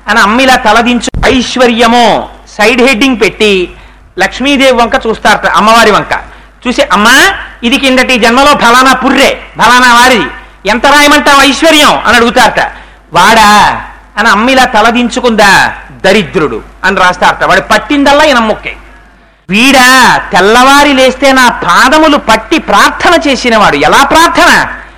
అని అమ్మ ఇలా తలదించు ఐశ్వర్యమో సైడ్ హెడ్డింగ్ పెట్టి లక్ష్మీదేవి వంక చూస్తారట అమ్మవారి వంక చూసి అమ్మా ఇది కిందటి జన్మలో ఫలానా పుర్రే ఫలానా వారిది ఎంత రాయమంటావు ఐశ్వర్యం అని అడుగుతారట వాడా అని అమ్మ ఇలా తలదించుకుందా దరిద్రుడు అని రాస్తారట వాడు పట్టిందల్లా ఈయన మొక్కే వీడా తెల్లవారి లేస్తే నా పాదములు పట్టి ప్రార్థన చేసినవాడు ఎలా ప్రార్థన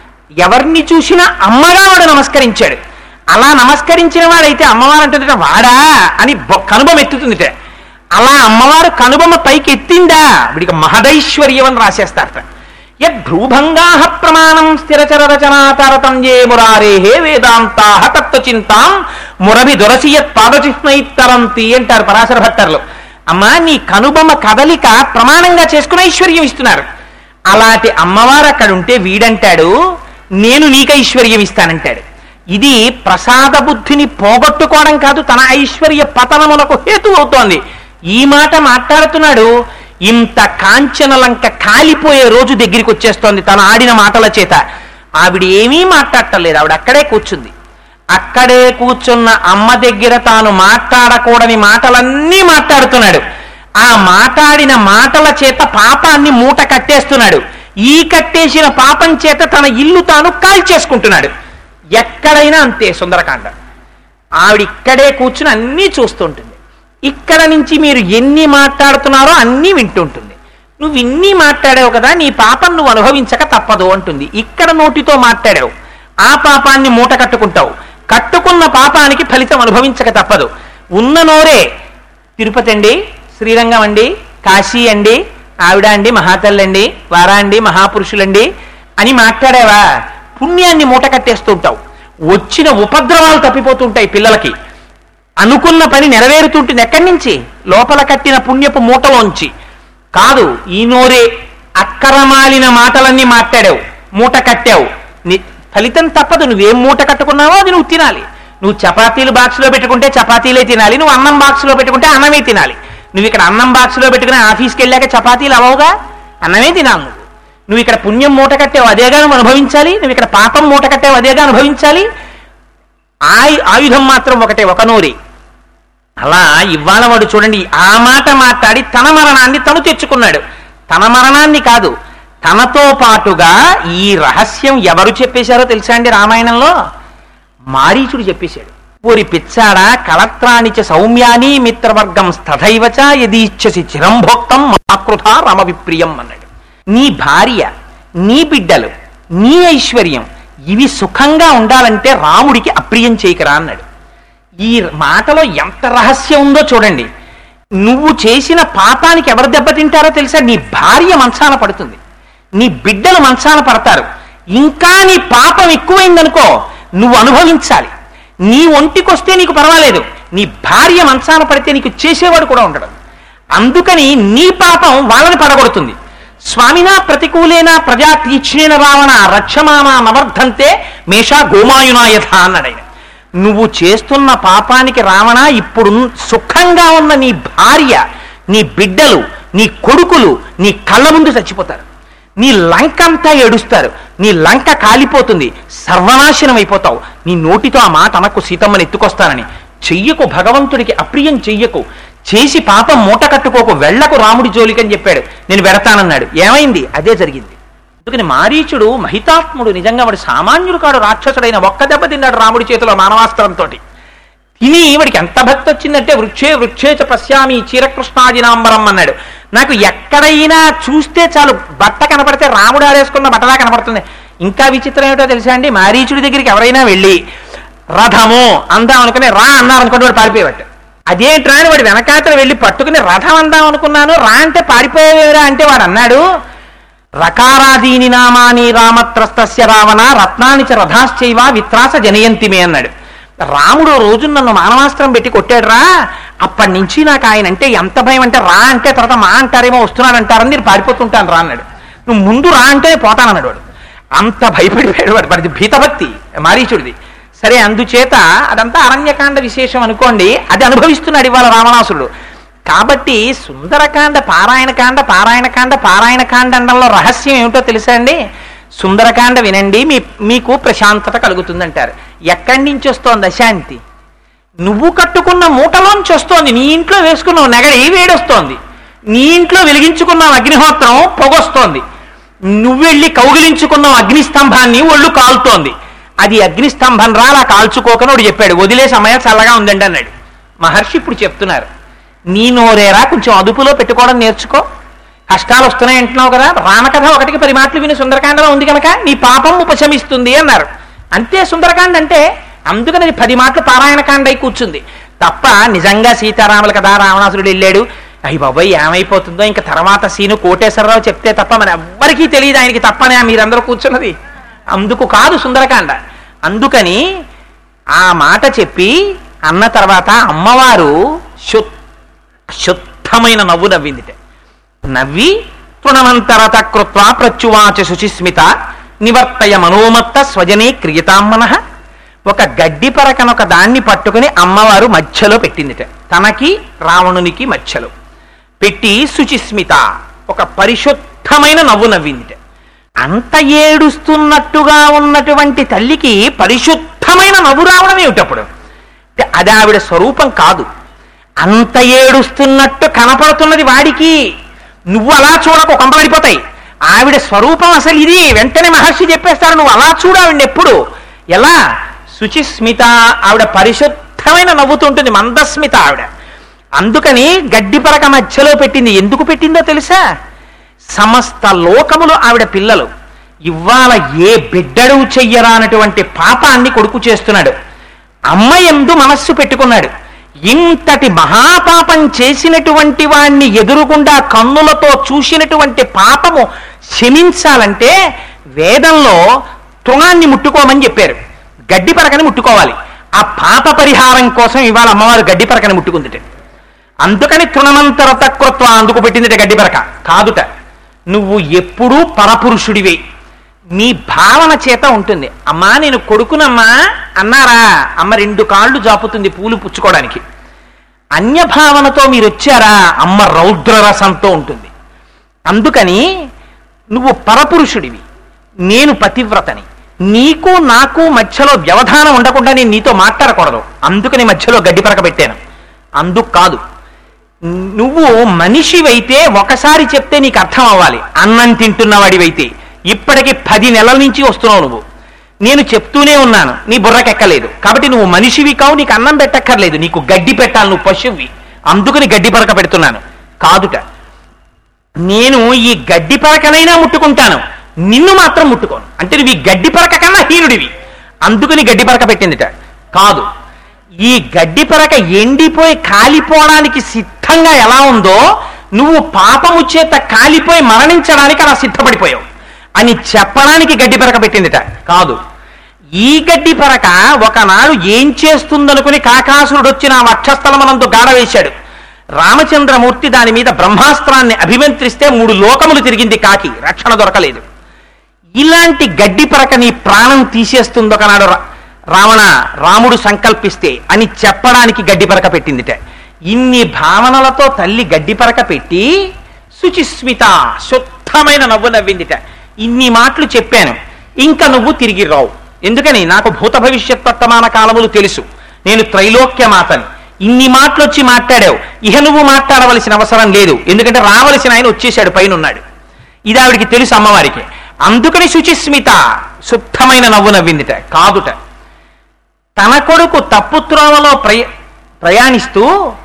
ఎవరిని చూసినా అమ్మగా వాడు నమస్కరించాడు అలా నమస్కరించిన వాడైతే అమ్మవారు అంటుందట వాడా అని బొ- కనుబొమ్మ ఎత్తుతుందిట అలా అమ్మవారు కనుబొమ్మ పైకి ఎత్తిందా వీడికి మహదైశ్వర్యం అని రాసేస్తారట యద్భ్రూభంగా ప్రమాణం స్థిరచర రచనా తారతమ్యే మురారేహే వేదాంతా తత్వచింతాం మురభి దొరసియత్ పాదచిహ్నైత్తరంతి అంటారు పరాశర భట్టర్లు అమ్మా నీ కనుబొమ్మ కదలిక ప్రమాణంగా చేసుకుని ఐశ్వర్యం ఇస్తున్నారు అలాంటి అమ్మవారు అక్కడ ఉంటే వీడంటాడు నేను నీకు ఐశ్వర్యం ఇస్తానంటాడు ఇది ప్రసాద బుద్ధిని పోగొట్టుకోవడం కాదు తన ఐశ్వర్య పతనములకు హేతు అవుతోంది ఈ మాట మాట్లాడుతున్నాడు ఇంత కాంచనలంక కాలిపోయే రోజు దగ్గరికి వచ్చేస్తోంది తను ఆడిన మాటల చేత ఆవిడ ఏమీ మాట్లాడటలేదు ఆవిడ అక్కడే కూర్చుంది అక్కడే కూర్చున్న అమ్మ దగ్గర తాను మాట్లాడకూడని మాటలన్నీ మాట్లాడుతున్నాడు ఆ మాట్లాడిన మాటల చేత పాపాన్ని మూట కట్టేస్తున్నాడు ఈ కట్టేసిన పాపం చేత తన ఇల్లు తాను కాల్చేసుకుంటున్నాడు ఎక్కడైనా అంతే సుందరకాండ ఆవిడ ఇక్కడే కూర్చుని అన్నీ చూస్తుంటుంది ఇక్కడ నుంచి మీరు ఎన్ని మాట్లాడుతున్నారో అన్నీ వింటుంటుంది నువ్వు ఇన్ని మాట్లాడావు కదా నీ పాపం నువ్వు అనుభవించక తప్పదు అంటుంది ఇక్కడ నోటితో మాట్లాడావు ఆ పాపాన్ని మూట కట్టుకుంటావు కట్టుకున్న పాపానికి ఫలితం అనుభవించక తప్పదు ఉన్న నోరే తిరుపతి అండి శ్రీరంగం అండి కాశీ అండి ఆవిడ అండి మహాతల్లండి వారా అండి మహాపురుషులండి అని మాట్లాడావా పుణ్యాన్ని మూట కట్టేస్తుంటావు వచ్చిన ఉపద్రవాలు తప్పిపోతుంటాయి పిల్లలకి అనుకున్న పని నెరవేరుతుంటుంది ఎక్కడి నుంచి లోపల కట్టిన పుణ్యపు మూటలోంచి కాదు ఈ నోరే అక్కరమాలిన మాటలన్నీ మాట్లాడావు మూట కట్టావు ని- ఫలితం తప్పదు నువ్వేం మూట కట్టుకున్నావో అది నువ్వు తినాలి నువ్వు చపాతీలు బాక్స్లో పెట్టుకుంటే చపాతీలే తినాలి నువ్వు అన్నం బాక్స్లో పెట్టుకుంటే అన్నమే తినాలి నువ్వు ఇక్కడ అన్నం బాక్స్లో పెట్టుకుని ఆఫీస్కి వెళ్ళాక చపాతీలు అవవుగా అన్నమే తినాలి నువ్వు నువ్వు ఇక్కడ పుణ్యం మూట కట్టావు అదేగా నువ్వు అనుభవించాలి నువ్వు ఇక్కడ పాపం మూట కట్టావు అదేగా అనుభవించాలి ఆయు ఆయుధం మాత్రం ఒకటే ఒక నోరి అలా ఇవాళ వాడు చూడండి ఆ మాట మాట్లాడి తన మరణాన్ని తను తెచ్చుకున్నాడు తన మరణాన్ని కాదు తనతో పాటుగా ఈ రహస్యం ఎవరు చెప్పేశారో తెలుసా అండి రామాయణంలో మారీచుడు చెప్పేశాడు ఓరి పిచ్చాడా కలత్రానిచ సౌమ్యాని మిత్రవర్గం స్తథైవచ యదీచ్ఛసి చిరంభోక్తం మాకృత రమ విప్రియం అన్నాడు నీ భార్య నీ బిడ్డలు నీ ఐశ్వర్యం ఇవి సుఖంగా ఉండాలంటే రాముడికి అప్రియం చేయకరా అన్నాడు ఈ మాటలో ఎంత రహస్యం ఉందో చూడండి నువ్వు చేసిన పాపానికి ఎవరు దెబ్బతింటారో తెలుసా నీ భార్య మంచాన పడుతుంది నీ బిడ్డలు మంచాన పడతారు ఇంకా నీ పాపం ఎక్కువైందనుకో నువ్వు అనుభవించాలి నీ ఒంటికొస్తే నీకు పర్వాలేదు నీ భార్య మంచాన పడితే నీకు చేసేవాడు కూడా ఉండడు అందుకని నీ పాపం వాళ్ళని పడగొడుతుంది స్వామినా ప్రతికూలేనా ప్రజా తీక్ష్ణేన రావణ రక్షమానా నవర్ధంతే మేషా గోమాయునాయథ అన్నాడు ఆయన నువ్వు చేస్తున్న పాపానికి రావణ ఇప్పుడు సుఖంగా ఉన్న నీ భార్య నీ బిడ్డలు నీ కొడుకులు నీ కళ్ళ ముందు చచ్చిపోతారు నీ లంక అంతా ఏడుస్తారు నీ లంక కాలిపోతుంది సర్వనాశనం అయిపోతావు నీ నోటితో ఆ మాట అనకు సీతమ్మని ఎత్తుకొస్తానని చెయ్యకు భగవంతుడికి అప్రియం చెయ్యకు చేసి పాపం మూట కట్టుకోకు వెళ్ళకు రాముడి జోలికని చెప్పాడు నేను వెడతానన్నాడు ఏమైంది అదే జరిగింది అందుకని మారీచుడు మహితాత్ముడు నిజంగా వాడు సామాన్యుడు కాడు రాక్షసుడైన ఒక్క దెబ్బ తిన్నాడు రాముడి చేతిలో మానవాస్త్రంతో తిని వాడికి ఎంత భక్తి వచ్చిందంటే వృక్షే వృక్షేచ పశ్యామి చీరకృష్ణాజినాంబరం అన్నాడు నాకు ఎక్కడైనా చూస్తే చాలు బట్ట కనపడితే రాముడు ఆరేసుకున్న బట్టలా కనపడుతుంది ఇంకా విచిత్రం ఏమిటో తెలుసా అండి మారీచుడి దగ్గరికి ఎవరైనా వెళ్ళి రథము అందాం అనుకుని రా అన్నారు అనుకుంటే వాడు పారిపోయేవాడు అదేంట్రా అని వాడు వెనకాతల వెళ్ళి పట్టుకుని రథం అందాం అనుకున్నాను రా అంటే పారిపోయేరా అంటే వాడు అన్నాడు రకారాదీని నామాని రామత్రస్తస్య రావణ రత్నాని చ రథాశ్చైవ విత్రాస జనయంతిమే అన్నాడు రాముడు ఓ రోజు నన్ను మానవాస్త్రం పెట్టి కొట్టాడురా అప్పటి నుంచి నాకు ఆయన అంటే ఎంత భయం అంటే రా అంటే తర్వాత మా అంటారేమో వస్తున్నాడంటారని నేను పారిపోతుంటాను రా అన్నాడు నువ్వు ముందు రా అంటే పోతానన్నాడు వాడు అంత భయపడిపోయాడు వాడు వాడిది భీతభక్తి మారీచుడిది సరే అందుచేత అదంతా అరణ్యకాండ విశేషం అనుకోండి అది అనుభవిస్తున్నాడు ఇవాళ రావణాసురుడు కాబట్టి సుందరకాండ పారాయణకాండ పారాయణకాండ పారాయణకాండ అనడంలో రహస్యం ఏమిటో తెలుసా అండి సుందరకాండ వినండి మీ మీకు ప్రశాంతత కలుగుతుందంటారు ఎక్కడి నుంచి వస్తోంది అశాంతి నువ్వు కట్టుకున్న మూటలోంచి వస్తోంది నీ ఇంట్లో వేసుకున్నావు నెగడి వేడొస్తోంది నీ ఇంట్లో వెలిగించుకున్నావు అగ్నిహోత్రం పొగొస్తోంది నువ్వెళ్ళి కౌగిలించుకున్నావు అగ్నిస్తంభాన్ని ఒళ్ళు కాలుతోంది అది అగ్నిస్తంభం రా అలా కాల్చుకోకని వాడు చెప్పాడు వదిలే సమయం చల్లగా ఉందండి అన్నాడు మహర్షి ఇప్పుడు చెప్తున్నారు నీ నోరేరా కొంచెం అదుపులో పెట్టుకోవడం నేర్చుకో కష్టాలు వస్తున్నాయి అంటున్నావు కదా రామకథ ఒకటికి పది మాటలు విని సుందరకాండలో ఉంది కనుక నీ పాపం ఉపశమిస్తుంది అన్నారు అంతే సుందరకాండ అంటే అందుకని అది పది మాటలు పారాయణకాండ అయి కూర్చుంది తప్ప నిజంగా సీతారాముల కదా రావణాసురుడు వెళ్ళాడు అయ్యి బాబాయ్ ఏమైపోతుందో ఇంకా తర్వాత సీను కోటేశ్వరరావు చెప్తే తప్ప మన ఎవ్వరికీ తెలియదు ఆయనకి తప్పనే మీరందరూ కూర్చున్నది అందుకు కాదు సుందరకాండ అందుకని ఆ మాట చెప్పి అన్న తర్వాత అమ్మవారు శుద్ధ శుద్ధమైన నవ్వు నవ్విందిట నవ్వి తృణమంతరత కృత్వా ప్రత్యువాచ శుచిస్మిత నివర్తయ మనోమత్త స్వజనే క్రియతామ్మన ఒక గడ్డి పరకనొక దాన్ని పట్టుకుని అమ్మవారు మధ్యలో పెట్టిందిట తనకి రావణునికి మధ్యలో పెట్టి శుచిస్మిత ఒక పరిశుద్ధమైన నవ్వు నవ్విందిట అంత ఏడుస్తున్నట్టుగా ఉన్నటువంటి తల్లికి పరిశుద్ధమైన నవ్వు రావడం ఏమిటప్పుడు అంటే అది ఆవిడ స్వరూపం కాదు అంత ఏడుస్తున్నట్టు కనపడుతున్నది వాడికి నువ్వు అలా చూడకు కొంపబడిపోతాయి ఆవిడ స్వరూపం అసలు ఇది వెంటనే మహర్షి చెప్పేస్తారు నువ్వు అలా చూడు ఆవిడ ఎప్పుడు ఎలా శుచిస్మిత ఆవిడ పరిశుద్ధమైన నవ్వుతుంటుంది మందస్మిత ఆవిడ అందుకని గడ్డి పరక మధ్యలో పెట్టింది ఎందుకు పెట్టిందో తెలుసా సమస్త లోకములు ఆవిడ పిల్లలు ఇవాళ ఏ బిడ్డడు చెయ్యరానటువంటి పాపాన్ని కొడుకు చేస్తున్నాడు అమ్మ ఎందు మనస్సు పెట్టుకున్నాడు ఇంతటి మహాపాపం చేసినటువంటి వాణ్ణి ఎదురుగుండా కన్నులతో చూసినటువంటి పాపము క్షమించాలంటే వేదంలో తృణాన్ని ముట్టుకోమని చెప్పారు గడ్డి పరకని ముట్టుకోవాలి ఆ పాప పరిహారం కోసం ఇవాళ అమ్మవారు గడ్డి పరకని ముట్టుకుందిట అందుకని తృణమంతరత కృత్వ అందుకు పెట్టిందిట గడ్డి పరక కాదుట నువ్వు ఎప్పుడూ పరపురుషుడివే నీ భావన చేత ఉంటుంది అమ్మా నేను కొడుకునమ్మా అన్నారా అమ్మ రెండు కాళ్ళు జాపుతుంది పూలు పుచ్చుకోవడానికి అన్య భావనతో మీరు వచ్చారా అమ్మ రౌద్ర రసంతో ఉంటుంది అందుకని నువ్వు పరపురుషుడివి నేను పతివ్రతని నీకు నాకు మధ్యలో వ్యవధానం ఉండకుండా నేను నీతో మాట్లాడకూడదు అందుకని మధ్యలో గడ్డి పరక పెట్టాను అందుకు కాదు నువ్వు మనిషివైతే ఒకసారి చెప్తే నీకు అర్థం అవ్వాలి అన్నం తింటున్నవాడివైతే ఇప్పటికి పది నెలల నుంచి వస్తున్నావు నువ్వు నేను చెప్తూనే ఉన్నాను నీ బుర్రకెక్కలేదు కాబట్టి నువ్వు మనిషివి కావు నీకు అన్నం పెట్టక్కర్లేదు నీకు గడ్డి పెట్టాలి నువ్వు పశువువి అందుకని గడ్డి పరక పెడుతున్నాను కాదుట నేను ఈ గడ్డి పరకనైనా ముట్టుకుంటాను నిన్ను మాత్రం ముట్టుకోను అంటే నువ్వు ఈ గడ్డి పరక కన్నా హీనుడివి అందుకని గడ్డి పరక పెట్టిందిట కాదు ఈ గడ్డి పరక ఎండిపోయి కాలిపోవడానికి సిద్ధంగా ఎలా ఉందో నువ్వు పాపము చేత కాలిపోయి మరణించడానికి అలా సిద్ధపడిపోయావు అని చెప్పడానికి గడ్డి పరక పెట్టిందిట కాదు ఈ గడ్డి పరక ఒకనాడు ఏం చేస్తుందనుకుని కాకాసురుడు వచ్చి నా వక్షస్థలమనందు గాఢ వేశాడు రామచంద్రమూర్తి దాని మీద బ్రహ్మాస్త్రాన్ని అభిమంత్రిస్తే మూడు లోకములు తిరిగింది కాకి రక్షణ దొరకలేదు ఇలాంటి గడ్డి పరక నీ ప్రాణం తీసేస్తుంది ఒకనాడు రా- రావణ రాముడు సంకల్పిస్తే అని చెప్పడానికి గడ్డి పరక పెట్టిందిట ఇన్ని భావనలతో తల్లి గడ్డి పరక పెట్టి శుచిస్మిత శుద్ధమైన నవ్వు నవ్విందిట ఇన్ని మాటలు చెప్పాను ఇంకా నువ్వు తిరిగి రావు ఎందుకని నాకు భూత భవిష్యత్ వర్తమాన కాలములు తెలుసు నేను త్రైలోక్య మాతని ఇన్ని మాటలు వచ్చి మాట్లాడావు ఇహ నువ్వు మాట్లాడవలసిన అవసరం లేదు ఎందుకంటే రావలసిన ఆయన వచ్చేసాడు పైన ఉన్నాడు ఇది ఆవిడికి తెలుసు అమ్మవారికి అందుకని శుచిస్మిత శుద్ధమైన నవ్వు నవ్విందిట కాదుట తన కొడుకు తప్పుత్రోవలో ప్రయ ప్రయాణిస్తూ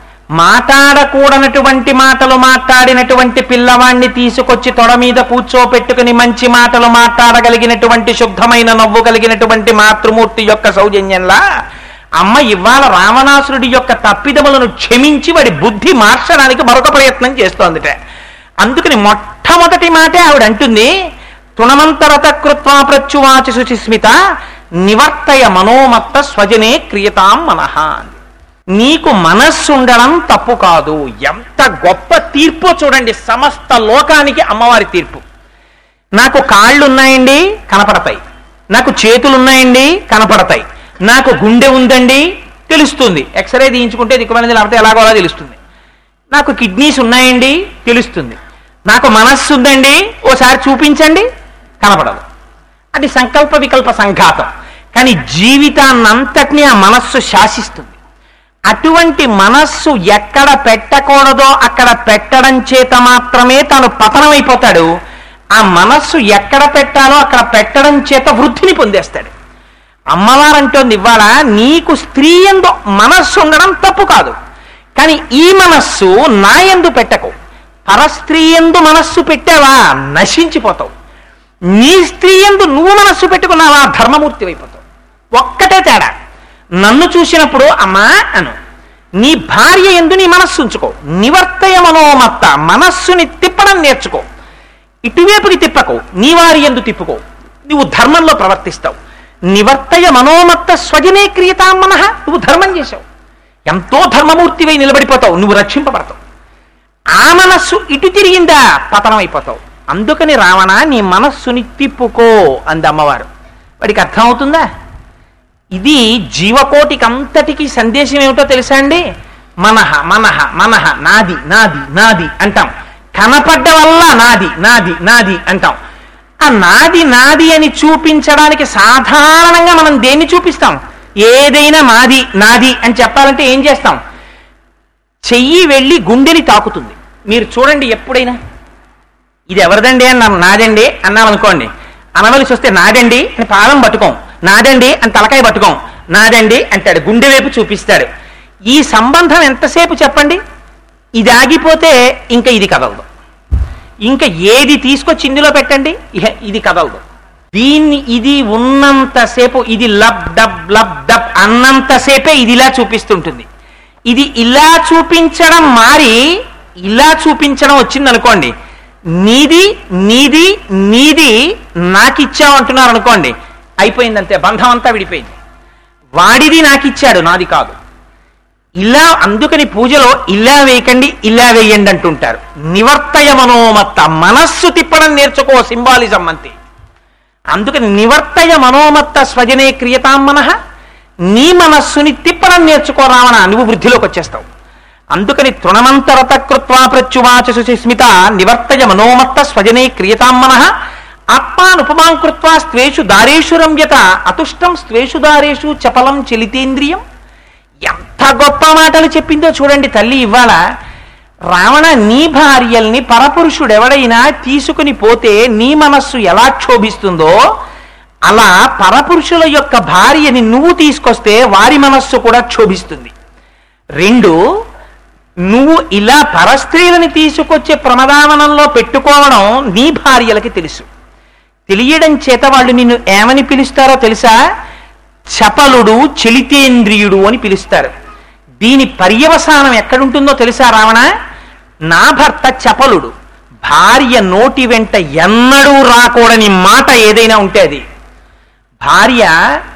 మాట్లాడకూడనటువంటి మాటలు మాట్లాడినటువంటి పిల్లవాణ్ణి తీసుకొచ్చి తొడ మీద కూర్చోపెట్టుకుని మంచి మాటలు మాట్లాడగలిగినటువంటి శుద్ధమైన నవ్వు కలిగినటువంటి మాతృమూర్తి యొక్క సౌజన్యంలా అమ్మ ఇవాళ రావణాసురుడి యొక్క తప్పిదములను క్షమించి వాడి బుద్ధి మార్చడానికి మరొక ప్రయత్నం చేస్తోందిట అందుకని మొట్టమొదటి మాటే ఆవిడ అంటుంది తృణమంతరత కృత్వా ప్రత్యువాచ శుచిస్మిత నివర్తయ మనోమత్త స్వజనే క్రియతాం మనః అంది. నీకు మనస్సు ఉండడం తప్పు కాదు ఎంత గొప్ప తీర్పు చూడండి సమస్త లోకానికి అమ్మవారి తీర్పు నాకు కాళ్ళు ఉన్నాయండి కనపడతాయి నాకు చేతులు ఉన్నాయండి కనపడతాయి నాకు గుండె ఉందండి తెలుస్తుంది ఎక్స్రే తీయించుకుంటే దిక్కుమనేది లేకపోతే ఎలాగోలా తెలుస్తుంది నాకు కిడ్నీస్ ఉన్నాయండి తెలుస్తుంది నాకు మనస్సు ఉందండి ఓసారి చూపించండి కనపడదు అది సంకల్ప వికల్ప సంఘాతం కానీ జీవితాన్నంతటినీ ఆ మనస్సు శాసిస్తుంది అటువంటి మనస్సు ఎక్కడ పెట్టకూడదో అక్కడ పెట్టడం చేత మాత్రమే తాను పతనమైపోతాడు ఆ మనస్సు ఎక్కడ పెట్టాలో అక్కడ పెట్టడం చేత వృద్ధిని పొందేస్తాడు అమ్మవారు అంటోంది ఇవాళ నీకు స్త్రీ ఎందు మనస్సు ఉండడం తప్పు కాదు కానీ ఈ మనస్సు నా ఎందు పెట్టకు పరస్త్రీ ఎందు మనస్సు పెట్టావా నశించిపోతావు నీ స్త్రీ ఎందు నువ్వు మనస్సు పెట్టుకున్నావా ధర్మమూర్తి అయిపోతావు ఒక్కటే తేడా నన్ను చూసినప్పుడు అమ్మా అను నీ భార్య ఎందు నీ మనస్సు ఉంచుకో నివర్తయ మనోమత్త మనస్సుని తిప్పడం నేర్చుకో ఇటువైపుకి తిప్పకు నీ వారి ఎందు తిప్పుకో నువ్వు ధర్మంలో ప్రవర్తిస్తావు నివర్తయ మనోమత్త స్వజనే క్రియతాం మనః నువ్వు ధర్మం చేశావు ఎంతో ధర్మమూర్తివై నిలబడిపోతావు నువ్వు రక్షింపబడతావు ఆ మనస్సు ఇటు తిరిగిందా పతనం అయిపోతావు అందుకని రావణ నీ మనస్సుని తిప్పుకో అంది అమ్మవారు వాడికి అర్థమవుతుందా ఇది జీవకోటికి అంతటికి సందేశం ఏమిటో తెలుసా అండి మనహ మనహ మనహ నాది నాది నాది అంటాం కనపడ్డ వల్ల నాది నాది నాది అంటాం ఆ నాది నాది అని చూపించడానికి సాధారణంగా మనం దేన్ని చూపిస్తాం ఏదైనా మాది నాది అని చెప్పాలంటే ఏం చేస్తాం చెయ్యి వెళ్ళి గుండెని తాకుతుంది మీరు చూడండి ఎప్పుడైనా ఇది ఎవరిదండి అన్నాం నాదండి అన్నాం అనుకోండి అనవలసి వస్తే నాదండి అని పాదం పట్టుకోం నాదండి అని తలకాయ పట్టుకోం నాదండి అంటాడు గుండె వైపు చూపిస్తాడు ఈ సంబంధం ఎంతసేపు చెప్పండి ఇది ఆగిపోతే ఇంకా ఇది కదలదు ఇంకా ఏది తీసుకొచ్చి ఇందులో పెట్టండి ఇహ ఇది కదలదు దీన్ని ఇది ఉన్నంతసేపు ఇది లబ్ డబ్ లబ్ డబ్ అన్నంతసేపే ఇది ఇలా చూపిస్తుంటుంది ఇది ఇలా చూపించడం మారి ఇలా చూపించడం వచ్చింది అనుకోండి నీది నీది నీది నాకిచ్చావు అంటున్నారు అనుకోండి అయిపోయిందంతే బంధం అంతా విడిపోయింది వాడిది నాకిచ్చాడు నాది కాదు ఇలా అందుకని పూజలో ఇలా వేయకండి ఇలా వేయండి అంటుంటారు నివర్తయ మనోమత్త మనస్సు తిప్పడం నేర్చుకో సింబాలిజం అంతే అందుకని నివర్తయ మనోమత్త స్వజనే క్రియతాం మనః నీ మనస్సుని తిప్పడం నేర్చుకో రావణ నువ్వు వృద్ధిలోకి వచ్చేస్తావు అందుకని తృణమంతరత కృత్వా ప్రత్యువాచ సుస్మిత నివర్తయ మనోమత్త స్వజనే క్రియతాం మనః ఆత్మానుపమాం కృత్వా స్త్వేషు దారేషు రమ్యత అతుష్టం స్త్వేషు దారేషు చపలం చలితేంద్రియం ఎంత గొప్ప మాటలు చెప్పిందో చూడండి తల్లి ఇవాళ రావణ నీ భార్యల్ని పరపురుషుడెవడైనా తీసుకుని పోతే నీ మనస్సు ఎలా క్షోభిస్తుందో అలా పరపురుషుల యొక్క భార్యని నువ్వు తీసుకొస్తే వారి మనస్సు కూడా క్షోభిస్తుంది రెండు నువ్వు ఇలా పరస్త్రీలని తీసుకొచ్చే ప్రమదావనంలో పెట్టుకోవడం నీ భార్యలకి తెలుసు తెలియడం చేత వాళ్ళు నిన్ను ఏమని పిలుస్తారో తెలుసా చపలుడు చలితేంద్రియుడు అని పిలుస్తారు దీని పర్యవసానం ఎక్కడుంటుందో తెలుసా రావణ నా భర్త చపలుడు భార్య నోటి వెంట ఎన్నడూ రాకూడని మాట ఏదైనా ఉంటే అది భార్య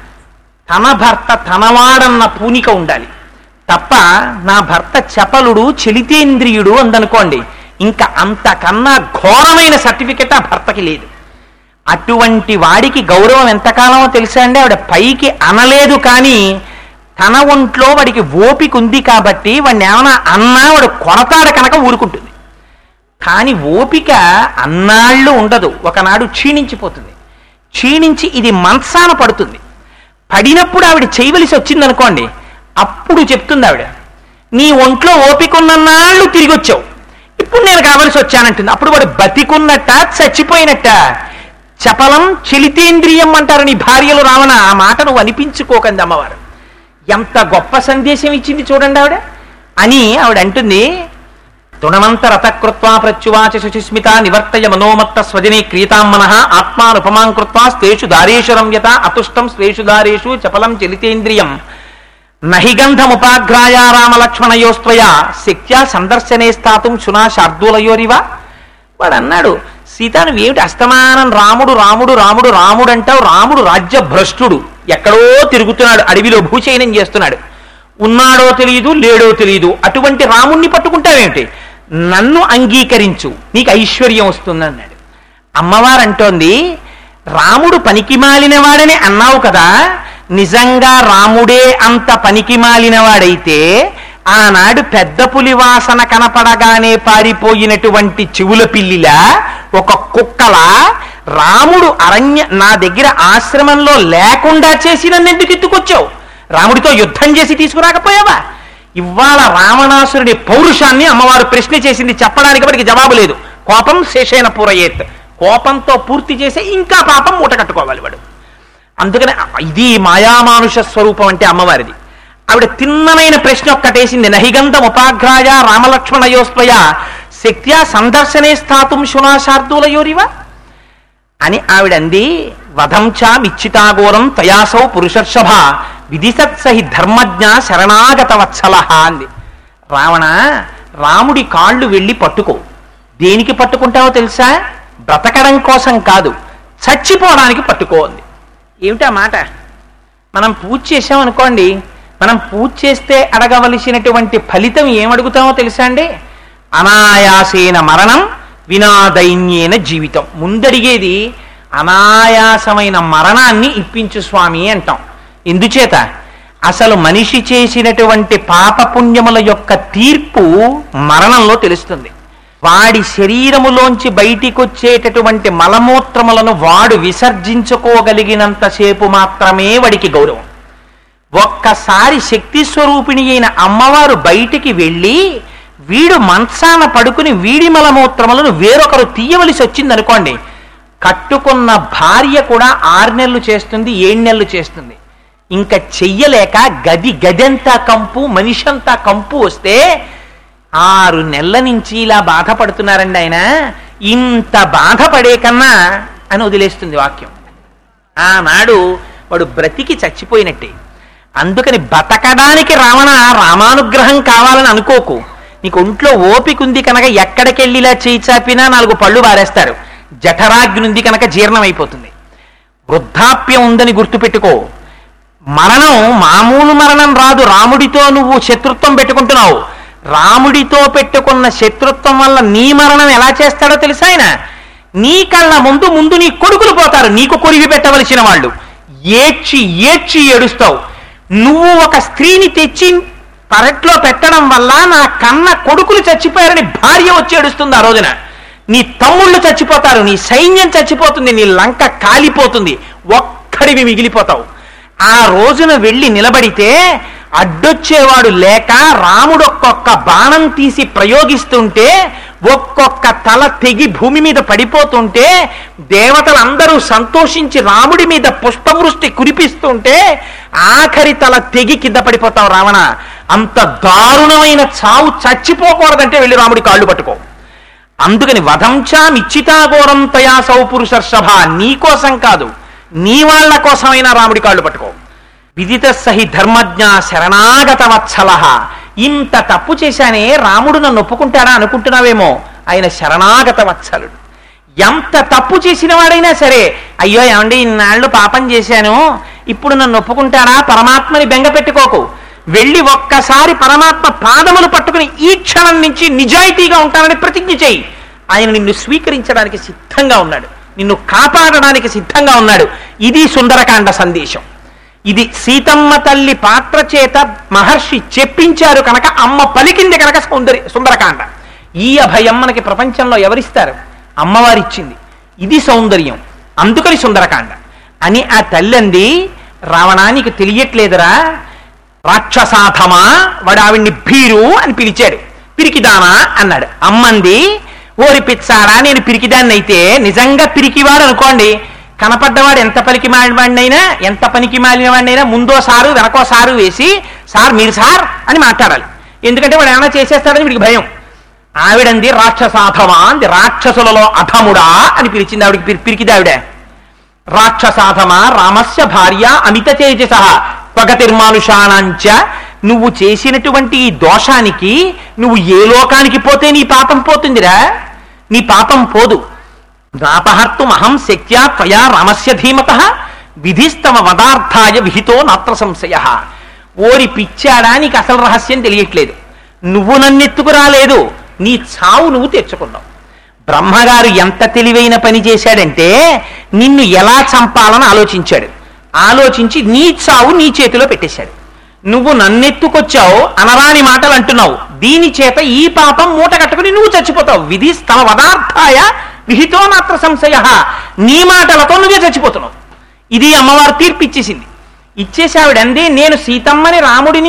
తన భర్త తనవాడన్న పూనిక ఉండాలి తప్ప నా భర్త చపలుడు చలితేంద్రియుడు అందనుకోండి ఇంకా అంతకన్నా ఘోరమైన సర్టిఫికెట్ ఆ భర్తకి లేదు అటువంటి వాడికి గౌరవం ఎంతకాలమో తెలుసా అండి ఆవిడ పైకి అనలేదు కానీ తన ఒంట్లో వాడికి ఓపిక ఉంది కాబట్టి వాడిని ఏమైనా అన్నా వాడు కొడతాడు కనుక ఊరుకుంటుంది కానీ ఓపిక అన్నాళ్ళు ఉండదు ఒకనాడు క్షీణించిపోతుంది క్షీణించి ఇది మంచాన పడుతుంది పడినప్పుడు ఆవిడ చేయవలసి వచ్చిందనుకోండి అప్పుడు చెప్తుంది ఆవిడ నీ ఒంట్లో ఓపిక ఉన్నన్నాళ్ళు తిరిగి వచ్చావు ఇప్పుడు నేను కావలసి వచ్చానంటుంది అప్పుడు వాడు బతికున్నట్ట చచ్చిపోయినట్ట చపలం చలితేంద్రియం అంటారు నీ భార్యలు రావణ ఆ మాట నువ్వు అనిపించుకోకండి అమ్మవారు ఎంత గొప్ప సందేశం ఇచ్చింది చూడండి ఆవిడ అని ఆవిడ అంటుంది తృణమంత రథకృత్వా ప్రత్యువాచ శుచిస్మిత నివర్తయ మనోమత్త స్వజనే క్రియతాం మనః ఆత్మానుపమాం కృత్వా స్తేషు దారేషు రమ్యత అతుష్టం స్వేషు దారేషు చపలం చలితేంద్రియం నహి గంధముపాఘ్రాయ రామలక్ష్మణయోస్త్వయ శక్త్యా సందర్శనే స్థాతుం శునా శార్దూలయోరివ వాడు అన్నాడు సీత నువ్వేమిటి అస్తమానం రాముడు రాముడు రాముడు రాముడు అంటావు రాముడు రాజ్య భ్రష్టుడు ఎక్కడో తిరుగుతున్నాడు అడవిలో భూచయనం చేస్తున్నాడు ఉన్నాడో తెలియదు లేడో తెలియదు అటువంటి రాముణ్ణి పట్టుకుంటావేమిటి నన్ను అంగీకరించు నీకు ఐశ్వర్యం వస్తుంది అన్నాడు అమ్మవారు అంటోంది రాముడు పనికి మాలినవాడని అన్నావు కదా నిజంగా రాముడే అంత పనికి మాలినవాడైతే ఆనాడు పెద్ద పులి వాసన కనపడగానే పారిపోయినటువంటి చెవుల పిల్లిలా ఒక కుక్కల రాముడు అరణ్య నా దగ్గర ఆశ్రమంలో లేకుండా చేసి నన్ను ఎందుకు ఎత్తుకొచ్చావు రాముడితో యుద్ధం చేసి తీసుకురాకపోయావా ఇవాళ రావణాసురుడి పౌరుషాన్ని అమ్మవారు ప్రశ్న చేసింది చెప్పడానికి వాడికి జవాబు లేదు కోపం శేషైన పూరయేత్ కోపంతో పూర్తి చేసి ఇంకా పాపం మూట కట్టుకోవాలి వాడు అందుకని ఇది మాయామానుష స్వరూపం అంటే అమ్మవారిది ఆవిడ తిన్నమైన ప్రశ్న ఒక్కటేసింది నహిగంధం ఉపాఘ్రాయ రామలక్ష్మణయోస్త్వయ శక్త్యా సందర్శనే స్థాతుం శునాశార్దూలయోరివ అని ఆవిడంది వధంచా మిచ్చితాగోరం తయాసౌ పురుషర్షభ విధిసత్సహి ధర్మజ్ఞ శరణాగత వత్సల అంది రావణ రాముడి కాళ్ళు వెళ్ళి పట్టుకో దేనికి పట్టుకుంటావో తెలుసా బ్రతకడం కోసం కాదు చచ్చిపోవడానికి పట్టుకో అంది ఏమిటా మాట మనం పూజ చేసాం అనుకోండి మనం పూజ చేస్తే అడగవలసినటువంటి ఫలితం ఏమడుగుతామో తెలుసా అండి అనాయాసేన మరణం వినాదైన్యేన జీవితం ముందడిగేది అనాయాసమైన మరణాన్ని ఇప్పించు స్వామి అంటాం ఎందుచేత అసలు మనిషి చేసినటువంటి పాపపుణ్యముల యొక్క తీర్పు మరణంలో తెలుస్తుంది వాడి శరీరములోంచి బయటికొచ్చేటటువంటి మలమూత్రములను వాడు విసర్జించుకోగలిగినంతసేపు మాత్రమే వాడికి గౌరవం ఒక్కసారి శక్తి స్వరూపిణి అయిన అమ్మవారు బయటికి వెళ్ళి వీడు మంచాన పడుకుని వీడి మలమూత్రములను వేరొకరు తీయవలసి వచ్చిందనుకోండి కట్టుకున్న భార్య కూడా ఆరు నెలలు చేస్తుంది ఏడు నెలలు చేస్తుంది ఇంకా చెయ్యలేక గది గదంతా కంపు మనిషంతా కంపు వస్తే ఆరు నెలల నుంచి ఇలా బాధపడుతున్నారండి ఆయన ఇంత బాధపడే కన్నా అని వదిలేస్తుంది వాక్యం ఆనాడు వాడు బ్రతికి చచ్చిపోయినట్టే అందుకని బతకడానికి రావణ రామానుగ్రహం కావాలని అనుకోకు నీకు ఒంట్లో ఓపిక ఉంది కనుక ఎక్కడికెళ్ళి ఇలా చేయి చాపినా నాలుగు పళ్ళు బారేస్తారు జఠరాగ్ని ఉంది కనుక జీర్ణం అయిపోతుంది వృద్ధాప్యం ఉందని గుర్తుపెట్టుకో మరణం మామూలు మరణం రాదు రాముడితో నువ్వు శత్రుత్వం పెట్టుకుంటున్నావు రాముడితో పెట్టుకున్న శత్రుత్వం వల్ల నీ మరణం ఎలా చేస్తాడో తెలుసా ఆయన నీ కళ్ళ ముందు ముందు నీ కొడుకులు పోతారు నీకు కొరివి పెట్టవలసిన వాళ్ళు ఏడ్చి ఏడ్చి ఏడుస్తావు నువ్వు ఒక స్త్రీని తెచ్చి పరట్లో పెట్టడం వల్ల నా కన్న కొడుకులు చచ్చిపోయారని భార్య వచ్చి ఏడుస్తుంది ఆ రోజున నీ తమ్ముళ్ళు చచ్చిపోతారు నీ సైన్యం చచ్చిపోతుంది నీ లంక కాలిపోతుంది ఒక్కడివి మిగిలిపోతావు ఆ రోజున వెళ్ళి నిలబడితే అడ్డొచ్చేవాడు లేక రాముడు ఒక్కొక్క బాణం తీసి ప్రయోగిస్తుంటే ఒక్కొక్క తల తెగి భూమి మీద పడిపోతుంటే దేవతలందరూ సంతోషించి రాముడి మీద పుష్పవృష్టి కురిపిస్తుంటే ఆఖరి తల తెగి కింద పడిపోతావు రావణ అంత దారుణమైన చావు చచ్చిపోకూడదంటే వెళ్ళి రాముడి కాళ్ళు పట్టుకో అందుకని వధంచా మిచ్చితాఘోరం తయా సౌపురుషర్షభ నీ కోసం కాదు నీ వాళ్ళ కోసమైనా రాముడి కాళ్ళు పట్టుకో విదిత సహి ధర్మజ్ఞ శరణాగత వత్సల ఇంత తప్పు చేశానే రాముడు నన్ను ఒప్పుకుంటాడా అనుకుంటున్నావేమో ఆయన శరణాగత వత్సలుడు ఎంత తప్పు చేసిన వాడైనా సరే అయ్యో ఏమండి ఇన్నాళ్ళు పాపం చేశాను ఇప్పుడు నన్ను ఒప్పుకుంటాడా పరమాత్మని బెంగ పెట్టుకోకు వెళ్ళి ఒక్కసారి పరమాత్మ పాదములు పట్టుకుని ఈ క్షణం నుంచి నిజాయితీగా ఉంటానని ప్రతిజ్ఞ చేయి ఆయన నిన్ను స్వీకరించడానికి సిద్ధంగా ఉన్నాడు నిన్ను కాపాడడానికి సిద్ధంగా ఉన్నాడు ఇది సుందరకాండ సందేశం ఇది సీతమ్మ తల్లి పాత్ర చేత మహర్షి చెప్పించారు కనుక అమ్మ పలికింది కనుక సౌందర్య సుందరకాండ ఈ అభయం మనకి ప్రపంచంలో ఎవరిస్తారు అమ్మవారిచ్చింది ఇది సౌందర్యం అందుకని సుందరకాండ అని ఆ తల్లంది రావణా నీకు తెలియట్లేదురా రాక్షసాథమా వాడు ఆవిడ్ని భీరు అని పిలిచాడు పిరికిదానా అన్నాడు అమ్మంది ఓరి పిచ్చాడా నేను పిరికిదాన్ని అయితే నిజంగా పిరికివాడు అనుకోండి కనపడ్డవాడు ఎంత పలికి మాడివాడినైనా ఎంత పనికి మాలిన వాడినైనా ముందో సారు వెనకో సారు వేసి సార్ మీరు సార్ అని మాట్లాడాలి ఎందుకంటే వాడు ఏమైనా చేసేస్తాడని వీడికి భయం ఆవిడంది రాక్షసాధమా అంది రాక్షసులలో అధముడా అని పిలిచింది ఆవిడికి పిరి- పిరికిది ఆవిడ రాక్షసాధమా రామస్య భార్య అమిత తేజస పగతిర్మానుషాణాంచ నువ్వు చేసినటువంటి ఈ దోషానికి నువ్వు ఏ లోకానికి పోతే నీ పాపం పోతుందిరా నీ పాపం పోదు నాపహర్తుమహం శక్త్యా త్వయా రామస్య ధీమత విధిస్తమ వదార్థాయ విహితో నాత్ర సంశయ ఓరి పిచ్చాడా నీకు అసలు రహస్యం తెలియట్లేదు నువ్వు నన్నెత్తుకు రాలేదు నీ చావు నువ్వు తెచ్చుకున్నావు బ్రహ్మగారు ఎంత తెలివైన పని చేశాడంటే నిన్ను ఎలా చంపాలని ఆలోచించాడు ఆలోచించి నీ చావు నీ చేతిలో పెట్టేశాడు నువ్వు నన్నెత్తుకొచ్చావు అనరాని మాటలు అంటున్నావు దీని చేత ఈ పాపం మూట కట్టుకుని నువ్వు చచ్చిపోతావు విధి స్తవ పదార్థాయ విహితో మాత్ర సంశయ నీ మాటలతో నువ్వే చచ్చిపోతున్నావు ఇది అమ్మవారు తీర్పు ఇచ్చేసింది ఇచ్చేసి ఆవిడంది నేను సీతమ్మని రాముడి నుంచి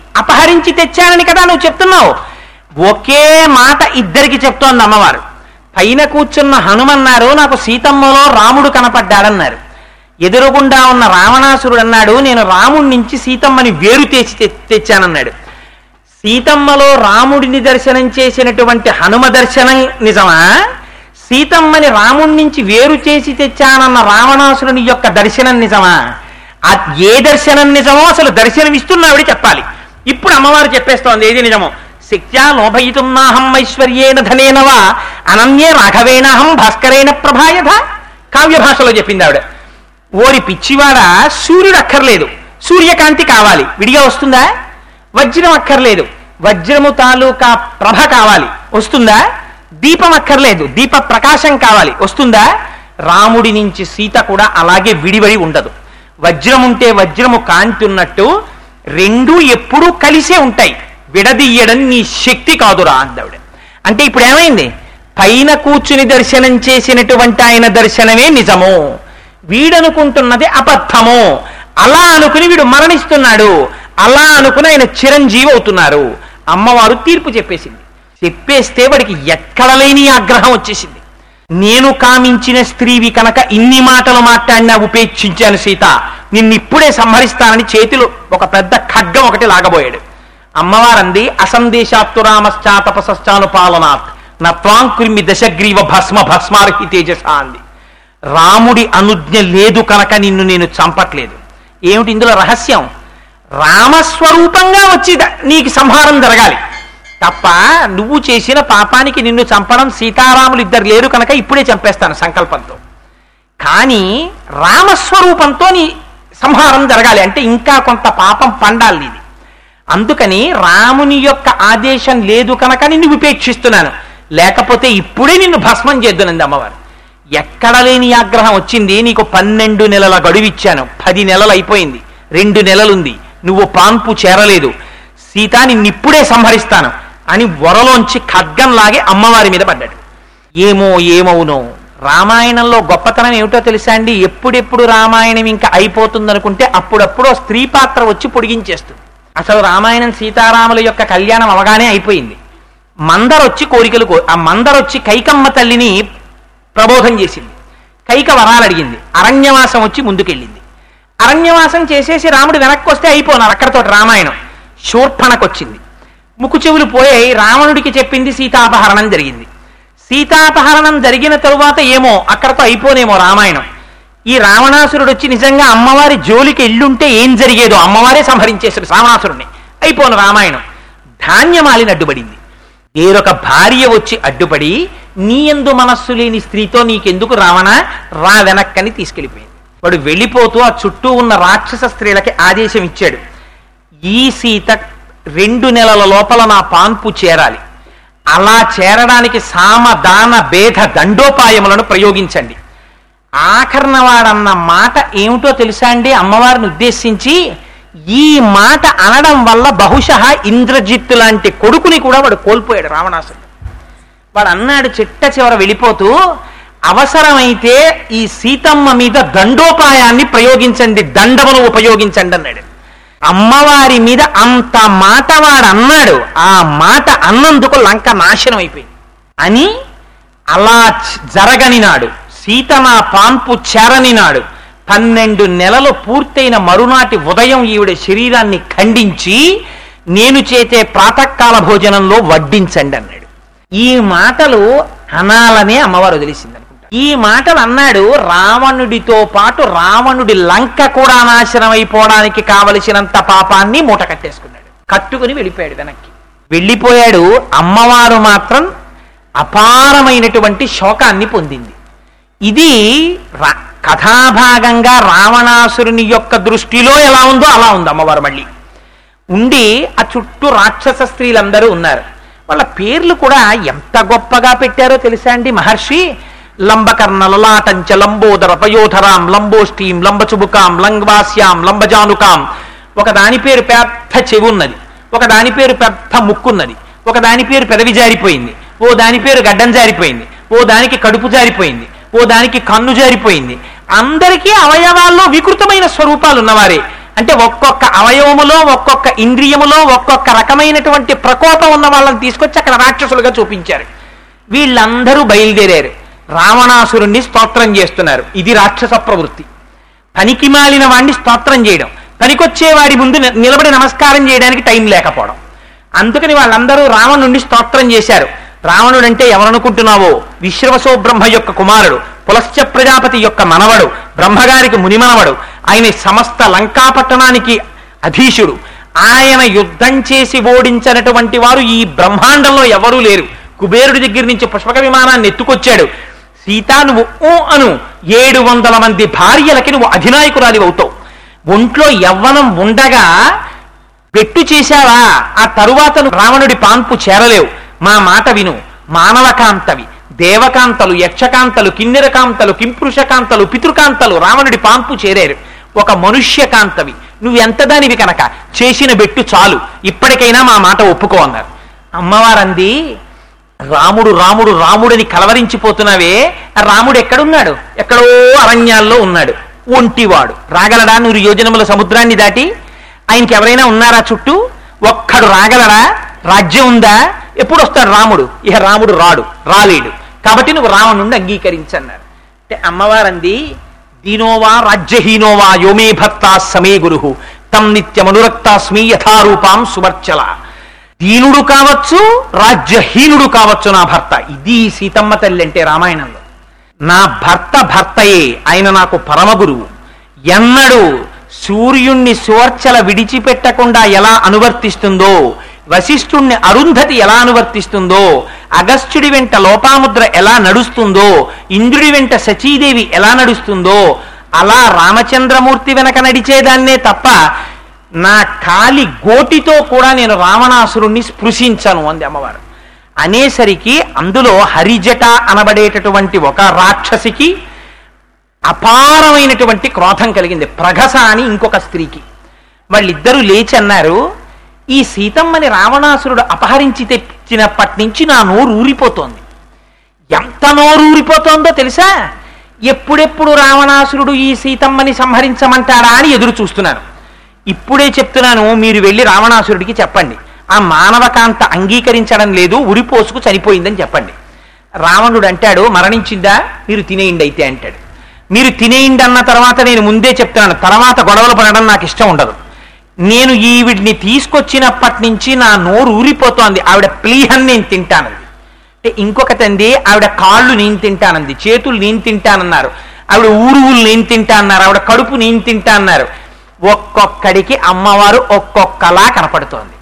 అపహరించి తెచ్చానని కదా నువ్వు చెప్తున్నావు ఒకే మాట ఇద్దరికి చెప్తోంది అమ్మవారు పైన కూర్చున్న హనుమన్నారు నాకు సీతమ్మలో రాముడు కనపడ్డాడన్నారు ఎదురుగుండా ఉన్న రావణాసురుడు అన్నాడు నేను రాముడి నుంచి సీతమ్మని వేరు తెచ్చి తె- తెచ్చానన్నాడు సీతమ్మలో రాముడిని దర్శనం చేసినటువంటి హనుమ దర్శనం నిజమా సీతమ్మని రాముడి నుంచి వేరు చేసి తెచ్చానన్న రావణాసురుని యొక్క దర్శనం నిజమా ఆ ఏ దర్శనం నిజమో అసలు దర్శనం ఇస్తున్నావిడ చెప్పాలి ఇప్పుడు అమ్మవారు చెప్పేస్తోంది ఏది నిజమో శక్త్యా లోభయితున్నాహం ఐశ్వర్యేణ ధనేనవా అనన్యే రాఘవేణాహం భాస్కరేణ ప్రభాయధ కావ్య భాషలో చెప్పింది ఆవిడ ఓరి పిచ్చివాడ సూర్యుడు అక్కర్లేదు సూర్యకాంతి కావాలి విడిగా వస్తుందా వజ్రం అక్కర్లేదు వజ్రము తాలూకా ప్రభ కావాలి వస్తుందా దీపం అక్కర్లేదు దీప ప్రకాశం కావాలి వస్తుందా రాముడి నుంచి సీత కూడా అలాగే విడివడి ఉండదు వజ్రం ఉంటే వజ్రము కాంతి ఉన్నట్టు రెండు ఎప్పుడూ కలిసే ఉంటాయి విడదీయడం నీ శక్తి కాదురా అందావిడ అంటే ఇప్పుడు ఏమైంది పైన కూర్చుని దర్శనం చేసినటువంటి ఆయన దర్శనమే నిజము వీడనుకుంటున్నది అబద్ధము అలా అనుకుని వీడు మరణిస్తున్నాడు అలా అనుకుని ఆయన చిరంజీవి అవుతున్నారు అమ్మవారు తీర్పు చెప్పేసింది చెప్పేస్తే వాడికి ఎక్కడ లేని ఆగ్రహం వచ్చేసింది నేను కామించిన స్త్రీవి కనుక ఇన్ని మాటలు మాట్లాడినా ఉపేక్షించాను సీత నిన్నిప్పుడే సంహరిస్తానని చేతిలో ఒక పెద్ద ఖడ్గం ఒకటి లాగబోయాడు అమ్మవారంది అసందేశాత్తురామశ్చాతపశ్చాను పాలనాత్ నత్వాంకుర్మి దశగ్రీవ భస్మ భస్మార్హి తేజస అంది రాముడి అనుజ్ఞ లేదు కనుక నిన్ను నేను చంపట్లేదు ఏమిటి ఇందులో రహస్యం రామస్వరూపంగా వచ్చి ద- నీకు సంహారం జరగాలి తప్ప నువ్వు చేసిన పాపానికి నిన్ను చంపడం సీతారాములు ఇద్దరు లేరు కనుక ఇప్పుడే చంపేస్తాను సంకల్పంతో కానీ రామస్వరూపంతో నీ సంహారం జరగాలి అంటే ఇంకా కొంత పాపం పండాలి నీది అందుకని రాముని యొక్క ఆదేశం లేదు కనుక నిన్ను ఉపేక్షిస్తున్నాను లేకపోతే ఇప్పుడే నిన్ను భస్మం చేద్దునంది అమ్మవారు ఎక్కడ లేని ఆగ్రహం వచ్చింది నీకు పన్నెండు నెలల గడువిచ్చాను పది నెలలు అయిపోయింది రెండు నెలలుంది నువ్వు పాన్పు చేరలేదు సీత నిన్నిప్పుడే సంహరిస్తాను అని వరలోంచి ఖడ్గంలాగే అమ్మవారి మీద పడ్డాడు ఏమో ఏమవునో రామాయణంలో గొప్పతనం ఏమిటో తెలుసా అండి ఎప్పుడెప్పుడు రామాయణం ఇంకా అయిపోతుందనుకుంటే అప్పుడప్పుడు ఆ స్త్రీ పాత్ర వచ్చి పొడిగించేస్తుంది అసలు రామాయణం సీతారాముల యొక్క కళ్యాణం అవగానే అయిపోయింది మందరొచ్చి కోరికలు కో ఆ మందరొచ్చి కైకమ్మ తల్లిని ప్రబోధం చేసింది కైక వరాలు అడిగింది అరణ్యవాసం వచ్చి ముందుకెళ్ళింది అరణ్యవాసం చేసేసి రాముడు వెనక్కి వస్తే అయిపోనారు అక్కడతో రామాయణం శూర్పణకొచ్చింది ముక్కు చెవులు పోయాయి రావణుడికి చెప్పింది సీతాపహరణం జరిగింది సీతాపహరణం జరిగిన తరువాత ఏమో అక్కడతో అయిపోనేమో రామాయణం ఈ రావణాసురుడు వచ్చి నిజంగా అమ్మవారి జోలికి ఎల్లుంటే ఏం జరిగేదో అమ్మవారే సంహరించేశాడు రావణాసురుణ్ణి అయిపోను రామాయణం ధాన్యమాలిని అడ్డుపడింది వేరొక భార్య వచ్చి అడ్డుపడి నీ ఎందు మనస్సు లేని స్త్రీతో నీకెందుకు రావణ రా వెనక్కని తీసుకెళ్ళిపోయింది వాడు వెళ్ళిపోతూ ఆ చుట్టూ ఉన్న రాక్షస స్త్రీలకి ఆదేశం ఇచ్చాడు ఈ సీత రెండు నెలల లోపల నా పాన్పు చేరాలి అలా చేరడానికి సామ దాన భేద దండోపాయములను ప్రయోగించండి ఆఖరణ వాడన్న మాట ఏమిటో తెలుసా అండి అమ్మవారిని ఉద్దేశించి ఈ మాట అనడం వల్ల బహుశः ఇంద్రజిత్తు లాంటి కొడుకుని కూడా వాడు కోల్పోయాడు రావణాసురుడు వాడు అన్నాడు చిట్ట చివర వెళ్ళిపోతూ అవసరమైతే ఈ సీతమ్మ మీద దండోపాయాన్ని ప్రయోగించండి దండమును ఉపయోగించండి అన్నాడు అమ్మవారి మీద అంత మాట వాడు అన్నాడు ఆ మాట అన్నందుకు లంక నాశనం అయిపోయింది అని అలా చ- జరగని నాడు సీత నా పాన్పు చేరని నాడు పన్నెండు నెలలు పూర్తయిన మరునాటి ఉదయం ఈవిడ శరీరాన్ని ఖండించి నేను చేసే ప్రాతకాల భోజనంలో వడ్డించండి అన్నాడు ఈ మాటలు అనాలనే అమ్మవారు వదిలేసింది అనుకుంటా ఈ మాటలు అన్నాడు రావణుడితో పాటు రావణుడి లంక కూడా నాశనం అయిపోవడానికి కావలసినంత పాపాన్ని మూట కట్టేసుకున్నాడు కట్టుకుని వెళ్ళిపోయాడు వెనక్కి వెళ్ళిపోయాడు అమ్మవారు మాత్రం అపారమైనటువంటి శోకాన్ని పొందింది ఇది రా- కథాభాగంగా రావణాసురుని యొక్క దృష్టిలో ఎలా ఉందో అలా ఉంది అమ్మవారు మళ్ళీ ఉండి ఆ చుట్టూ రాక్షస స్త్రీలందరూ ఉన్నారు వాళ్ళ పేర్లు కూడా ఎంత గొప్పగా పెట్టారో తెలుసా అండి మహర్షి లంబకర్ణ లలాటంచ లంబోదర పయోధరాం లంబోష్ఠీం లంబచుబుకాం లంగ్వాస్యాం లంబజానుకాం ఒక దాని పేరు పెద్ద చెవి ఉన్నది ఒక దాని పేరు పెద్ద ముక్కున్నది ఒక దాని పేరు పెదవి జారిపోయింది ఓ దాని పేరు గడ్డం జారిపోయింది ఓ దానికి కడుపు జారిపోయింది ఓ దానికి కన్ను జారిపోయింది అందరికీ అవయవాల్లో వికృతమైన స్వరూపాలు ఉన్నవారే అంటే ఒక్కొక్క అవయవములో ఒక్కొక్క ఇంద్రియములో ఒక్కొక్క రకమైనటువంటి ప్రకోపం ఉన్న వాళ్ళని తీసుకొచ్చి అక్కడ రాక్షసులుగా చూపించారు వీళ్ళందరూ బయలుదేరారు రావణాసురుణ్ణి స్తోత్రం చేస్తున్నారు ఇది రాక్షస ప్రవృత్తి పనికి మాలిన వాడిని స్తోత్రం చేయడం పనికొచ్చే వాడి ముందు ని- నిలబడి నమస్కారం చేయడానికి టైం లేకపోవడం అందుకని వాళ్ళందరూ రావణుణ్ణి స్తోత్రం చేశారు రావణుడు అంటే ఎవరనుకుంటున్నావో విశ్రవసో బ్రహ్మ యొక్క కుమారుడు పులశ్చ ప్రజాపతి యొక్క మనవడు బ్రహ్మగారికి మునిమనవడు ఆయన సమస్త లంకాపట్టణానికి అధీశుడు ఆయన యుద్ధం చేసి ఓడించినటువంటి వారు ఈ బ్రహ్మాండంలో ఎవరూ లేరు కుబేరుడి దగ్గర నుంచి పుష్పక విమానాన్ని ఎత్తుకొచ్చాడు సీత నువ్వు ఊ అను ఏడు వందల మంది భార్యలకి నువ్వు అధినాయకురాలి అవుతావు ఒంట్లో యవ్వనం ఉండగా పెట్టు చేశావా ఆ తరువాత నువ్వు రావణుడి పాన్పు చేరలేవు మా మాట విను మానవకాంతవి దేవకాంతలు యక్షకాంతలు కిన్నెరకాంతలు కింపురుషకాంతలు పితృకాంతలు రావణుడి పాన్పు చేరారు ఒక మనుష్యకాంతవి నువ్వు ఎంత దానివి కనుక చేసిన బెట్టు చాలు ఇప్పటికైనా మా మాట ఒప్పుకో అన్నారు అమ్మవారంది రాముడు రాముడు రాముడని కలవరించిపోతున్నావే ఆ రాముడు ఎక్కడున్నాడు ఎక్కడో అరణ్యాల్లో ఉన్నాడు ఒంటివాడు రాగలడా నూరు యోజనముల సముద్రాన్ని దాటి ఆయనకి ఎవరైనా ఉన్నారా చుట్టూ ఒక్కడు రాగలడా రాజ్యం ఉందా ఎప్పుడు వస్తాడు రాముడు ఇక రాముడు రాడు రాలేడు కాబట్టి నువ్వు రావణుండి అంగీకరించన్నారు అంటే అమ్మవారంది దీనోవా రాజ్యహీనోవా యోమే భర్త సమే గురు తం నిత్యమనురక్తాస్మి యథారూపాం సువర్చల దీనుడు కావచ్చు రాజ్యహీనుడు కావచ్చు నా భర్త ఇది సీతమ్మ తల్లి అంటే రామాయణంలో నా భర్త భర్తయే ఆయన నాకు పరమ గురువు ఎన్నడు సూర్యుణ్ణి సువర్చల విడిచిపెట్టకుండా ఎలా అనువర్తిస్తుందో వశిష్ఠుణ్ణి అరుంధతి ఎలా అనువర్తిస్తుందో అగస్త్యుడి వెంట లోపాముద్ర ఎలా నడుస్తుందో ఇంద్రుడి వెంట శచీదేవి ఎలా నడుస్తుందో అలా రామచంద్రమూర్తి వెనక నడిచేదాన్నే తప్ప నా కాలి గోటితో కూడా నేను రావణాసురుణ్ణి స్పృశించను అంది అమ్మవారు అనేసరికి అందులో హరిజట అనబడేటటువంటి ఒక రాక్షసికి అపారమైనటువంటి క్రోధం కలిగింది ప్రగస అని ఇంకొక స్త్రీకి వాళ్ళిద్దరూ లేచి అన్నారు ఈ సీతమ్మని రావణాసురుడు అపహరించి తెచ్చినప్పటి నుంచి నా నోరు ఊరిపోతోంది ఎంత నోరు ఊరిపోతోందో తెలుసా ఎప్పుడెప్పుడు రావణాసురుడు ఈ సీతమ్మని సంహరించమంటాడా అని ఎదురు చూస్తున్నాను ఇప్పుడే చెప్తున్నాను మీరు వెళ్ళి రావణాసురుడికి చెప్పండి ఆ మానవకాంత అంగీకరించడం లేదు ఉరిపోసుకు చనిపోయిందని చెప్పండి రావణుడు అంటాడు మరణించిందా మీరు తినేయండి అయితే అంటాడు మీరు తినేయండి అన్న తర్వాత నేను ముందే చెప్తున్నాను తర్వాత గొడవలు పడడం నాకు ఇష్టం ఉండదు నేను ఈవిడిని తీసుకొచ్చినప్పటి నుంచి నా నోరు ఊరిపోతోంది ఆవిడ ప్లీహన్ నేను తింటానంది అంటే ఇంకొక తంది ఆవిడ కాళ్ళు నేను తింటానంది చేతులు నేను తింటానన్నారు ఆవిడ ఊరువులు నేను తింటా అన్నారు ఆవిడ కడుపు నేను తింటా అన్నారు ఒక్కొక్కడికి అమ్మవారు ఒక్కొక్కలా కనపడుతోంది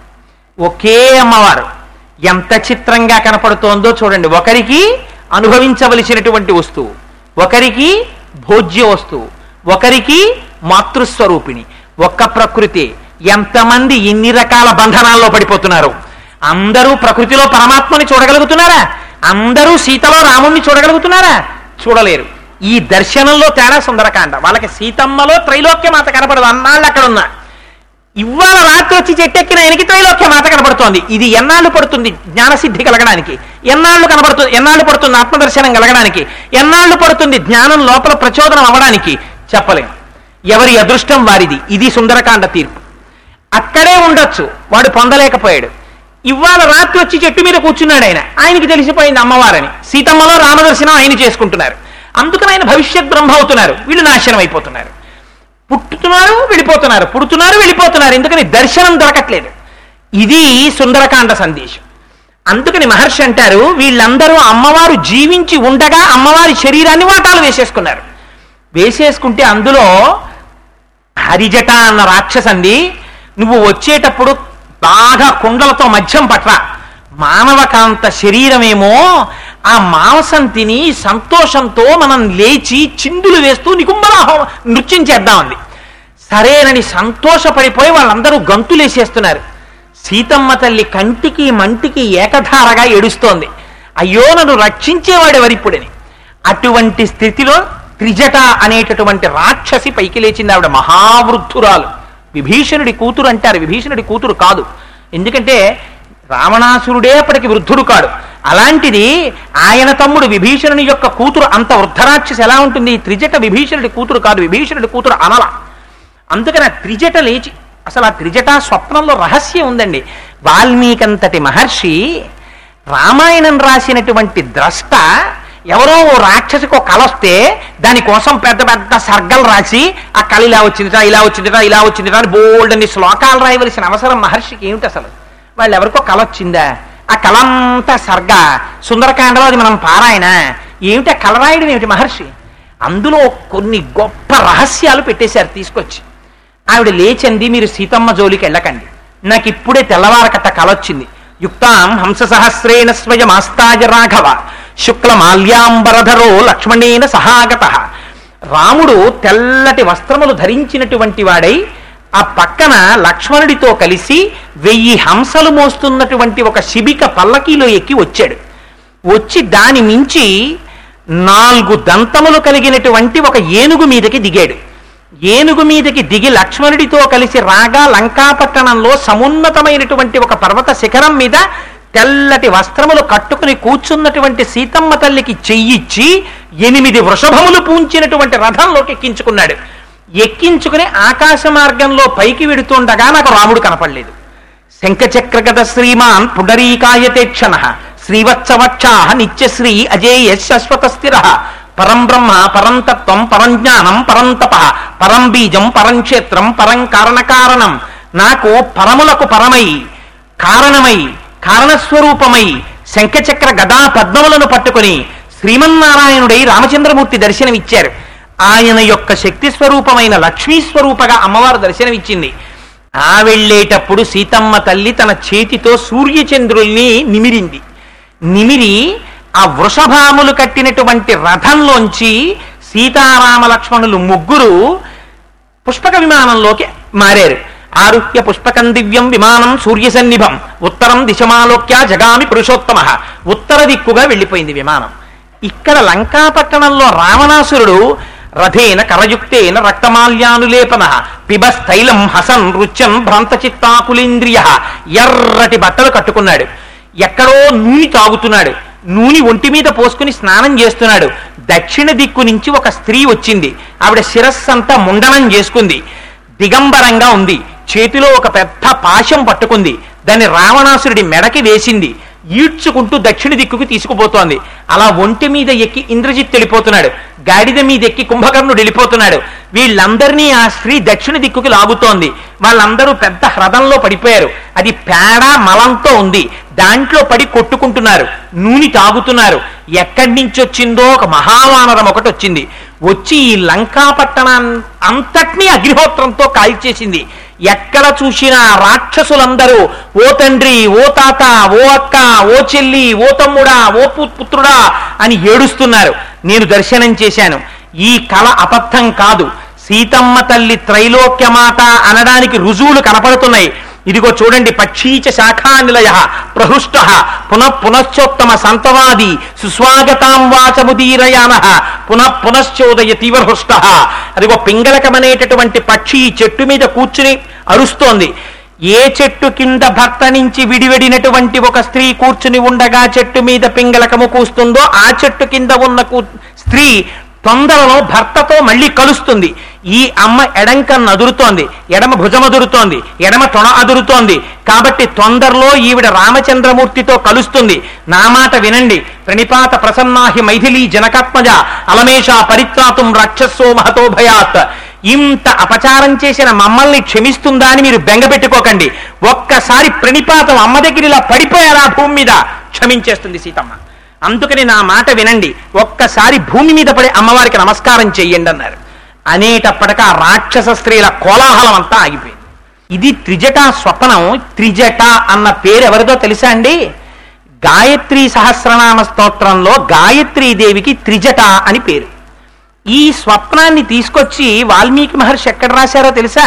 ఒకే అమ్మవారు ఎంత చిత్రంగా కనపడుతోందో చూడండి ఒకరికి అనుభవించవలసినటువంటి వస్తువు ఒకరికి భోజ్య వస్తువు ఒకరికి మాతృస్వరూపిణి ఒక్క ప్రకృతి ఎంతమంది ఎన్ని రకాల బంధనాల్లో పడిపోతున్నారు అందరూ ప్రకృతిలో పరమాత్మని చూడగలుగుతున్నారా అందరూ సీతలో రాముణ్ణి చూడగలుగుతున్నారా చూడలేరు ఈ దర్శనంలో తేడా సుందరకాండ వాళ్ళకి సీతమ్మలో త్రైలోక్య మాత కనపడదు అన్నాళ్ళు అక్కడ ఉన్నా ఇవాళ రాత్రి వచ్చి చెట్టెక్కిన ఆయనకి త్రైలోక్య మాత కనబడుతోంది ఇది ఎన్నాళ్ళు పడుతుంది జ్ఞానసిద్ధి కలగడానికి ఎన్నాళ్ళు కనబడుతుంది ఎన్నాళ్ళు పడుతుంది ఆత్మదర్శనం కలగడానికి ఎన్నాళ్ళు పడుతుంది జ్ఞానం లోపల ప్రచోదనం అవ్వడానికి చెప్పలేం ఎవరి అదృష్టం వారిది ఇది సుందరకాండ తీర్పు అక్కడే ఉండొచ్చు వాడు పొందలేకపోయాడు ఇవాళ రాత్రి వచ్చి చెట్టు మీద కూర్చున్నాడు ఆయన ఆయనకి తెలిసిపోయింది అమ్మవారని సీతమ్మలో రామదర్శనం ఆయన చేసుకుంటున్నారు అందుకని ఆయన భవిష్యత్ బ్రహ్మ అవుతున్నారు వీళ్ళు నాశనం అయిపోతున్నారు పుట్టుతున్నారు వెళ్ళిపోతున్నారు పుడుతున్నారు వెళ్ళిపోతున్నారు ఎందుకని దర్శనం దొరకట్లేదు ఇది సుందరకాండ సందేశం అందుకని మహర్షి అంటారు వీళ్ళందరూ అమ్మవారు జీవించి ఉండగా అమ్మవారి శరీరాన్ని వాటాలు వేసేసుకున్నారు వేసేసుకుంటే అందులో హరిజట అన్న రాక్షసంది నువ్వు వచ్చేటప్పుడు బాగా కుండలతో మధ్యం పట్ల మానవకాంత శరీరమేమో ఆ మాంసం తిని సంతోషంతో మనం లేచి చిందులు వేస్తూ నికుంభలాహో నృత్యం చేద్దామంది సరేనని సంతోషపడిపోయి వాళ్ళందరూ గంతులేసేస్తున్నారు సీతమ్మ తల్లి కంటికి మంటికి ఏకధారగా ఏడుస్తోంది అయ్యో నన్ను రక్షించేవాడు వరిప్పుడని అటువంటి స్థితిలో త్రిజట అనేటటువంటి రాక్షసి పైకి లేచింది ఆవిడ మహావృద్ధురాలు విభీషణుడి కూతురు అంటారు విభీషణుడి కూతురు కాదు ఎందుకంటే రావణాసురుడే అప్పటికి వృద్ధుడు కాడు అలాంటిది ఆయన తమ్ముడు విభీషణుని యొక్క కూతురు అంత వృద్ధరాక్షసి ఎలా ఉంటుంది త్రిజట విభీషణుడి కూతురు కాదు విభీషణుడి కూతురు అనల అందుకని ఆ త్రిజట లేచి అసలు ఆ త్రిజట స్వప్నంలో రహస్యం ఉందండి వాల్మీకంతటి మహర్షి రామాయణం రాసినటువంటి ద్రష్ట ఎవరో ఓ రాక్షసికి ఒక కళ వస్తే దానికోసం పెద్ద పెద్ద సర్గలు రాసి ఆ కళ ఇలా వచ్చిందిట ఇలా వచ్చిందిట ఇలా వచ్చిందిట అని బోల్డ్ అన్ని శ్లోకాలు రాయవలసిన అవసరం మహర్షికి ఏమిటి అసలు వాళ్ళు ఎవరికో కళ వచ్చిందా ఆ కళ అంతా సర్గ సుందరకాండలో అది మనం పారాయణ ఏమిటి ఆ కళ రాయడం ఏమిటి మహర్షి అందులో కొన్ని గొప్ప రహస్యాలు పెట్టేశారు తీసుకొచ్చి ఆవిడ లేచంది మీరు సీతమ్మ జోలికి వెళ్ళకండి నాకు ఇప్పుడే తెల్లవారకట్ట కలొచ్చింది యుక్తాం హంస సహస్రేణ స్వయమాస్తాయ రాఘవ శుక్ల మాల్యాంబరధరో లక్ష్మణేన సహాగత రాముడు తెల్లటి వస్త్రములు ధరించినటువంటి వాడై ఆ పక్కన లక్ష్మణుడితో కలిసి వెయ్యి హంసలు మోస్తున్నటువంటి ఒక శిబిక పల్లకీలో ఎక్కి వచ్చాడు వచ్చి దాని మించి నాలుగు దంతములు కలిగినటువంటి ఒక ఏనుగు మీదకి దిగాడు ఏనుగు మీదకి దిగి లక్ష్మణుడితో కలిసి రాగా లంకాపట్టణంలో సమున్నతమైనటువంటి ఒక పర్వత శిఖరం మీద తెల్లటి వస్త్రములు కట్టుకుని కూర్చున్నటువంటి సీతమ్మ తల్లికి చెయ్యిచ్చి ఎనిమిది వృషభములు పూంచినటువంటి రథంలోకి ఎక్కించుకున్నాడు ఎక్కించుకుని ఆకాశ మార్గంలో పైకి వెడుతుండగా నాకు రాముడు కనపడలేదు శంఖచక్రగత శ్రీమాన్ పుండరీకాయతే క్షణ శ్రీవత్సవక్షా నిత్యశ్రీ అజేయ శాశ్వత స్థిర పరం బ్రహ్మ పరం తత్వం పరం జ్ఞానం పరం తప పరం బీజం పరం క్షేత్రం పరం కారణకారణం నాకు పరములకు పరమై కారణమై కారణస్వరూపమై శంఖచక్ర గదా పద్మములను పట్టుకుని శ్రీమన్నారాయణుడై రామచంద్రమూర్తి దర్శనమిచ్చారు ఆయన యొక్క శక్తి స్వరూపమైన లక్ష్మీ స్వరూపగా అమ్మవారు దర్శనమిచ్చింది ఆ వెళ్ళేటప్పుడు సీతమ్మ తల్లి తన చేతితో సూర్యచంద్రుల్ని నిమిరింది నిమిరి ఆ వృషభాములు కట్టినటువంటి రథంలోంచి సీతారామ లక్ష్మణులు ముగ్గురు పుష్పక విమానంలోకి మారారు ఆరుహ్య పుష్పకం దివ్యం విమానం సూర్య సన్నిభం ఉత్తరం దిశమాలోక్య జగామి పురుషోత్తమ ఉత్తర దిక్కుగా వెళ్ళిపోయింది విమానం ఇక్కడ లంకాపట్టణంలో రావణాసురుడు రథేన కరయుక్తేన రక్తమాల్యానులేపన పిబస్థైలం హసన్ రుచ్యన్ భ్రాంతచిత్తాకులేంద్రియ ఎర్రటి బట్టలు కట్టుకున్నాడు ఎక్కడో నూనె తాగుతున్నాడు నూనె ఒంటి మీద పోసుకుని స్నానం చేస్తున్నాడు దక్షిణ దిక్కు నుంచి ఒక స్త్రీ వచ్చింది ఆవిడ శిరస్సంతా ముండనం చేసుకుంది దిగంబరంగా ఉంది చేతిలో ఒక పెద్ద పాశం పట్టుకుంది దాన్ని రావణాసురుడి మెడకి వేసింది ఈడ్చుకుంటూ దక్షిణ దిక్కుకు తీసుకుపోతోంది అలా ఒంటి మీద ఎక్కి ఇంద్రజిత్ వెళ్ళిపోతున్నాడు గాడిద మీద ఎక్కి కుంభకర్ణుడు వెళ్ళిపోతున్నాడు వీళ్ళందరినీ ఆ స్త్రీ దక్షిణ దిక్కుకి లాగుతోంది వాళ్ళందరూ పెద్ద హ్రదంలో పడిపోయారు అది పేడ మలంతో ఉంది దాంట్లో పడి కొట్టుకుంటున్నారు నూనె తాగుతున్నారు ఎక్కడి నుంచి వచ్చిందో ఒక మహావానరం ఒకటి వచ్చింది వచ్చి ఈ లంకాపట్టణాన్ని అంతటినీ అగ్నిహోత్రంతో కాల్చేసింది ఎక్కడ చూసినా రాక్షసులందరూ ఓ తండ్రి ఓ తాత ఓ అక్క ఓ చెల్లి ఓ తమ్ముడా ఓ పు- పుత్రుడా అని ఏడుస్తున్నారు నేను దర్శనం చేశాను ఈ కళ అబద్ధం కాదు సీతమ్మ తల్లి త్రైలోక్యమాత అనడానికి రుజువులు కనపడుతున్నాయి ఇదిగో చూడండి పక్షీచ శాఖానిలయ ప్రహృష్ట పునః పునశ్చోత్తమ సంతవాది సుస్వాగతాం వాచముదీరయాన పునః పునశ్చోదయ తీవ్రహృష్ట అదిగో పింగళకమనేటటువంటి పక్షి ఈ చెట్టు మీద కూర్చుని అరుస్తోంది ఏ చెట్టు కింద భర్త నుంచి విడివడినటువంటి ఒక స్త్రీ కూర్చుని ఉండగా చెట్టు మీద పింగళకము కూస్తుందో ఆ చెట్టు కింద ఉన్న కూ- స్త్రీ తొందరలో భర్తతో మళ్ళీ కలుస్తుంది ఈ అమ్మ ఎడంకన్ను అదురుతోంది ఎడమ భుజం అదురుతోంది ఎడమ తొణ అదురుతోంది కాబట్టి తొందరలో ఈవిడ రామచంద్రమూర్తితో కలుస్తుంది నా మాట వినండి ప్రణిపాత ప్రసన్నాహి మైథిలీ జనకాత్మజ అలమేష పరిత్రాతుం రాక్షసో మహతో భయాత్ ఇంత అపచారం చేసిన మమ్మల్ని క్షమిస్తుందా అని మీరు బెంగ పెట్టుకోకండి ఒక్కసారి ప్రణిపాతం అమ్మ దగ్గర ఇలా పడిపోయారా భూమి మీద క్షమించేస్తుంది సీతమ్మ అందుకని నా మాట వినండి ఒక్కసారి భూమి మీద పడి అమ్మవారికి నమస్కారం చెయ్యండి అన్నారు అనేటప్పటికి ఆ రాక్షస స్త్రీల కోలాహలం అంతా ఆగిపోయింది ఇది త్రిజట స్వప్నం త్రిజట అన్న పేరు ఎవరిదో తెలుసా అండి గాయత్రి సహస్రనామ స్తోత్రంలో గాయత్రీ దేవికి త్రిజట అని పేరు ఈ స్వప్నాన్ని తీసుకొచ్చి వాల్మీకి మహర్షి ఎక్కడ రాశారో తెలుసా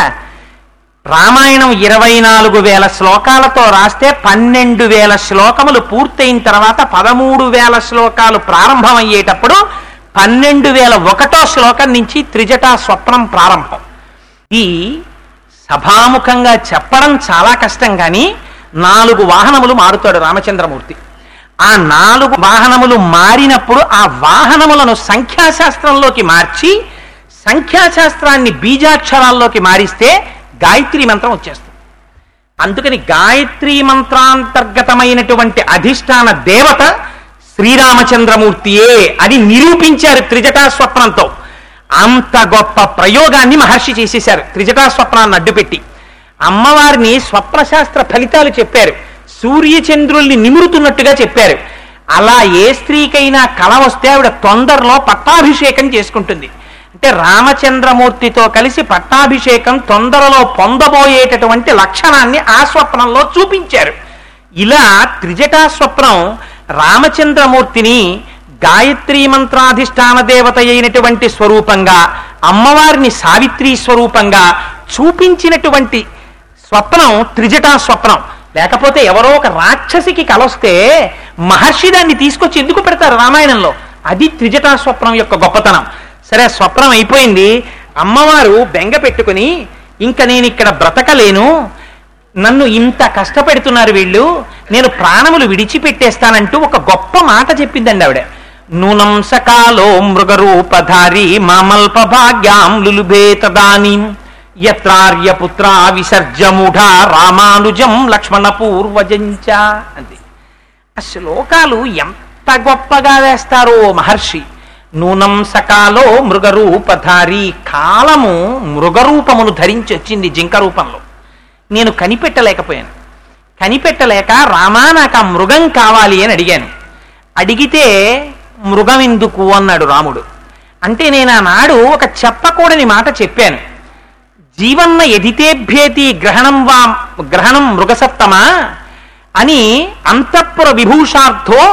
రామాయణం ఇరవై నాలుగు వేల శ్లోకాలతో రాస్తే పన్నెండు వేల శ్లోకములు పూర్తయిన తర్వాత పదమూడు వేల శ్లోకాలు ప్రారంభమయ్యేటప్పుడు పన్నెండు వేల ఒకటో శ్లోకం నుంచి త్రిజటా స్వప్నం ప్రారంభం ఈ సభాముఖంగా చెప్పడం చాలా కష్టం కానీ నాలుగు వాహనములు మారుతాడు రామచంద్రమూర్తి ఆ నాలుగు వాహనములు మారినప్పుడు ఆ వాహనములను సంఖ్యాశాస్త్రంలోకి మార్చి సంఖ్యాశాస్త్రాన్ని బీజాక్షరాల్లోకి మారిస్తే గాయత్రి మంత్రం వచ్చేస్తుంది అందుకని గాయత్రీ మంత్రాంతర్గతమైనటువంటి అధిష్టాన దేవత శ్రీరామచంద్రమూర్తియే అని నిరూపించారు త్రిజటా స్వప్నంతో అంత గొప్ప ప్రయోగాన్ని మహర్షి చేసేశారు త్రిజటా స్వప్నాన్ని అడ్డుపెట్టి అమ్మవారిని స్వప్నశాస్త్ర ఫలితాలు చెప్పారు సూర్యచంద్రుల్ని నిమురుతున్నట్టుగా చెప్పారు అలా ఏ స్త్రీకైనా కళ వస్తే ఆవిడ తొందరలో పట్టాభిషేకం చేసుకుంటుంది అంటే రామచంద్రమూర్తితో కలిసి పట్టాభిషేకం తొందరలో పొందబోయేటటువంటి లక్షణాన్ని ఆ స్వప్నంలో చూపించారు ఇలా త్రిజటా స్వప్నం రామచంద్రమూర్తిని గాయత్రీ మంత్రాధిష్టాన దేవత అయినటువంటి స్వరూపంగా అమ్మవారిని సావిత్రి స్వరూపంగా చూపించినటువంటి స్వప్నం త్రిజటా స్వప్నం లేకపోతే ఎవరో ఒక రాక్షసికి కలొస్తే మహర్షి దాన్ని తీసుకొచ్చి ఎందుకు పెడతారు రామాయణంలో అది త్రిజటా స్వప్నం యొక్క గొప్పతనం సరే ఆ స్వప్నం అయిపోయింది అమ్మవారు బెంగ పెట్టుకుని ఇంకా నేను ఇక్కడ బ్రతకలేను నన్ను ఇంత కష్టపెడుతున్నారు వీళ్ళు నేను ప్రాణములు విడిచిపెట్టేస్తానంటూ ఒక గొప్ప మాట చెప్పిందండి ఆవిడ నూనం సకాలో మృగరూపధారి మామల్ప భాగ్యాం లులుభే తదానీం యత్రార్యపుత్ర విసర్జముఢ రామానుజం లక్ష్మణ పూర్వజంచ అంది ఆ శ్లోకాలు ఎంత గొప్పగా వేస్తారో మహర్షి నూనం సకాలో మృగరూపధారి కాలము మృగరూపమును ధరించి వచ్చింది జింక రూపంలో నేను కనిపెట్టలేకపోయాను కనిపెట్టలేక రామా నాకు ఆ మృగం కావాలి అని అడిగాను అడిగితే మృగం ఎందుకు అన్నాడు రాముడు అంటే నేను ఆనాడు ఒక చెప్పకూడని మాట చెప్పాను జీవన్న ఎదితేభ్యేతి గ్రహణం వా గ్రహణం మృగసత్తమా అని అంతఃపుర విభూషార్థో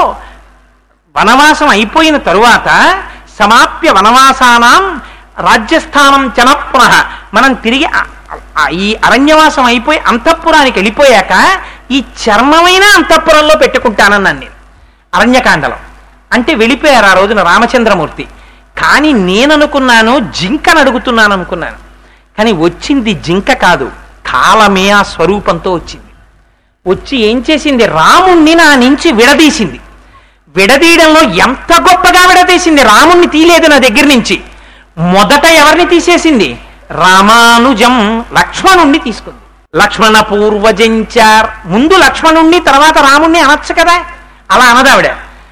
వనవాసం అయిపోయిన తరువాత సమాప్య వనవాసానాం రాజ్యస్థానం చనప్నః మనం తిరిగి ఆ- ఆ- ఈ అరణ్యవాసం అయిపోయి అంతఃపురానికి వెళ్ళిపోయాక ఈ చర్మమైన అంతఃపురంలో పెట్టుకుంటానన్నాను నేను అరణ్యకాండలో అంటే వెళ్ళిపోయారు ఆ రోజున రామచంద్రమూర్తి కానీ నేను అనుకున్నాను జింకను అడుగుతున్నాను అనుకున్నాను కానీ వచ్చింది జింక కాదు కాలమే ఆ స్వరూపంతో వచ్చింది వచ్చి ఏం చేసింది రాముణ్ణి నా నుంచి విడదీసింది విడదీయడంలో ఎంత గొప్పగా విడదీసింది రాముణ్ణి తీయలేదు నా దగ్గర నుంచి మొదట ఎవరిని తీసేసింది రామానుజం లక్ష్మణుణ్ణి తీసుకుంది లక్ష్మణ పూర్వజంచార్ ముందు లక్ష్మణుణ్ణి తర్వాత రాముణ్ణి అనొచ్చు కదా అలా అనదావిడ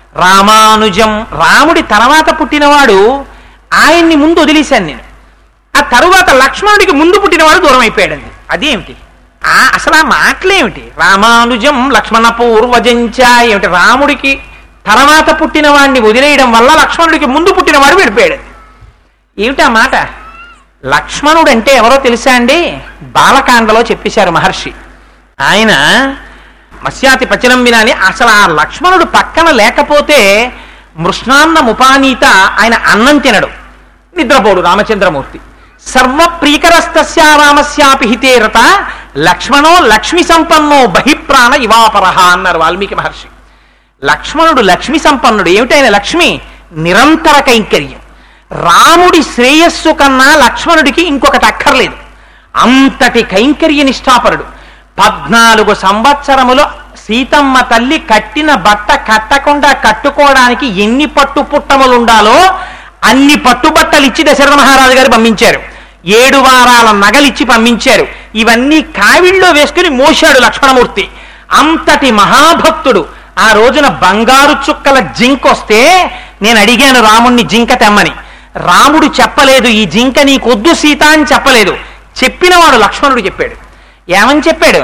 రామానుజం రాముడి తర్వాత పుట్టినవాడు ఆయన్ని ముందు వదిలేశాను నేను ఆ తరువాత లక్ష్మణుడికి ముందు పుట్టినవాడు దూరం అయిపోయాడండి అదేమిటి ఆ అసలు ఆ మాటలేమిటి రామానుజం లక్ష్మణ పూర్వజంచ ఏమిటి రాముడికి తర్వాత పుట్టిన వాడిని వదిలేయడం వల్ల లక్ష్మణుడికి ముందు పుట్టినవాడు వెళ్ళిపోయాడు ఏమిటి ఆ మాట లక్ష్మణుడు అంటే ఎవరో తెలుసా అండి బాలకాండలో చెప్పేశారు మహర్షి ఆయన మత్స్యాతి పచనం వినాని అసలు ఆ లక్ష్మణుడు పక్కన లేకపోతే మృష్ణాన్న ముపానీత ఆయన అన్నం తినడు నిద్రపోడు రామచంద్రమూర్తి సర్వప్రీకరస్తస్య రామస్యాపి హితే రత లక్ష్మణో లక్ష్మి సంపన్నో బహిప్రాణ ఇవాపరహ అన్నారు వాల్మీకి మహర్షి లక్ష్మణుడు లక్ష్మి సంపన్నుడు ఏమిటైన లక్ష్మి నిరంతర కైంకర్యం రాముడి శ్రేయస్సు కన్నా లక్ష్మణుడికి ఇంకొకటి అక్కర్లేదు అంతటి కైంకర్య నిష్ఠాపరుడు పద్నాలుగు సంవత్సరములు సీతమ్మ తల్లి కట్టిన బట్ట కట్టకుండా కట్టుకోవడానికి ఎన్ని పట్టు పుట్టములుండాలో అన్ని పట్టుబట్టలు ఇచ్చి దశరథ మహారాజు గారు పంపించారు ఏడు వారాల నగలిచ్చి పంపించారు ఇవన్నీ కావిళ్ళలో వేసుకుని మోశాడు లక్ష్మణమూర్తి అంతటి మహాభక్తుడు ఆ రోజున బంగారు చుక్కల జింకొస్తే నేను అడిగాను రాముణ్ణి జింక తెమ్మని రాముడు చెప్పలేదు ఈ జింక నీకొద్దు సీత అని చెప్పలేదు చెప్పినవాడు లక్ష్మణుడు చెప్పాడు ఏమని చెప్పాడు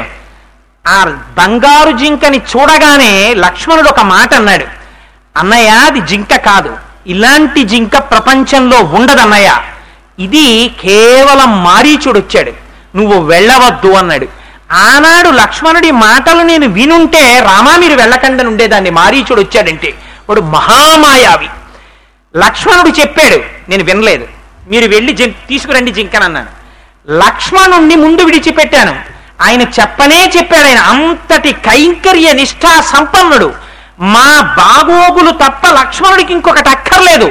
ఆ బంగారు జింకని చూడగానే లక్ష్మణుడు ఒక మాట అన్నాడు అన్నయ్య అది జింక కాదు ఇలాంటి జింక ప్రపంచంలో ఉండదన్నయ్య ఇది కేవలం మారీచుడు వచ్చాడు నువ్వు వెళ్ళవద్దు అన్నాడు ఆనాడు లక్ష్మణుడి మాటలు నేను వినుంటే రామా మీరు వెళ్ళకండి ఉండేదాన్ని మారీచుడు వచ్చాడంటే వాడు మహామాయావి లక్ష్మణుడు చెప్పాడు నేను వినలేదు మీరు వెళ్ళి జిం తీసుకురండి జింకనన్నాను లక్ష్మణుణ్ణి ముందు విడిచిపెట్టాను ఆయన చెప్పనే చెప్పాడు ఆయన అంతటి కైంకర్య నిష్ఠా సంపన్నుడు మా బాగోగులు తప్ప లక్ష్మణుడికి ఇంకొకటి అక్కర్లేదు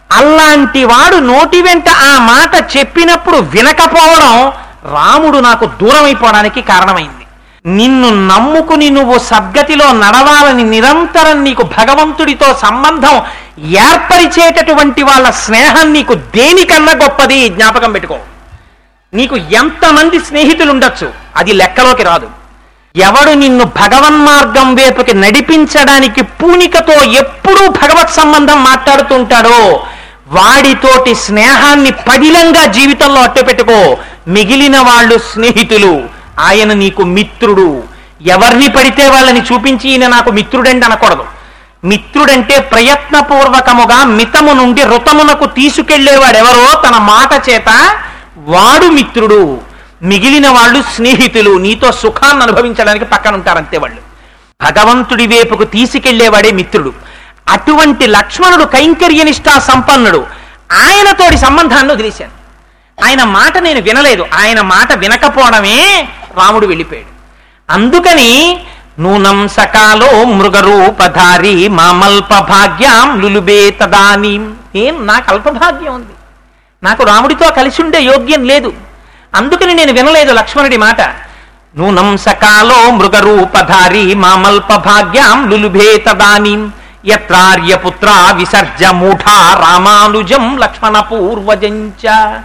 అలాంటి వాడు నోటి వెంట ఆ మాట చెప్పినప్పుడు వినకపోవడం రాముడు నాకు దూరమైపోవడానికి కారణమైంది నిన్ను నమ్ముకుని నువ్వు సద్గతిలో నడవాలని నిరంతరం నీకు భగవంతుడితో సంబంధం ఏర్పరిచేటటువంటి వాళ్ళ స్నేహం నీకు దేనికన్నా గొప్పది జ్ఞాపకం పెట్టుకో నీకు ఎంతమంది స్నేహితులు ఉండొచ్చు అది లెక్కలోకి రాదు ఎవడు నిన్ను భగవన్మార్గం వైపుకి నడిపించడానికి పూనికతో ఎప్పుడూ భగవత్ సంబంధం మాట్లాడుతుంటాడో వాడితోటి స్నేహాన్ని పదిలంగా జీవితంలో అట్టపెట్టుకో మిగిలిన వాళ్ళు స్నేహితులు ఆయన నీకు మిత్రుడు ఎవరిని పడితే వాళ్ళని చూపించి ఈయన నాకు మిత్రుడండి అనకూడదు మిత్రుడంటే ప్రయత్నపూర్వకముగా మితము నుండి రుతమునకు తీసుకెళ్లేవాడెవరో తన మాట చేత వాడు మిత్రుడు మిగిలిన వాళ్ళు స్నేహితులు నీతో సుఖాన్ని అనుభవించడానికి పక్కన ఉంటారంతే వాళ్ళు భగవంతుడి వైపుకు తీసుకెళ్లేవాడే మిత్రుడు అటువంటి లక్ష్మణుడు కైంకర్యనిష్టా సంపన్నుడు ఆయనతోటి సంబంధాన్ని వదిలేశాను ఆయన మాట నేను వినలేదు ఆయన మాట వినకపోవడమే రాముడు వెళ్ళిపోయాడు అందుకని నూనం సకాలో మృగరూపధారి మామల్ప భాగ్యాం లులుబే తదానీం నేను నాకు అల్పభాగ్యం ఉంది నాకు రాముడితో కలిసి ఉండే యోగ్యం లేదు అందుకని నేను వినలేదు లక్ష్మణుడి మాట నూనం సకాలో మృగరూపధారి మామల్ప భాగ్యాం లులుభే తదానీం యత్రార్యపుత్ర విసర్జ మూఢా రామానుజం లక్ష్మణ పూర్వజంచ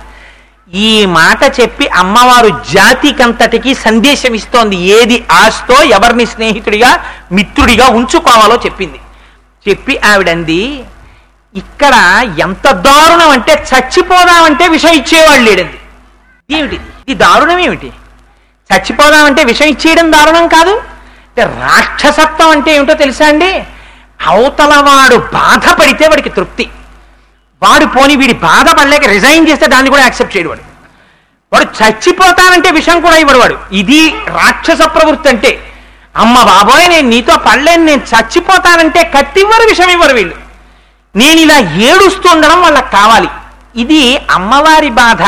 ఈ మాట చెప్పి అమ్మవారు జాతికంతటికి సందేశం ఇస్తోంది ఏది ఆస్తో ఎవరిని స్నేహితుడిగా మిత్రుడిగా ఉంచుకోవాలో చెప్పింది చెప్పి ఆవిడంది ఇక్కడ ఎంత దారుణం అంటే చచ్చిపోదామంటే విషం ఇచ్చేవాళ్ళు లేడండి ఏమిటి ఇది దారుణం ఏమిటి చచ్చిపోదామంటే విషం ఇచ్చేయడం దారుణం కాదు అంటే రాక్షసత్వం అంటే ఏమిటో తెలుసా అండి అవతల వాడు బాధపడితే వాడికి తృప్తి వాడు పోని వీడి బాధపడలేక రిజైన్ చేస్తే దాన్ని కూడా యాక్సెప్ట్ చేయడు వాడు వాడు చచ్చిపోతానంటే విషం కూడా ఇవ్వడు వాడు ఇది రాక్షస ప్రవృత్తి అంటే అమ్మ బాబోయ్ నేను నీతో పడలేను నేను చచ్చిపోతానంటే కత్తివ్వరు విషం ఇవ్వరు వీళ్ళు నేను ఇలా ఏడుస్తుండడం వాళ్ళకి కావాలి ఇది అమ్మవారి బాధ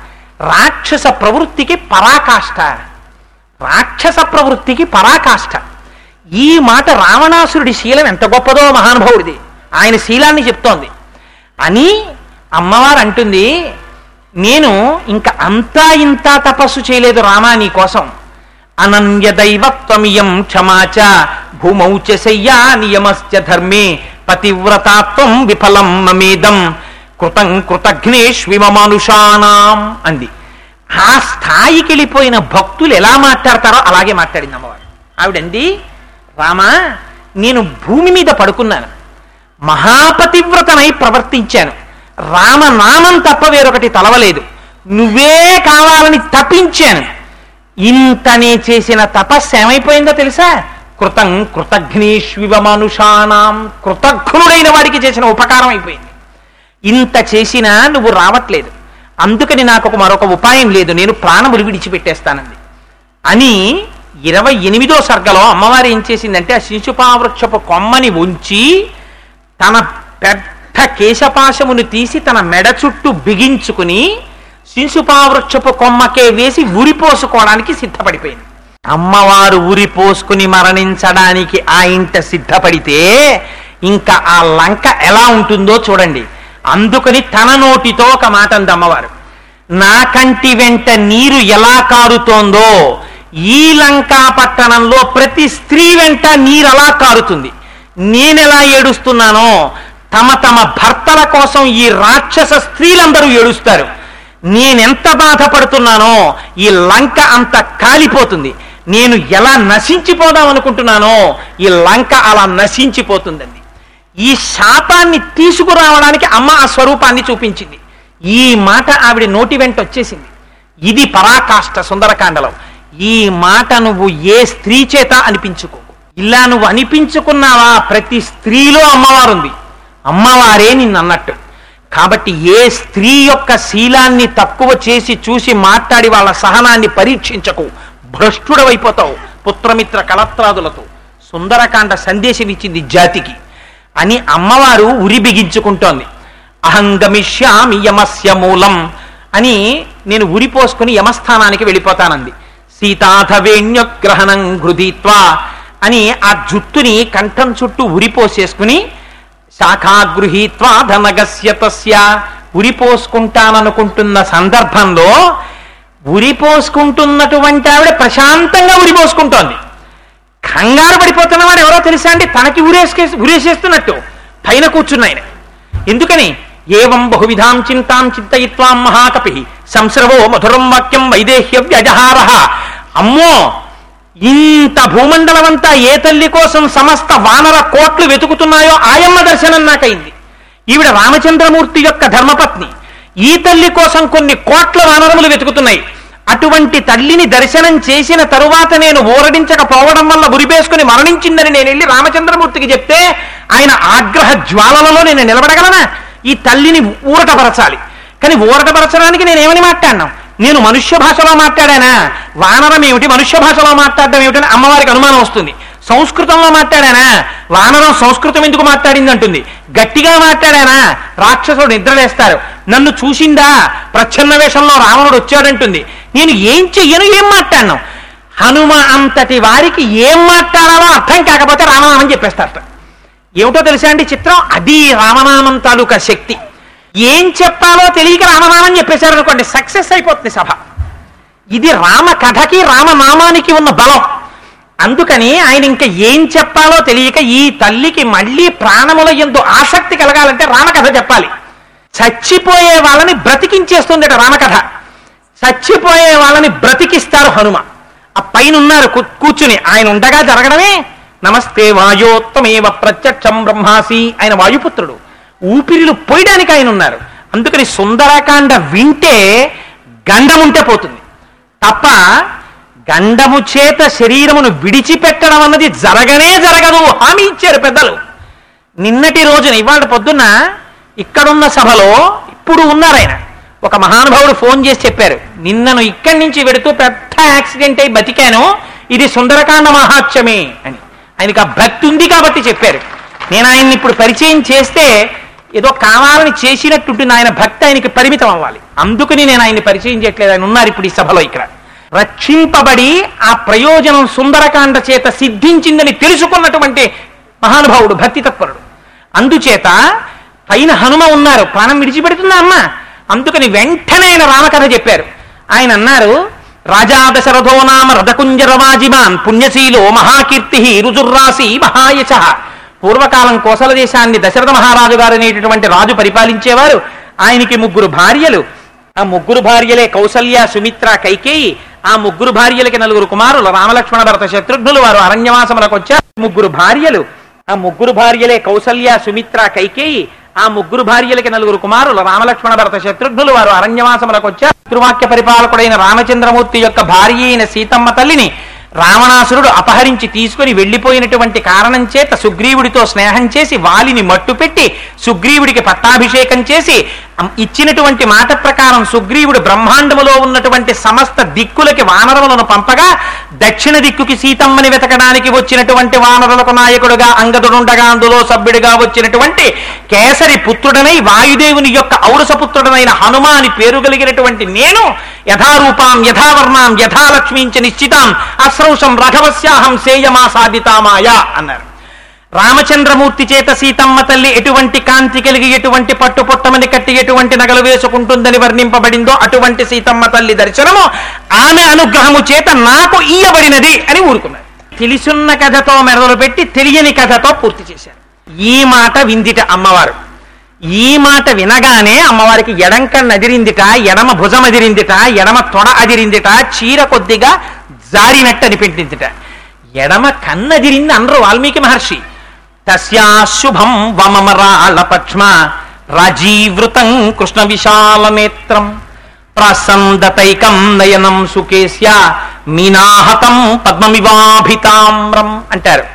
రాక్షస ప్రవృత్తికి పరాకాష్ట రాక్షస ప్రవృత్తికి పరాకాష్ట ఈ మాట రావణాసురుడి శీలం ఎంత గొప్పదో మహానుభావుడిది ఆయన శీలాన్ని చెప్తోంది అని అమ్మవారు అంటుంది నేను ఇంకా అంతా ఇంత తపస్సు చేయలేదు రామా నీ కోసం అనన్య దైవత్వమియం క్షమాచ భూమౌ చ శయ్యా నియమశ్చ ధర్మే పతివ్రతాత్వం విఫలం మమేదం కృతం కృతఘ్నేష్విమమానుషానాం అంది ఆ స్థాయికి వెళ్ళిపోయిన భక్తులు ఎలా మాట్లాడతారో అలాగే మాట్లాడింది అమ్మవారు ఆవిడంది రామా నేను భూమి మీద పడుకున్నాను మహాపతివ్రతనై ప్రవర్తించాను రామనామం తప్ప వేరొకటి తలవలేదు నువ్వే కావాలని తప్పించాను ఇంతనే చేసిన తపస్సు ఏమైపోయిందో తెలుసా కృతం కృతఘ్నేష్వివ మనుషానాం కృతఘ్నుడైన వాడికి చేసిన ఉపకారం అయిపోయింది ఇంత చేసినా నువ్వు రావట్లేదు అందుకని నాకు ఒక మరొక ఉపాయం లేదు నేను ప్రాణములు విడిచిపెట్టేస్తానంది అని ఇరవై ఎనిమిదో సర్గలో అమ్మవారు ఏం చేసిందంటే ఆ శిశుపావృక్షపు కొమ్మని ఉంచి తన పెద్ద కేశపాశమును తీసి తన మెడ చుట్టూ బిగించుకుని శిశుపావృక్షపు కొమ్మకే వేసి ఉరిపోసుకోవడానికి సిద్ధపడిపోయింది అమ్మవారు ఉరిపోసుకుని మరణించడానికి ఆ ఇంట సిద్ధపడితే ఇంకా ఆ లంక ఎలా ఉంటుందో చూడండి అందుకని తన నోటితో ఒక మాట అంది అమ్మవారు నా కంటి వెంట నీరు ఎలా కారుతోందో ఈ లంకా పట్టణంలో ప్రతి స్త్రీ వెంట నీరు అలా కారుతుంది నేనెలా ఏడుస్తున్నానో తమ తమ భర్తల కోసం ఈ రాక్షస స్త్రీలందరూ ఏడుస్తారు నేనెంత బాధపడుతున్నానో ఈ లంక అంత కాలిపోతుంది నేను ఎలా నశించిపోదాం అనుకుంటున్నానో ఈ లంక అలా నశించిపోతుందండి ఈ శాపాన్ని తీసుకురావడానికి అమ్మ ఆ స్వరూపాన్ని చూపించింది ఈ మాట ఆవిడ నోటి వెంట వచ్చేసింది ఇది పరాకాష్ట సుందరకాండలో ఈ మాట నువ్వు ఏ స్త్రీ చేత అనిపించుకో ఇలా నువ్వు అనిపించుకున్నావా ప్రతి స్త్రీలో అమ్మవారుంది అమ్మవారే నిన్ను అన్నట్టు కాబట్టి ఏ స్త్రీ యొక్క శీలాన్ని తక్కువ చేసి చూసి మాట్లాడి వాళ్ళ సహనాన్ని పరీక్షించకు భ్రష్టుడవైపోతావు పుత్రమిత్ర కలత్రాదులతో సుందరకాండ సందేశం ఇచ్చింది జాతికి అని అమ్మవారు ఉరి బిగించుకుంటోంది అహంగమిష్యామి యమస్య మూలం అని నేను ఉరిపోసుకుని యమస్థానానికి వెళ్ళిపోతానంది సీతాథవేణ్యగ్రహణం గృధీత్వా అని ఆ జుత్తుని కంఠం చుట్టూ ఉరిపోసేసుకుని శాఖాగృహీత్వా ధనగస్య తస్య ఉరిపోసుకుంటాననుకుంటున్న సందర్భంలో ఉరిపోసుకుంటున్నటువంటి ఆవిడ ప్రశాంతంగా ఉరిపోసుకుంటోంది కంగారు పడిపోతున్నవాడు ఎవరో తెలుసా అండి తనకి ఉరేసుకే ఉరేసేస్తున్నట్టు పైన కూర్చున్న ఆయన ఎందుకని ఏవం బహువిధాం చింతాం చింతయిత్వాం మహాకపి సంశ్రవో మధురం వాక్యం వైదేహ్య వ్యజహార అమ్మో ఇంత భూమండలమంతా ఏ తల్లి కోసం సమస్త వానర కోట్లు వెతుకుతున్నాయో ఆయమ్మ దర్శనం నాకైంది ఈవిడ రామచంద్రమూర్తి యొక్క ధర్మపత్ని ఈ తల్లి కోసం కొన్ని కోట్ల వానరములు వెతుకుతున్నాయి అటువంటి తల్లిని దర్శనం చేసిన తరువాత నేను ఊరడించకపోవడం వల్ల ఉరిపేసుకుని మరణించిందని నేను వెళ్ళి రామచంద్రమూర్తికి చెప్తే ఆయన ఆగ్రహ జ్వాలలలో నేను నిలబడగలనా ఈ తల్లిని ఊరటపరచాలి కానీ ఊరటపరచడానికి నేను ఏమని మాట్లాడినాం నేను మనుష్య భాషలో మాట్లాడానా వానరం ఏమిటి మనుష్య భాషలో మాట్లాడడం ఏమిటని అమ్మవారికి అనుమానం వస్తుంది సంస్కృతంలో మాట్లాడానా వానరం సంస్కృతం ఎందుకు మాట్లాడింది అంటుంది గట్టిగా మాట్లాడానా రాక్షసుడు నిద్రలేస్తారు నన్ను చూసిందా ప్రచ్ఛన్న వేషంలో రావణుడు వచ్చాడంటుంది నేను ఏం చెయ్యను ఏం మాట్లాడినాం హనుమ అంతటి వారికి ఏం మాట్లాడాలో అర్థం కాకపోతే రామనామని చెప్పేస్తారట ఏమిటో తెలుసా అండి చిత్రం అది రామనామం తాలూకా శక్తి ఏం చెప్పాలో తెలియక రామనామం చెప్పేశారు అనుకోండి సక్సెస్ అయిపోతుంది సభ ఇది రామ కథకి రామనామానికి ఉన్న బలం అందుకని ఆయన ఇంకా ఏం చెప్పాలో తెలియక ఈ తల్లికి మళ్ళీ ప్రాణముల ఎందు ఆసక్తి కలగాలంటే రామకథ చెప్పాలి చచ్చిపోయే వాళ్ళని బ్రతికించేస్తుందట రామకథ చచ్చిపోయే వాళ్ళని బ్రతికిస్తారు హనుమ ఆ పైన ఉన్నారు కూ- కూర్చుని ఆయన ఉండగా జరగడమే నమస్తే వాయోత్తమేవ ప్రత్యక్షం బ్రహ్మాసి ఆయన వాయుపుత్రుడు ఊపిరిలు పోయడానికి ఆయన ఉన్నారు అందుకని సుందరకాండ వింటే గండం ఉంటే పోతుంది తప్ప గండము చేత శరీరమును విడిచిపెట్టడం అన్నది జరగనే జరగదు హామీ ఇచ్చారు పెద్దలు నిన్నటి రోజున ఇవాళ పొద్దున్న ఇక్కడున్న సభలో ఇప్పుడు ఉన్నారు ఆయన ఒక మహానుభావుడు ఫోన్ చేసి చెప్పారు నిన్నను ఇక్కడి నుంచి వెడుతూ పెద్ద యాక్సిడెంట్ అయి బతికాను ఇది సుందరకాండ మహాత్మ్యమే అని ఆయనకి ఆ భక్తి ఉంది కాబట్టి చెప్పారు నేను ఆయన్ని ఇప్పుడు పరిచయం చేస్తే ఏదో కావాలని చేసినట్టుంటుంది ఆయన భక్తి ఆయనకి పరిమితం అవ్వాలి అందుకని నేను ఆయన్ని పరిచయం చేయట్లేదు ఆయన ఉన్నారు ఇప్పుడు ఈ సభలో ఇక్కడ రక్షింపబడి ఆ ప్రయోజనం సుందరకాండ చేత సిద్ధించిందని తెలుసుకున్నటువంటి మహానుభావుడు భక్తి తత్పరుడు అందుచేత పైన హనుమ ఉన్నారు ప్రాణం విడిచిపెడుతుందా అమ్మ అందుకని వెంటనే ఆయన రామకథ చెప్పారు ఆయన అన్నారు రాజా దశరథో నామ రథకుంజరవాజిమాన్ పుణ్యశీలో మహాకీర్తి రుజుర్రాసి మహాయశ పూర్వకాలం కోసల దేశాన్ని దశరథ మహారాజు గారు అనేటటువంటి రాజు పరిపాలించేవారు ఆయనకి ముగ్గురు భార్యలు ఆ ముగ్గురు భార్యలే కౌసల్య సుమిత్ర కైకేయి ఆ ముగ్గురు భార్యలకి నలుగురు కుమారులు రామలక్ష్మణ భరత శత్రుఘ్నులు వారు అరణ్యవాసములకు వచ్చారు ముగ్గురు భార్యలు ఆ ముగ్గురు భార్యలే కౌసల్య సుమిత్ర కైకేయి ఆ ముగ్గురు భార్యలకి నలుగురు కుమారులు రామలక్ష్మణ భరత శత్రుఘ్నులు వారు అరణ్యవాసములకు వచ్చారు పితృవాక్య పరిపాలకుడైన రామచంద్రమూర్తి యొక్క భార్య అయిన సీతమ్మ తల్లిని రావణాసురుడు అపహరించి తీసుకుని వెళ్లిపోయినటువంటి కారణం చేత సుగ్రీవుడితో స్నేహం చేసి వాలిని మట్టు పెట్టి సుగ్రీవుడికి పట్టాభిషేకం చేసి అం- ఇచ్చినటువంటి మాట ప్రకారం సుగ్రీవుడు బ్రహ్మాండములో ఉన్నటువంటి సమస్త దిక్కులకి వానరములను పంపగా దక్షిణ దిక్కుకి సీతమ్మని వెతకడానికి వచ్చినటువంటి వానరులకు నాయకుడుగా అంగదుడుండగా అందులో సభ్యుడిగా వచ్చినటువంటి కేసరి పుత్రుడనై వాయుదేవుని యొక్క ఔరసపుత్రుడనైన హనుమ అని పేరు కలిగినటువంటి నేను యథారూపాం యథావర్ణాం యథాలక్ష్మీంచ నిశ్చితాం అశ్రౌషం రఘవస్యాహం సేయమా సాధితామాయ అన్నారు రామచంద్రమూర్తి చేత సీతమ్మ తల్లి ఎటువంటి కాంతి కలిగి ఎటువంటి పట్టు పుట్టమని కట్టి ఎటువంటి నగలు వేసుకుంటుందని వర్ణింపబడిందో అటువంటి సీతమ్మ తల్లి దర్శనము ఆమె అనుగ్రహము చేత నాకు ఇయ్యబడినది అని ఊరుకున్నారు తెలిసున్న కథతో మెరదలు పెట్టి తెలియని కథతో పూర్తి చేశారు ఈ మాట విందిట అమ్మవారు ఈ మాట వినగానే అమ్మవారికి ఎడం కన్ను అదిరిందిట ఎడమ భుజం అదిరిందిట ఎడమ తొడ అదిరిందిట చీర కొద్దిగా జారినట్టు అనిపించిందిట ఎడమ కన్నదిరింది అనరు వాల్మీకి మహర్షి తస్యాశుభం వమమరాళపక్ష్మ రాజీవృతం కృష్ణ విశాల నేత్రం ప్రసందతైకం నయనం సుకేశ్య మీనాహతం పద్మమివాభితామ్రం అంటారు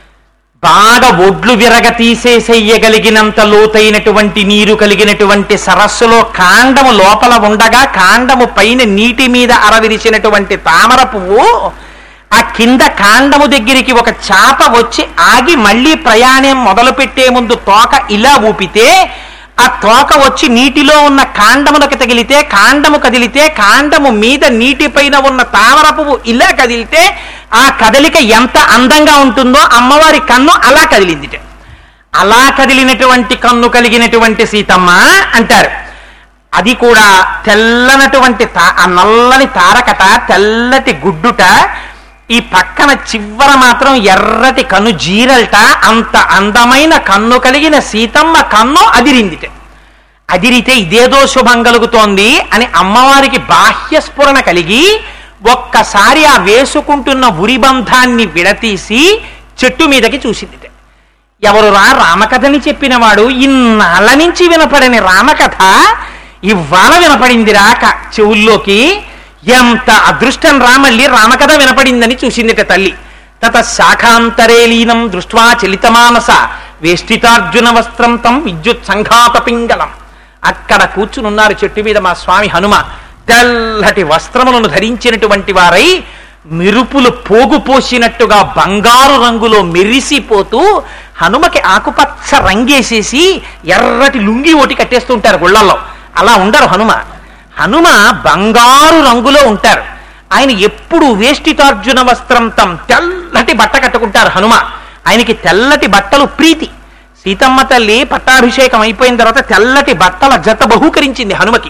బాగా ఒడ్లు విరగ తీసేసేయగలిగినంత లోతైనటువంటి నీరు కలిగినటువంటి సరస్సులో కాండము లోపల ఉండగా కాండము పైన నీటి మీద అరవిరిచినటువంటి తామర పువ్వు ఆ కింద కాండము దగ్గరికి ఒక చాప వచ్చి ఆగి మళ్ళీ ప్రయాణం మొదలు పెట్టే ముందు తోక ఇలా ఊపితే ఆ తోక వచ్చి నీటిలో ఉన్న కాండములకు తగిలితే కాండము కదిలితే కాండము మీద నీటిపైన ఉన్న తామర పువ్వు ఇలా కదిలితే ఆ కదలిక ఎంత అందంగా ఉంటుందో అమ్మవారి కన్ను అలా కదిలిందిట అలా కదిలినటువంటి కన్ను కలిగినటువంటి సీతమ్మ అంటారు అది కూడా తెల్లనటువంటి తా ఆ నల్లని తారకట తెల్లటి గుడ్డుట ఈ పక్కన చివర మాత్రం ఎర్రటి కన్ను జీరల్ట అంత అందమైన కన్ను కలిగిన సీతమ్మ కన్ను అదిరిందిట అదిరితే ఇదేదో శుభం కలుగుతోంది అని అమ్మవారికి బాహ్య స్ఫురణ కలిగి ఒక్కసారి ఆ వేసుకుంటున్న ఉరిబంధాన్ని విడతీసి చెట్టు మీదకి చూసిందిట ఎవరు రా రామకథని చెప్పినవాడు ఇన్నాళ్ళ నుంచి వినపడని రామకథ ఇవాళ వినపడిందిరా క- చెవుల్లోకి ఎంత అదృష్టం రా మళ్ళీ రామకథ వినపడిందని చూసిందిట తల్లి తత శాఖాంతరే లీనం దృష్ట్వా చలితమానస వేష్టితార్జున వస్త్రం తం విద్యుత్ సంఘాత పింగళం అక్కడ కూర్చునున్నారు చెట్టు మీద మా స్వామి హనుమ తెల్లటి వస్త్రములను ధరించినటువంటి వారై మెరుపులు పోగు పోసినట్టుగా బంగారు రంగులో మెరిసిపోతూ హనుమకి ఆకుపచ్చ రంగేసేసి ఎర్రటి లుంగి ఓటి కట్టేస్తుంటారు గుళ్ళల్లో అలా ఉండరు హనుమ హనుమ బంగారు రంగులో ఉంటారు ఆయన ఎప్పుడు వేష్టితార్జున వస్త్రం తం తెల్లటి బట్ట కట్టుకుంటారు హనుమ ఆయనకి తెల్లటి బట్టలు ప్రీతి సీతమ్మ తల్లి పట్టాభిషేకం అయిపోయిన తర్వాత తెల్లటి బట్టల జత బహూకరించింది హనుమకి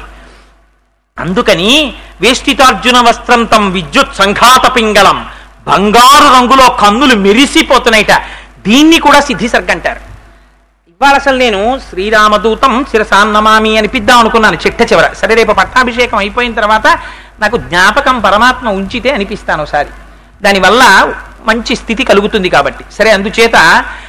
అందుకని వేష్టితార్జున వస్త్రం తం విద్యుత్ సంఘాత పింగళం బంగారు రంగులో కన్నులు మెరిసిపోతున్నాయిట దీన్ని కూడా సిద్ధి సర్గ అంటారు ఇవాళ అసలు నేను శ్రీరామదూతం శిరసాన్నమామి అనిపిద్దాం అనుకున్నాను చిట్ట చివర సరే రేపు పట్టాభిషేకం అయిపోయిన తర్వాత నాకు జ్ఞాపకం పరమాత్మ ఉంచితే అనిపిస్తాను ఒకసారి దానివల్ల మంచి స్థితి కలుగుతుంది కాబట్టి సరే అందుచేత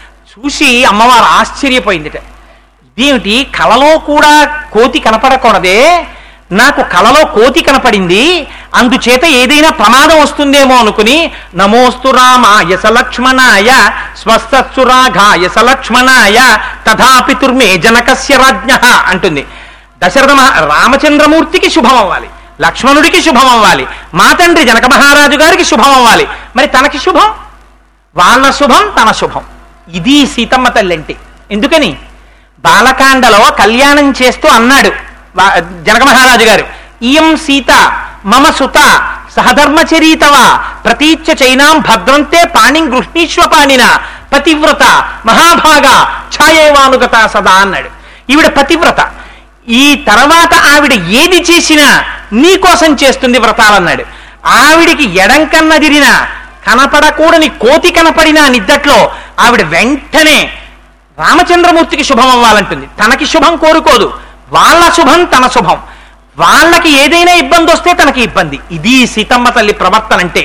చూసి అమ్మవారు ఆశ్చర్యపోయిందిట ఇదేమిటి కలలో కూడా కోతి కనపడకూడదే నాకు కలలో కోతి కనపడింది అందుచేత ఏదైనా ప్రమాదం వస్తుందేమో అనుకుని నమోస్తు రామాయ సలక్ష్మణాయ స్వస్థత్సు రాఘాయ సలక్ష్మణాయ తథాపి తుర్మే జనకస్య రాజ్ఞ అంటుంది దశరథ మహా రామచంద్రమూర్తికి శుభం అవ్వాలి లక్ష్మణుడికి శుభం అవ్వాలి మా తండ్రి జనక మహారాజు గారికి శుభం అవ్వాలి మరి తనకి శుభం వాళ్ళ శుభం తన శుభం ఇది సీతమ్మ తల్లి అంటే ఎందుకని బాలకాండలో కళ్యాణం చేస్తూ అన్నాడు వా- జనక మహారాజు గారు ఇయం సీత మమ సుత సహధర్మచరీతవ ప్రతీచ్య చైనాం భద్రంతే పాణిం గృహ్ణీష్వ పాణిన పతివ్రత మహాభాగ ఛాయేవానుగత సదా అన్నాడు ఈవిడ పతివ్రత ఈ తర్వాత ఆవిడ ఏది చేసినా నీ కోసం చేస్తుంది వ్రతాలన్నాడు ఆవిడికి ఎడం కన్నదిరినా కనపడకూడని కోతి కనపడిన నిద్దట్లో ఆవిడ వెంటనే రామచంద్రమూర్తికి శుభం అవ్వాలంటుంది తనకి శుభం కోరుకోదు వాళ్ళ శుభం తన శుభం వాళ్ళకి ఏదైనా ఇబ్బంది వస్తే తనకి ఇబ్బంది ఇది సీతమ్మ తల్లి ప్రవర్తన అంటే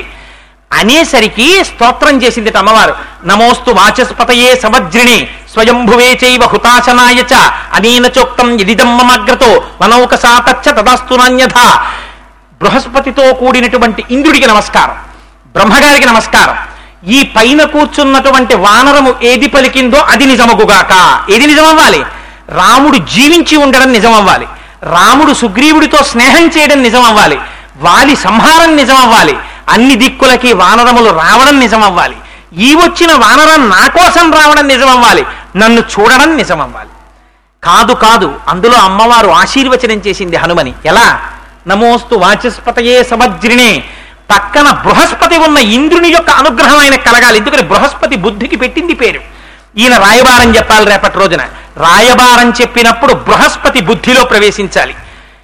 అనేసరికి స్తోత్రం చేసింది అమ్మవారు నమోస్తు వాచస్పతయే సమజ్రిణి స్వయంభువే చైవ హుతాశనాయ చ అనేన చోక్తం ఇదిదం మమగ్రతో వనౌక సాతచ్చ తదాస్తు నాన్యథ బృహస్పతితో కూడినటువంటి ఇంద్రుడికి నమస్కారం బ్రహ్మగారికి నమస్కారం ఈ పైన కూర్చున్నటువంటి వానరము ఏది పలికిందో అది నిజమగుగాక ఏది నిజమవ్వాలి రాముడు జీవించి ఉండడం నిజమవ్వాలి రాముడు సుగ్రీవుడితో స్నేహం చేయడం నిజమవ్వాలి వాలి సంహారం నిజమవ్వాలి అన్ని దిక్కులకి వానరములు రావడం నిజమవ్వాలి ఈ వచ్చిన వానరం నా కోసం రావడం నిజమవ్వాలి నన్ను చూడడం నిజమవ్వాలి కాదు కాదు అందులో అమ్మవారు ఆశీర్వచనం చేసింది హనుమని ఎలా నమోస్తు వాచస్పతయే సమజ్రిణే పక్కన బృహస్పతి ఉన్న ఇంద్రుని యొక్క అనుగ్రహం ఆయన కలగాలి ఎందుకని బృహస్పతి బుద్ధికి పెట్టింది పేరు ఈయన రాయబారం చెప్పాలి రేపటి రోజున రాయబారం చెప్పినప్పుడు బృహస్పతి బుద్ధిలో ప్రవేశించాలి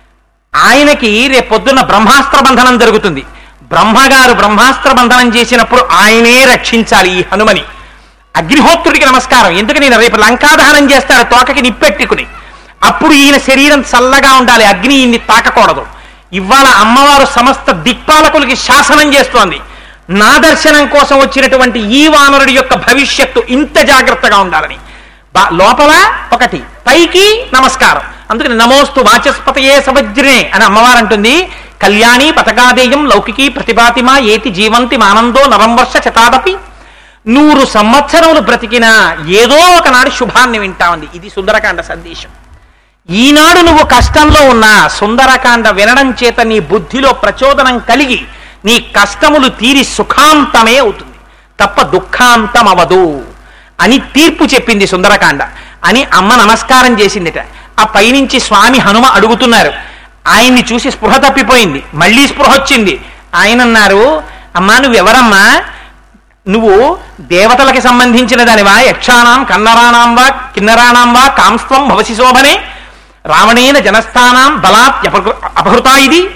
ఆయనకి రేపొద్దున్న బ్రహ్మాస్త్ర బంధనం జరుగుతుంది బ్రహ్మగారు బ్రహ్మాస్త్ర బంధనం చేసినప్పుడు ఆయనే రక్షించాలి ఈ హనుమని అగ్నిహోత్రుడికి నమస్కారం ఎందుకని ఈయన రేపు లంకాదహనం చేస్తాడు తోకకి నిప్పెట్టుకుని అప్పుడు ఈయన శరీరం చల్లగా ఉండాలి అగ్ని ఈయన్ని తాకకూడదు ఇవాళ అమ్మవారు సమస్త దిక్పాలకులకి శాసనం చేస్తోంది నా దర్శనం కోసం వచ్చినటువంటి ఈ వానరుడి యొక్క భవిష్యత్తు ఇంత జాగ్రత్తగా ఉండాలని బా- లోపల ఒకటి పైకి నమస్కారం అందుకని నమోస్తు వాచస్పతయే సవజ్రినే అని అమ్మవారు అంటుంది కళ్యాణి పతకాదేయం లౌకికి ప్రతిభాతిమా ఏతి జీవంతి మానందో నవం వర్ష శతాదపి నూరు సంవత్సరములు బ్రతికినా ఏదో ఒకనాడు శుభాన్ని వింటామంది ఇది సుందరకాండ సందేశం ఈనాడు నువ్వు కష్టంలో ఉన్నా సుందరకాండ వినడం చేత నీ బుద్ధిలో ప్రచోదనం కలిగి నీ కష్టములు తీరి సుఖాంతమే అవుతుంది తప్ప దుఃఖాంతం అవదు అని తీర్పు చెప్పింది సుందరకాండ అని అమ్మ నమస్కారం చేసిందిట ఆ పైనుంచి స్వామి హనుమ అడుగుతున్నారు ఆయన్ని చూసి స్పృహ తప్పిపోయింది మళ్ళీ స్పృహ వచ్చింది ఆయన అన్నారు అమ్మా నువ్వెవరమ్మా నువ్వు దేవతలకి సంబంధించిన దానివా యక్షానాం కన్నరాణాం వా కిన్నరాణాం వా కాంస్త్వం భవసి శోభనే రావణేన జనస్థానాం బలాత్ అపహృ- అపహృతా ఇది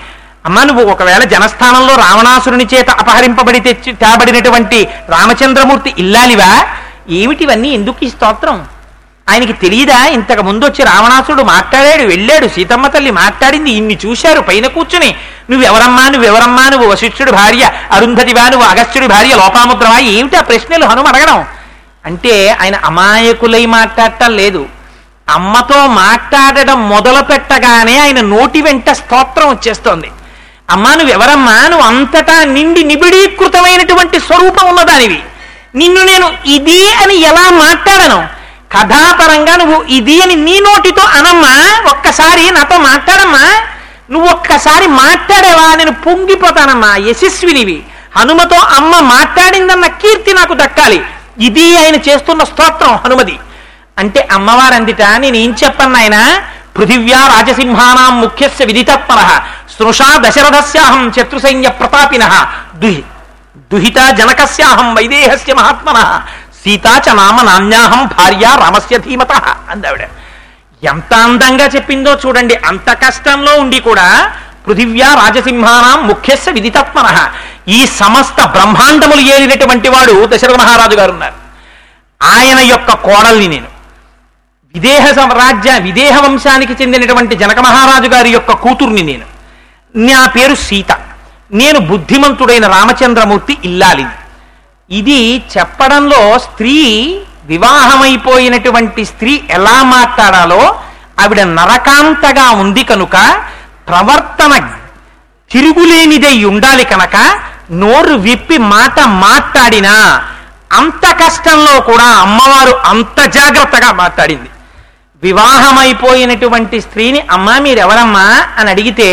అమ్మా నువ్వు ఒకవేళ జనస్థానంలో రావణాసురుని చేత అపహరింపబడి తెచ్చి తేబడినటువంటి రామచంద్రమూర్తి ఇల్లాలివా ఏమిటివన్నీ ఎందుకు ఈ స్తోత్రం ఆయనకి తెలియదా ఇంతకు ముందు వచ్చి రావణాసురుడు మాట్లాడాడు వెళ్ళాడు సీతమ్మ తల్లి మాట్లాడింది ఇన్ని చూశారు పైన కూర్చుని నువ్వెవరమ్మా నువ్వెవరమ్మా నువ్వు వశిష్ఠుడి భార్య అరుంధతివా నువ్వు అగస్త్యుడి భార్య లోపాముద్రవా ఏమిటి ఆ ప్రశ్నలు హనుమ అడగడం అంటే ఆయన అమాయకులై మాట్లాడటం లేదు అమ్మతో మాట్లాడడం మొదలు పెట్టగానే ఆయన నోటి వెంట స్తోత్రం వచ్చేస్తోంది అమ్మా నువ్వెవరమ్మా నువ్వు అంతటా నిండి నిబిడీకృతమైనటువంటి స్వరూపం ఉన్నదానివి నిన్ను నేను ఇది అని ఎలా మాట్లాడను కథాపరంగా నువ్వు ఇది అని నీ నోటితో అనమ్మా ఒక్కసారి నాతో మాట్లాడమ్మా నువ్వు ఒక్కసారి మాట్లాడేవా నేను పొంగిపోతానమ్మా యశస్వినివి హనుమతో అమ్మ మాట్లాడిందన్న కీర్తి నాకు దక్కాలి ఇది ఆయన చేస్తున్న స్తోత్రం హనుమది అంటే అమ్మవారు అందిట నేనేం చెప్పను ఆయన పృథివ్యా రాజసింహానాం ముఖ్యస్య విదితత్పర స్పృషా దశరథస్యాహం శత్రుసైన్య ప్రతాపిన దుహి దుహిత జనకస్యాహం వైదేహస్య మహాత్మన సీతా చ నామ నాన్యాహం భార్య రామస్య ధీమత అందావిడ ఎంత అందంగా చెప్పిందో చూడండి అంత కష్టంలో ఉండి కూడా పృథివ్యా రాజసింహానాం ముఖ్యస్య విదితత్మన ఈ సమస్త బ్రహ్మాండములు ఏలినటువంటి వాడు దశరథ మహారాజు గారు ఉన్నారు ఆయన యొక్క కోడల్ని నేను విదేహ సం- రాజ్య విదేహ వంశానికి చెందినటువంటి జనక మహారాజు గారి యొక్క కూతుర్ని నేను నా పేరు సీత నేను బుద్ధిమంతుడైన రామచంద్రమూర్తి ఇల్లాలిది ఇది చెప్పడంలో స్త్రీ వివాహమైపోయినటువంటి స్త్రీ ఎలా మాట్లాడాలో ఆవిడ నరకాంతగా ఉంది కనుక ప్రవర్తన తిరుగులేనిదై ఉండాలి కనుక నోరు విప్పి మాట మాట్లాడినా అంత కష్టంలో కూడా అమ్మవారు అంత జాగ్రత్తగా మాట్లాడింది వివాహమైపోయినటువంటి స్త్రీని అమ్మా మీరెవరమ్మా అని అడిగితే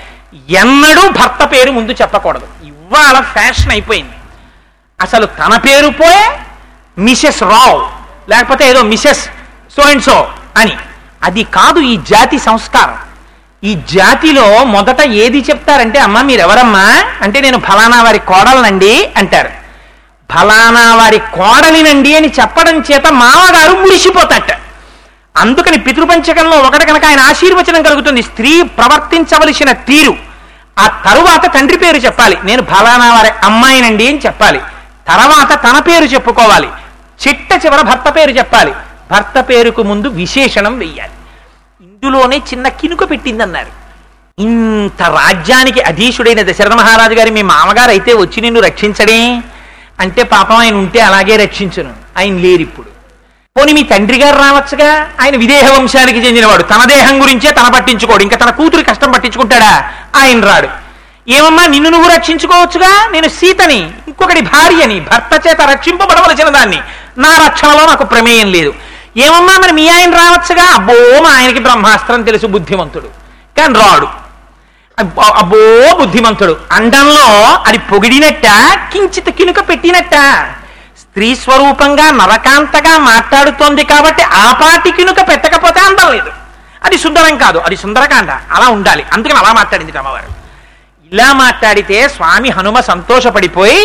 ఎన్నడూ భర్త పేరు ముందు చెప్పకూడదు ఇవాళ ఫ్యాషన్ అయిపోయింది అసలు తన పేరు పోయే మిసెస్ రావ్ లేకపోతే ఏదో మిసెస్ సో అండ్ సో అని అది కాదు ఈ జాతి సంస్కారం ఈ జాతిలో మొదట ఏది చెప్తారంటే అమ్మ మీరెవరమ్మా అంటే నేను ఫలానా వారి కోడలనండి అంటారు ఫలానా వారి కోడలినండి అని చెప్పడం చేత మామగారు మురిసిపోతాట అందుకని పితృపంచకంలో ఒకటి కనుక ఆయన ఆశీర్వచనం కలుగుతుంది స్త్రీ ప్రవర్తించవలసిన తీరు ఆ తరువాత తండ్రి పేరు చెప్పాలి నేను ఫలానా వారి అమ్మాయినండి అని చెప్పాలి తర్వాత తన పేరు చెప్పుకోవాలి చిట్ట చివర భర్త పేరు చెప్పాలి భర్త పేరుకు ముందు విశేషణం వెయ్యాలి ఇందులోనే చిన్న కినుక పెట్టిందన్నారు ఇంత రాజ్యానికి అధీశుడైన దశరథ మహారాజు గారి మీ మామగారు అయితే వచ్చి నిన్ను రక్షించడే అంటే పాపం ఆయన ఉంటే అలాగే రక్షించును ఆయన లేరు ఇప్పుడు పోనీ మీ తండ్రి గారు రావచ్చుగా ఆయన విదేహ వంశానికి చెందినవాడు తన దేహం గురించే తన పట్టించుకోడు ఇంకా తన కూతురు కష్టం పట్టించుకుంటాడా ఆయన రాడు ఏమమ్మా నిన్ను నువ్వు రక్షించుకోవచ్చుగా నేను సీతని ఇంకొకటి భార్యని భర్త చేత రక్షింపబడవలసిన దాన్ని నా రక్షణలో నాకు ప్రమేయం లేదు ఏమమ్మా మరి మీ ఆయన రావచ్చుగా అబ్బో మా ఆయనకి బ్రహ్మాస్త్రం తెలుసు బుద్ధిమంతుడు కానీ రాడు అబ్బో అబ్బో బుద్ధిమంతుడు అండంలో అది పొగిడినట్ట కించిత కినుక పెట్టినట్ట స్త్రీ స్వరూపంగా నరకాంతగా మాట్లాడుతోంది కాబట్టి ఆ పాటి కినుక పెట్టకపోతే అందం లేదు అది సుందరం కాదు అది సుందరకాండ అలా ఉండాలి అందుకని అలా మాట్లాడింది అమ్మవారు ఇలా మాట్లాడితే స్వామి హనుమ సంతోషపడిపోయి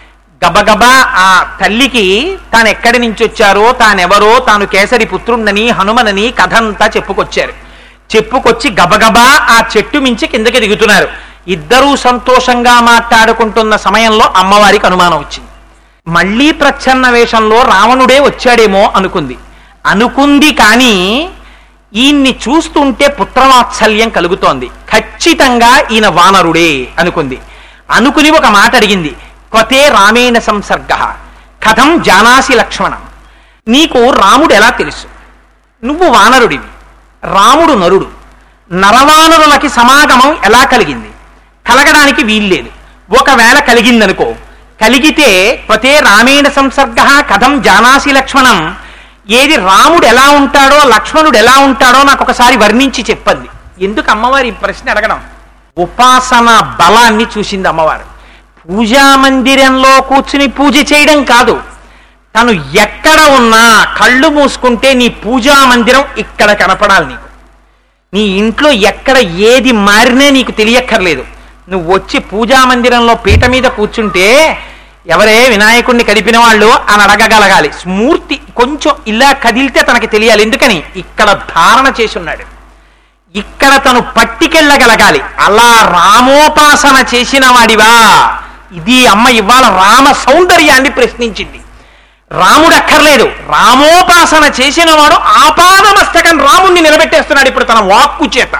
గబగబా ఆ తల్లికి తాను ఎక్కడి నుంచి వచ్చారో తానెవరో తాను కేసరి పుత్రుండని హనుమనని కథంతా చెప్పుకొచ్చారు చెప్పుకొచ్చి గబగబా ఆ చెట్టు మించి కిందకి దిగుతున్నారు ఇద్దరూ సంతోషంగా మాట్లాడుకుంటున్న సమయంలో అమ్మవారికి అనుమానం వచ్చింది మళ్ళీ ప్రచ్ఛన్న వేషంలో రావణుడే వచ్చాడేమో అనుకుంది అనుకుంది కానీ ఈయన్ని చూస్తుంటే పుత్రవాత్సల్యం కలుగుతోంది ఖచ్చితంగా ఈయన వానరుడే అనుకుంది అనుకుని ఒక మాట అడిగింది క్వతే రామేణ సంసర్గ కథం జానాసి లక్ష్మణం నీకు రాముడు ఎలా తెలుసు నువ్వు వానరుడివి రాముడు నరుడు నరవానరులకి సమాగమం ఎలా కలిగింది కలగడానికి వీల్లేదు ఒకవేళ కలిగిందనుకో కలిగితే క్వతే రామేణ సంసర్గ కథం జానాసి లక్ష్మణం ఏది రాముడు ఎలా ఉంటాడో లక్ష్మణుడు ఎలా ఉంటాడో నాకు ఒకసారి వర్ణించి చెప్పండి ఎందుకు అమ్మవారి ఈ ప్రశ్న అడగడం ఉపాసన బలాన్ని చూసింది అమ్మవారు పూజా మందిరంలో కూర్చుని పూజ చేయడం కాదు తను ఎక్కడ ఉన్నా కళ్ళు మూసుకుంటే నీ పూజా మందిరం ఇక్కడ కనపడాలి నీకు నీ ఇంట్లో ఎక్కడ ఏది మారినా నీకు తెలియక్కర్లేదు నువ్వు వచ్చి పూజా మందిరంలో పీట మీద కూర్చుంటే ఎవరే వినాయకుడిని కదిపిన వాళ్ళు అని అడగగలగాలి స్మూర్తి కొంచెం ఇలా కదిలితే తనకి తెలియాలి ఎందుకని ఇక్కడ ధారణ చేసి ఉన్నాడు ఇక్కడ తను పట్టికెళ్ళగలగాలి అలా రామోపాసన చేసిన వాడివా ఇది అమ్మ ఇవాళ రామ సౌందర్యాన్ని ప్రశ్నించింది రాముడు అక్కర్లేదు రామోపాసన చేసిన వాడు ఆపాదమస్తకం రాముణ్ణి నిలబెట్టేస్తున్నాడు ఇప్పుడు తన వాక్కు చేత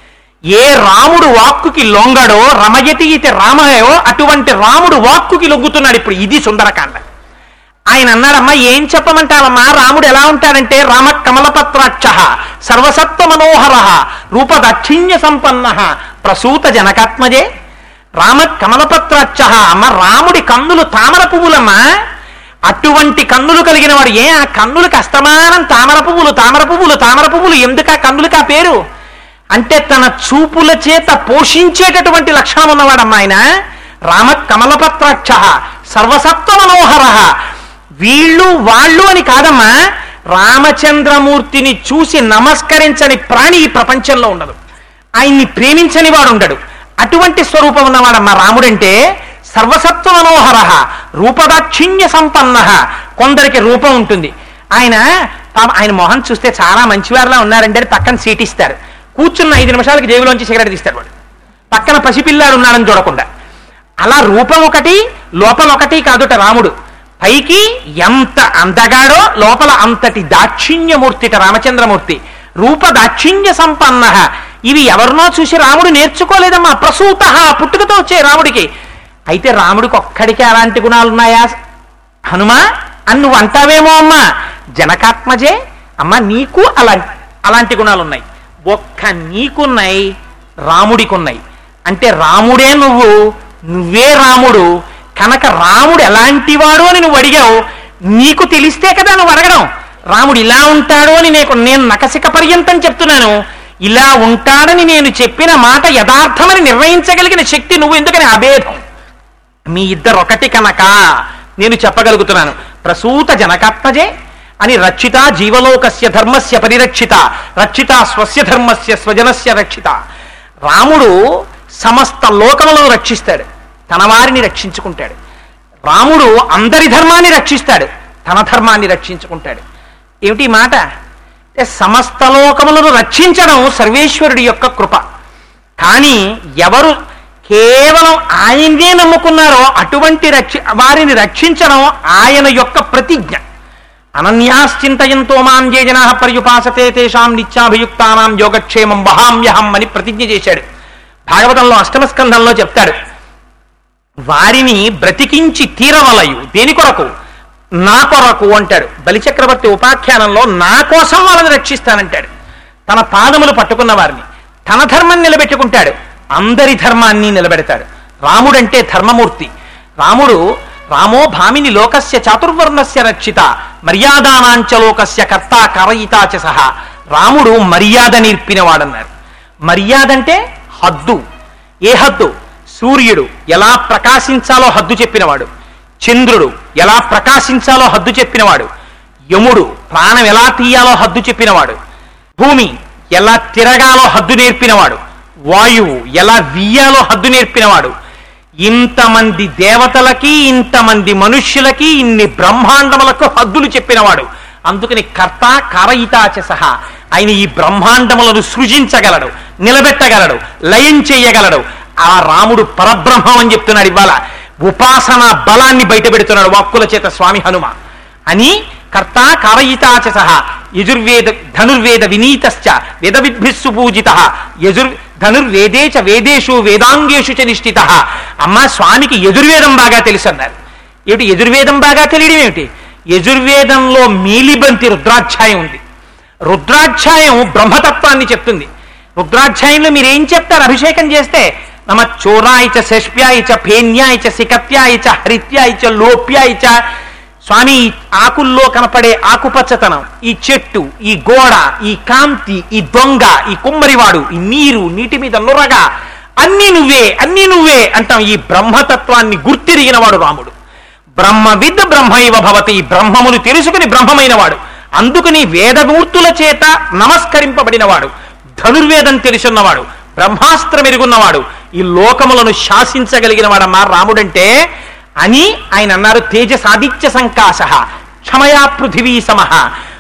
ఏ రాముడు వాక్కుకి లొంగడో రమయతి ఇతి రామయో అటువంటి రాముడు వాక్కుకి లొంగుతున్నాడు ఇప్పుడు ఇది సుందరకాండ ఆయన అన్నాడమ్మా ఏం చెప్పమంటావమ్మా రాముడు ఎలా ఉంటాడంటే రామ కమలపత్రాక్ష సర్వసత్వ మనోహర రూపదక్షిణ్య సంపన్న ప్రసూత జనకాత్మజే రామ కమలపత్రాక్ష అమ్మ రాముడి కన్నులు తామర పువ్వులమ్మా అటువంటి కన్నులు కలిగిన వాడు ఏ ఆ కన్నులకి అస్తమానం తామర పువ్వులు తామర పువ్వులు తామర పువ్వులు ఎందుకు ఆ కన్నులకి ఆ పేరు అంటే తన చూపుల చేత పోషించేటటువంటి లక్షణం ఉన్నవాడమ్మా ఆయన రామ కమలపత్రాక్ష సర్వసత్వ మనోహర వీళ్ళు వాళ్ళు అని కాదమ్మా రామచంద్రమూర్తిని చూసి నమస్కరించని ప్రాణి ఈ ప్రపంచంలో ఉండదు ఆయన్ని ప్రేమించని వాడు ఉండడు అటువంటి స్వరూపం ఉన్నవాడమ్మా రాముడంటే సర్వసత్వ మనోహర రూపదాక్షిణ్య సంపన్న కొందరికి రూపం ఉంటుంది ఆయన పాపం ఆయన మొహం చూస్తే చాలా మంచివారిలా ఉన్నారంటే అని పక్కన సీట్ ఇస్తారు కూర్చున్న ఐదు నిమిషాలకి జేబులోంచి సిగరెట్ తీస్తాడు వాడు పక్కన పసిపిల్లాడు ఉన్నాడని చూడకుండా అలా రూపం ఒకటి లోపల ఒకటి కాదుట రాముడు పైకి ఎంత అందగాడో లోపల అంతటి దాక్షిణ్యమూర్తిట రామచంద్రమూర్తి రూప దాక్షిణ్య సంపన్న ఇవి ఎవరినో చూసి రాముడు నేర్చుకోలేదమ్మా ప్రసూత పుట్టుకతో వచ్చే రాముడికి అయితే రాముడికి ఒక్కడికి అలాంటి గుణాలు ఉన్నాయా హనుమా అని నువ్వు అంటావేమో అమ్మా జనకాత్మజే అమ్మా నీకు అలా అలాంటి గుణాలు ఉన్నాయి ఒక్క నీకున్నాయి రాముడికున్నాయి అంటే రాముడే నువ్వు నువ్వే రాముడు కనుక రాముడు ఎలాంటివాడు అని నువ్వు అడిగావు నీకు తెలిస్తే కదా నువ్వు అడగడం రాముడు ఇలా ఉంటాడు అని నేను నేను నకసిక పర్యంతం చెప్తున్నాను ఇలా ఉంటాడని నేను చెప్పిన మాట యథార్థమని నిర్ణయించగలిగిన శక్తి నువ్వు ఎందుకని అభేదం మీ ఇద్దరు ఒకటి కనుక నేను చెప్పగలుగుతున్నాను ప్రసూత జనకాత్మజే అని రక్షిత జీవలోకస్య ధర్మస్య పరిరక్షిత రక్షిత స్వస్య ధర్మస్య స్వజనస్య రక్షిత రాముడు సమస్త లోకములను రక్షిస్తాడు తన వారిని రక్షించుకుంటాడు రాముడు అందరి ధర్మాన్ని రక్షిస్తాడు తన ధర్మాన్ని రక్షించుకుంటాడు ఏమిటి ఈ మాట అంటే సమస్త లోకములను రక్షించడం సర్వేశ్వరుడి యొక్క కృప కానీ ఎవరు కేవలం ఆయన్నే నమ్ముకున్నారో అటువంటి రక్షి వారిని రక్షించడం ఆయన యొక్క ప్రతిజ్ఞ అనన్యాశ్చింతయంతో మాం ఏ జనా పర్యుపాసతే తేషాం నిత్యాభియుక్తానాం యోగక్షేమం వహామ్యహం అని ప్రతిజ్ఞ చేశాడు భాగవతంలో అష్టమ స్కంధంలో చెప్తాడు వారిని బ్రతికించి తీరవలయు దేని కొరకు నా కొరకు అంటాడు బలిచక్రవర్తి ఉపాఖ్యానంలో నా కోసం వాళ్ళని రక్షిస్తానంటాడు తన పాదములు పట్టుకున్న వారిని తన ధర్మం నిలబెట్టుకుంటాడు అందరి ధర్మాన్ని నిలబెడతాడు రాముడంటే ధర్మమూర్తి రాముడు రామో భామిని లోకస్య చాతుర్వర్ణస్య రక్షిత మర్యాదానాంచ లోకస్య కర్త కరయితాచ సహా రాముడు మర్యాద నేర్పినవాడన్నారు మర్యాద అంటే హద్దు ఏ హద్దు సూర్యుడు ఎలా ప్రకాశించాలో హద్దు చెప్పినవాడు చంద్రుడు ఎలా ప్రకాశించాలో హద్దు చెప్పినవాడు యముడు ప్రాణం ఎలా తీయాలో హద్దు చెప్పినవాడు భూమి ఎలా తిరగాలో హద్దు నేర్పినవాడు వాయువు ఎలా వీయాలో హద్దు నేర్పినవాడు ఇంతమంది దేవతలకి ఇంతమంది మనుష్యులకి ఇన్ని బ్రహ్మాండములకు హద్దులు చెప్పినవాడు అందుకని కర్త కారయితాచ సహా ఆయన ఈ బ్రహ్మాండములను సృజించగలడు నిలబెట్టగలడు లయం చేయగలడు ఆ రాముడు పరబ్రహ్మం అని చెప్తున్నాడు ఇవాళ ఉపాసన బలాన్ని బయట పెడుతున్నాడు వాక్కుల చేత స్వామి హనుమ అని కర్త కారయితాచ సహా యజుర్వేద ధనుర్వేద వినీతశ్చ వేద విద్భిస్సు పూజిత యజుర్ ధనుర్వేదే చ వేదేషు వేదాంగేషు చ నిష్ఠిత అమ్మ స్వామికి యజుర్వేదం బాగా తెలుసు అన్నారు ఏమిటి యజుర్వేదం బాగా తెలియడం ఏమిటి యజుర్వేదంలో మీలిబంతి రుద్రాధ్యాయం ఉంది రుద్రాధ్యాయం బ్రహ్మతత్వాన్ని చెప్తుంది రుద్రాధ్యాయంలో మీరు ఏం చెప్తారు అభిషేకం చేస్తే నమ చోరాయ చ శష్ప్యాయ చ ఫేన్యాయ చ సికత్యాయ చ హరిత్యాయ చ లోప్యాయ చ స్వామి ఈ ఆకుల్లో కనపడే ఆకుపచ్చతనం ఈ చెట్టు ఈ గోడ ఈ కాంతి ఈ దొంగ ఈ కుమ్మరివాడు ఈ నీరు నీటి మీద నురగ అన్నీ నువ్వే అన్నీ నువ్వే అంటాం ఈ బ్రహ్మతత్వాన్ని గుర్తిరిగిన వాడు రాముడు బ్రహ్మవిద్ బ్రహ్మైవ భవతి బ్రహ్మమును తెలుసుకుని బ్రహ్మమైనవాడు అందుకని వేదమూర్తుల చేత నమస్కరింపబడినవాడు ధనుర్వేదం తెలుసున్నవాడు బ్రహ్మాస్త్రం ఎరుగున్నవాడు ఈ లోకములను శాసించగలిగిన వాడమ్మా రాముడంటే అని ఆయన అన్నారు తేజసాదిత్య సంకాశ క్షమయా పృథివీ సమహ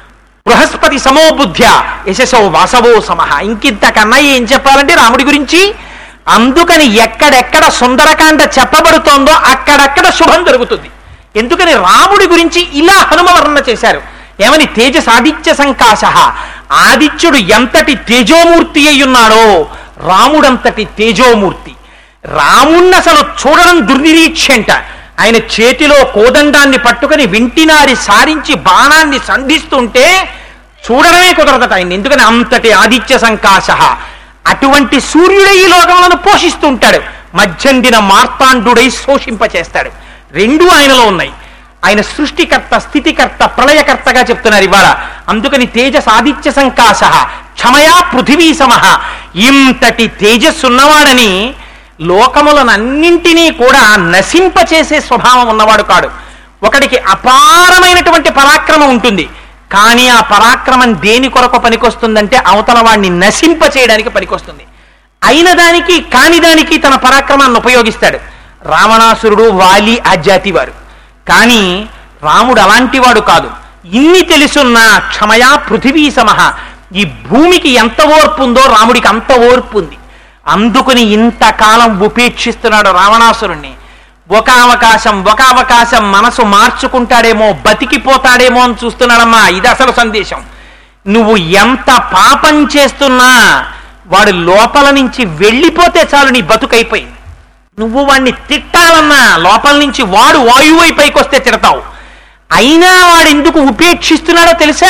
బృహస్పతి సమోబుద్ధ్య యశసో వాసవో సమహ ఇంకింతకన్నా ఏం చెప్పాలంటే రాముడి గురించి అందుకని ఎక్కడెక్కడ సుందరకాండ చెప్పబడుతోందో అక్కడక్కడ శుభం జరుగుతుంది ఎందుకని రాముడి గురించి ఇలా హనుమ వర్ణన చేశారు ఏమని తేజసాదిత్య సంకాశ ఆదిత్యుడు ఎంతటి తేజోమూర్తి అయి ఉన్నాడో రాముడంతటి తేజోమూర్తి రాముణ్ణి అసలు చూడడం దుర్నిరీక్షంట ఆయన చేతిలో కోదండాన్ని పట్టుకుని వింటినారి సారించి బాణాన్ని సంధిస్తుంటే చూడడమే కుదరదట ఆయన ఎందుకని అంతటి ఆదిత్య సంకాశ అటువంటి సూర్యుడే ఈ లోకములను పోషిస్తూ ఉంటాడు మధ్యందిన మార్తాండుడై శోషింపచేస్తాడు రెండు ఆయనలో ఉన్నాయి ఆయన సృష్టికర్త స్థితికర్త ప్రళయకర్తగా చెప్తున్నారు ఇవాళ అందుకని తేజస్ ఆదిత్య సంకాశ క్షమయా పృథివీ సమహ ఇంతటి తేజస్సున్నవాడని లోకములనన్నింటినీ కూడా నశింపచేసే స్వభావం ఉన్నవాడు కాడు ఒకడికి అపారమైనటువంటి పరాక్రమం ఉంటుంది కానీ ఆ పరాక్రమం దేని కొరకు పనికొస్తుందంటే అవతల వాడిని నశింప చేయడానికి పనికొస్తుంది అయిన దానికి కాని దానికి తన పరాక్రమాన్ని ఉపయోగిస్తాడు రావణాసురుడు వాలి ఆ జాతి వారు కానీ రాముడు అలాంటి వాడు కాదు ఇన్ని తెలుసున్న క్షమయా పృథివీ సమహ ఈ భూమికి ఎంత ఓర్పు ఉందో రాముడికి అంత ఓర్పు ఉంది అందుకుని ఇంతకాలం ఉపేక్షిస్తున్నాడు రావణాసురుణ్ణి ఒక అవకాశం ఒక అవకాశం మనసు మార్చుకుంటాడేమో బతికిపోతాడేమో అని చూస్తున్నాడమ్మా ఇది అసలు సందేశం నువ్వు ఎంత పాపం చేస్తున్నా వాడు లోపల నుంచి వెళ్ళిపోతే చాలు నీ బతుకైపోయింది నువ్వు వాడిని తిట్టాలన్నా లోపల నుంచి వాడు వాయువై పైకి వస్తే తిడతావు అయినా వాడు ఎందుకు ఉపేక్షిస్తున్నాడో తెలుసా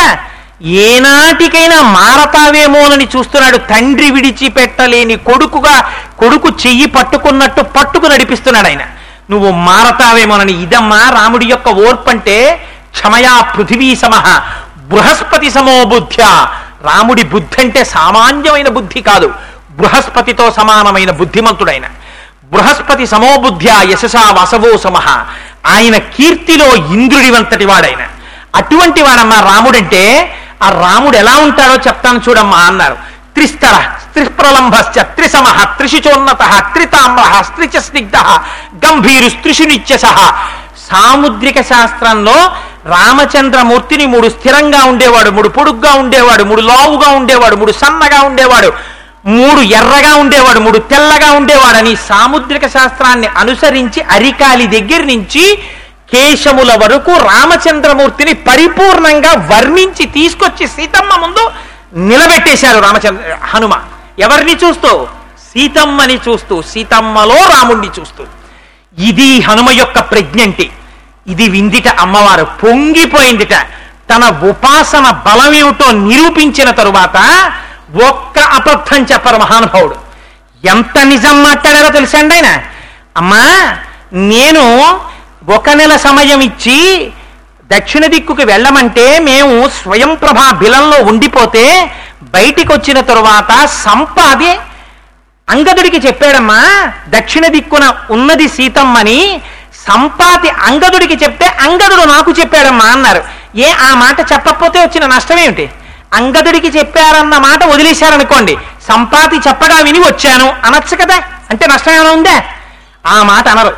ఏనాటికైనా మారతావేమోనని చూస్తున్నాడు తండ్రి విడిచిపెట్టలేని కొడుకుగా కొడుకు చెయ్యి పట్టుకున్నట్టు పట్టుకు నడిపిస్తున్నాడు ఆయన నువ్వు మారతావేమోనని ఇదమ్మా రాముడి యొక్క ఓర్పంటే క్షమయా పృథివీ సమహ బృహస్పతి సమోబుద్ధ్య రాముడి బుద్ధి అంటే సామాన్యమైన బుద్ధి కాదు బృహస్పతితో సమానమైన బుద్ధిమంతుడైన బృహస్పతి సమోబుద్ధ్య యశసా వసవో సమహ ఆయన కీర్తిలో ఇంద్రుడి వంతటి వాడైన అటువంటి వాడమ్మా రాముడంటే ఆ రాముడు ఎలా ఉంటాడో చెప్తాను చూడమ్మా అన్నారు త్రిస్తర త్రిప్రలంభశ్చ త్రిసమ త్రిశుచోన్నత త్రితామ్ర స్త్రిచ స్నిగ్ధ గంభీరు స్త్రిశునిత్యస సాముద్రిక శాస్త్రంలో రామచంద్రమూర్తిని మూడు స్థిరంగా ఉండేవాడు మూడు పొడుగ్గా ఉండేవాడు మూడు లావుగా ఉండేవాడు మూడు సన్నగా ఉండేవాడు మూడు ఎర్రగా ఉండేవాడు మూడు తెల్లగా ఉండేవాడని సాముద్రిక శాస్త్రాన్ని అనుసరించి అరికాలి దగ్గర నుంచి కేశముల వరకు రామచంద్రమూర్తిని పరిపూర్ణంగా వర్ణించి తీసుకొచ్చి సీతమ్మ ముందు నిలబెట్టేశారు రామచంద్ర హనుమ ఎవరిని చూస్తూ సీతమ్మని చూస్తూ సీతమ్మలో రాముణ్ణి చూస్తూ ఇది హనుమ యొక్క ప్రజ్ఞంటి ఇది విందిట అమ్మవారు పొంగిపోయిందిట తన ఉపాసన బలమేమిటో నిరూపించిన తరువాత ఒక్క అబద్ధం చెప్పరు మహానుభావుడు ఎంత నిజం మాట్లాడారో తెలుసండి ఆయన అమ్మా నేను ఒక నెల సమయం ఇచ్చి దక్షిణ దిక్కుకి వెళ్ళమంటే మేము స్వయం ప్రభా బిలంలో ఉండిపోతే బయటికి వచ్చిన తరువాత సంపాది అంగదుడికి చెప్పాడమ్మా దక్షిణ దిక్కున ఉన్నది సీతమ్మని సంపాతి అంగదుడికి చెప్తే అంగదుడు నాకు చెప్పాడమ్మా అన్నారు ఏ ఆ మాట చెప్పకపోతే వచ్చిన నష్టం ఏమిటి అంగదుడికి చెప్పారన్న మాట వదిలేశారనుకోండి సంపాతి చెప్పగా విని వచ్చాను అనొచ్చు కదా అంటే నష్టం ఏమైనా ఉందా ఆ మాట అనరు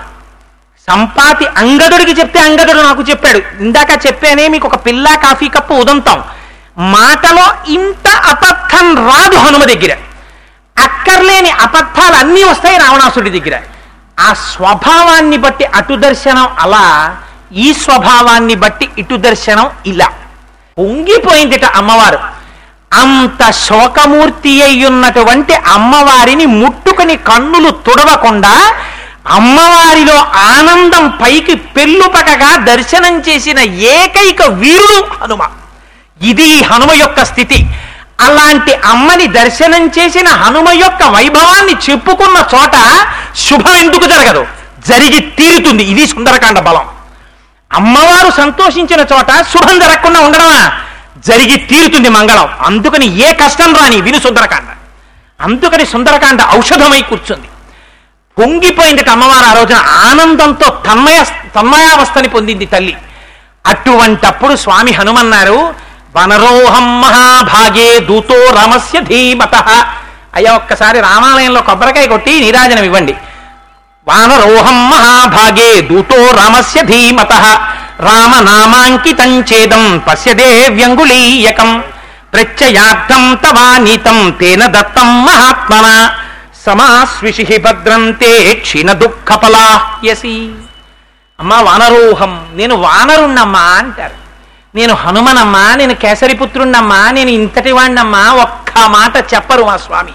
సంపాతి అంగదుడికి చెప్తే అంగదుడు నాకు చెప్పాడు ఇందాక చెప్పానే మీకు ఒక పిల్ల కాఫీ కప్పు ఉదంతం మాటలో ఇంత అబద్ధం రాదు హనుమ దగ్గర అక్కర్లేని అబద్ధాలు అన్నీ వస్తాయి రావణాసుడి దగ్గర ఆ స్వభావాన్ని బట్టి అటు దర్శనం అలా ఈ స్వభావాన్ని బట్టి ఇటు దర్శనం ఇలా పొంగిపోయిందిట అమ్మవారు అంత శోకమూర్తి అయ్యున్నటువంటి అమ్మవారిని ముట్టుకుని కన్నులు తుడవకుండా అమ్మవారిలో ఆనందం పైకి పెళ్ళుపకగా దర్శనం చేసిన ఏకైక వీరుడు హనుమ ఇది హనుమ యొక్క స్థితి అలాంటి అమ్మని దర్శనం చేసిన హనుమ యొక్క వైభవాన్ని చెప్పుకున్న చోట శుభం ఎందుకు జరగదు జరిగి తీరుతుంది ఇది సుందరకాండ బలం అమ్మవారు సంతోషించిన చోట శుభం జరగకుండా ఉండడమా జరిగి తీరుతుంది మంగళం అందుకని ఏ కష్టం రాని విను సుందరకాండ అందుకని సుందరకాండ ఔషధమై కూర్చుంది పొంగిపోయిందట అమ్మవారు ఆ రోజున ఆనందంతో తన్మయ తన్మయావస్థని పొందింది తల్లి అటువంటప్పుడు స్వామి హనుమన్నారు వనరోహం మహాభాగే దూతో రమస్య ధీమత అయ్యా ఒక్కసారి రామాలయంలో కొబ్బరికాయ కొట్టి నీరాజనం ఇవ్వండి వానరోహం మహాభాగే దూతో రామస్య ధీమత రామనామాంకితం చేదం పశ్యదే వ్యంగుళీయకం ప్రత్యయార్థం తవానీతం తేన దత్తం మహాత్మన సమాస్విషి భద్రం తే క్షీణ దుఃఖపలాయసి అమ్మా వానరోహం నేను వానరుణ్ణమ్మా అంటారు నేను హనుమనమ్మా నేను కేసరిపుత్రుణ్ణమ్మా నేను ఇంతటి వాణ్ణమ్మా ఒక్క మాట చెప్పరు మా స్వామి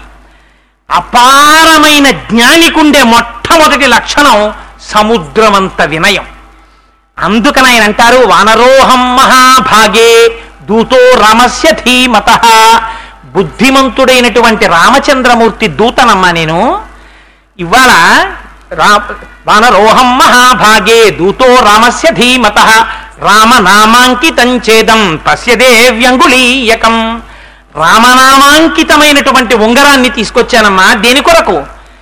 అపారమైన జ్ఞానికుండే మొట్టమొదటి లక్షణం సముద్రమంత వినయం అందుకని ఆయన అంటారు వానరోహం మహాభాగే దూతో రామస్య ధీమత బుద్ధిమంతుడైనటువంటి రామచంద్రమూర్తి దూతనమ్మా నేను ఇవాళ రా వానరోహం మహాభాగే దూతో రామస్య ధీమత రామనామాంకితం చేదం పశ్యదే వ్యంగుళీయకం రామనామాంకితమైనటువంటి ఉంగరాన్ని తీసుకొచ్చానమ్మా దేని కొరకు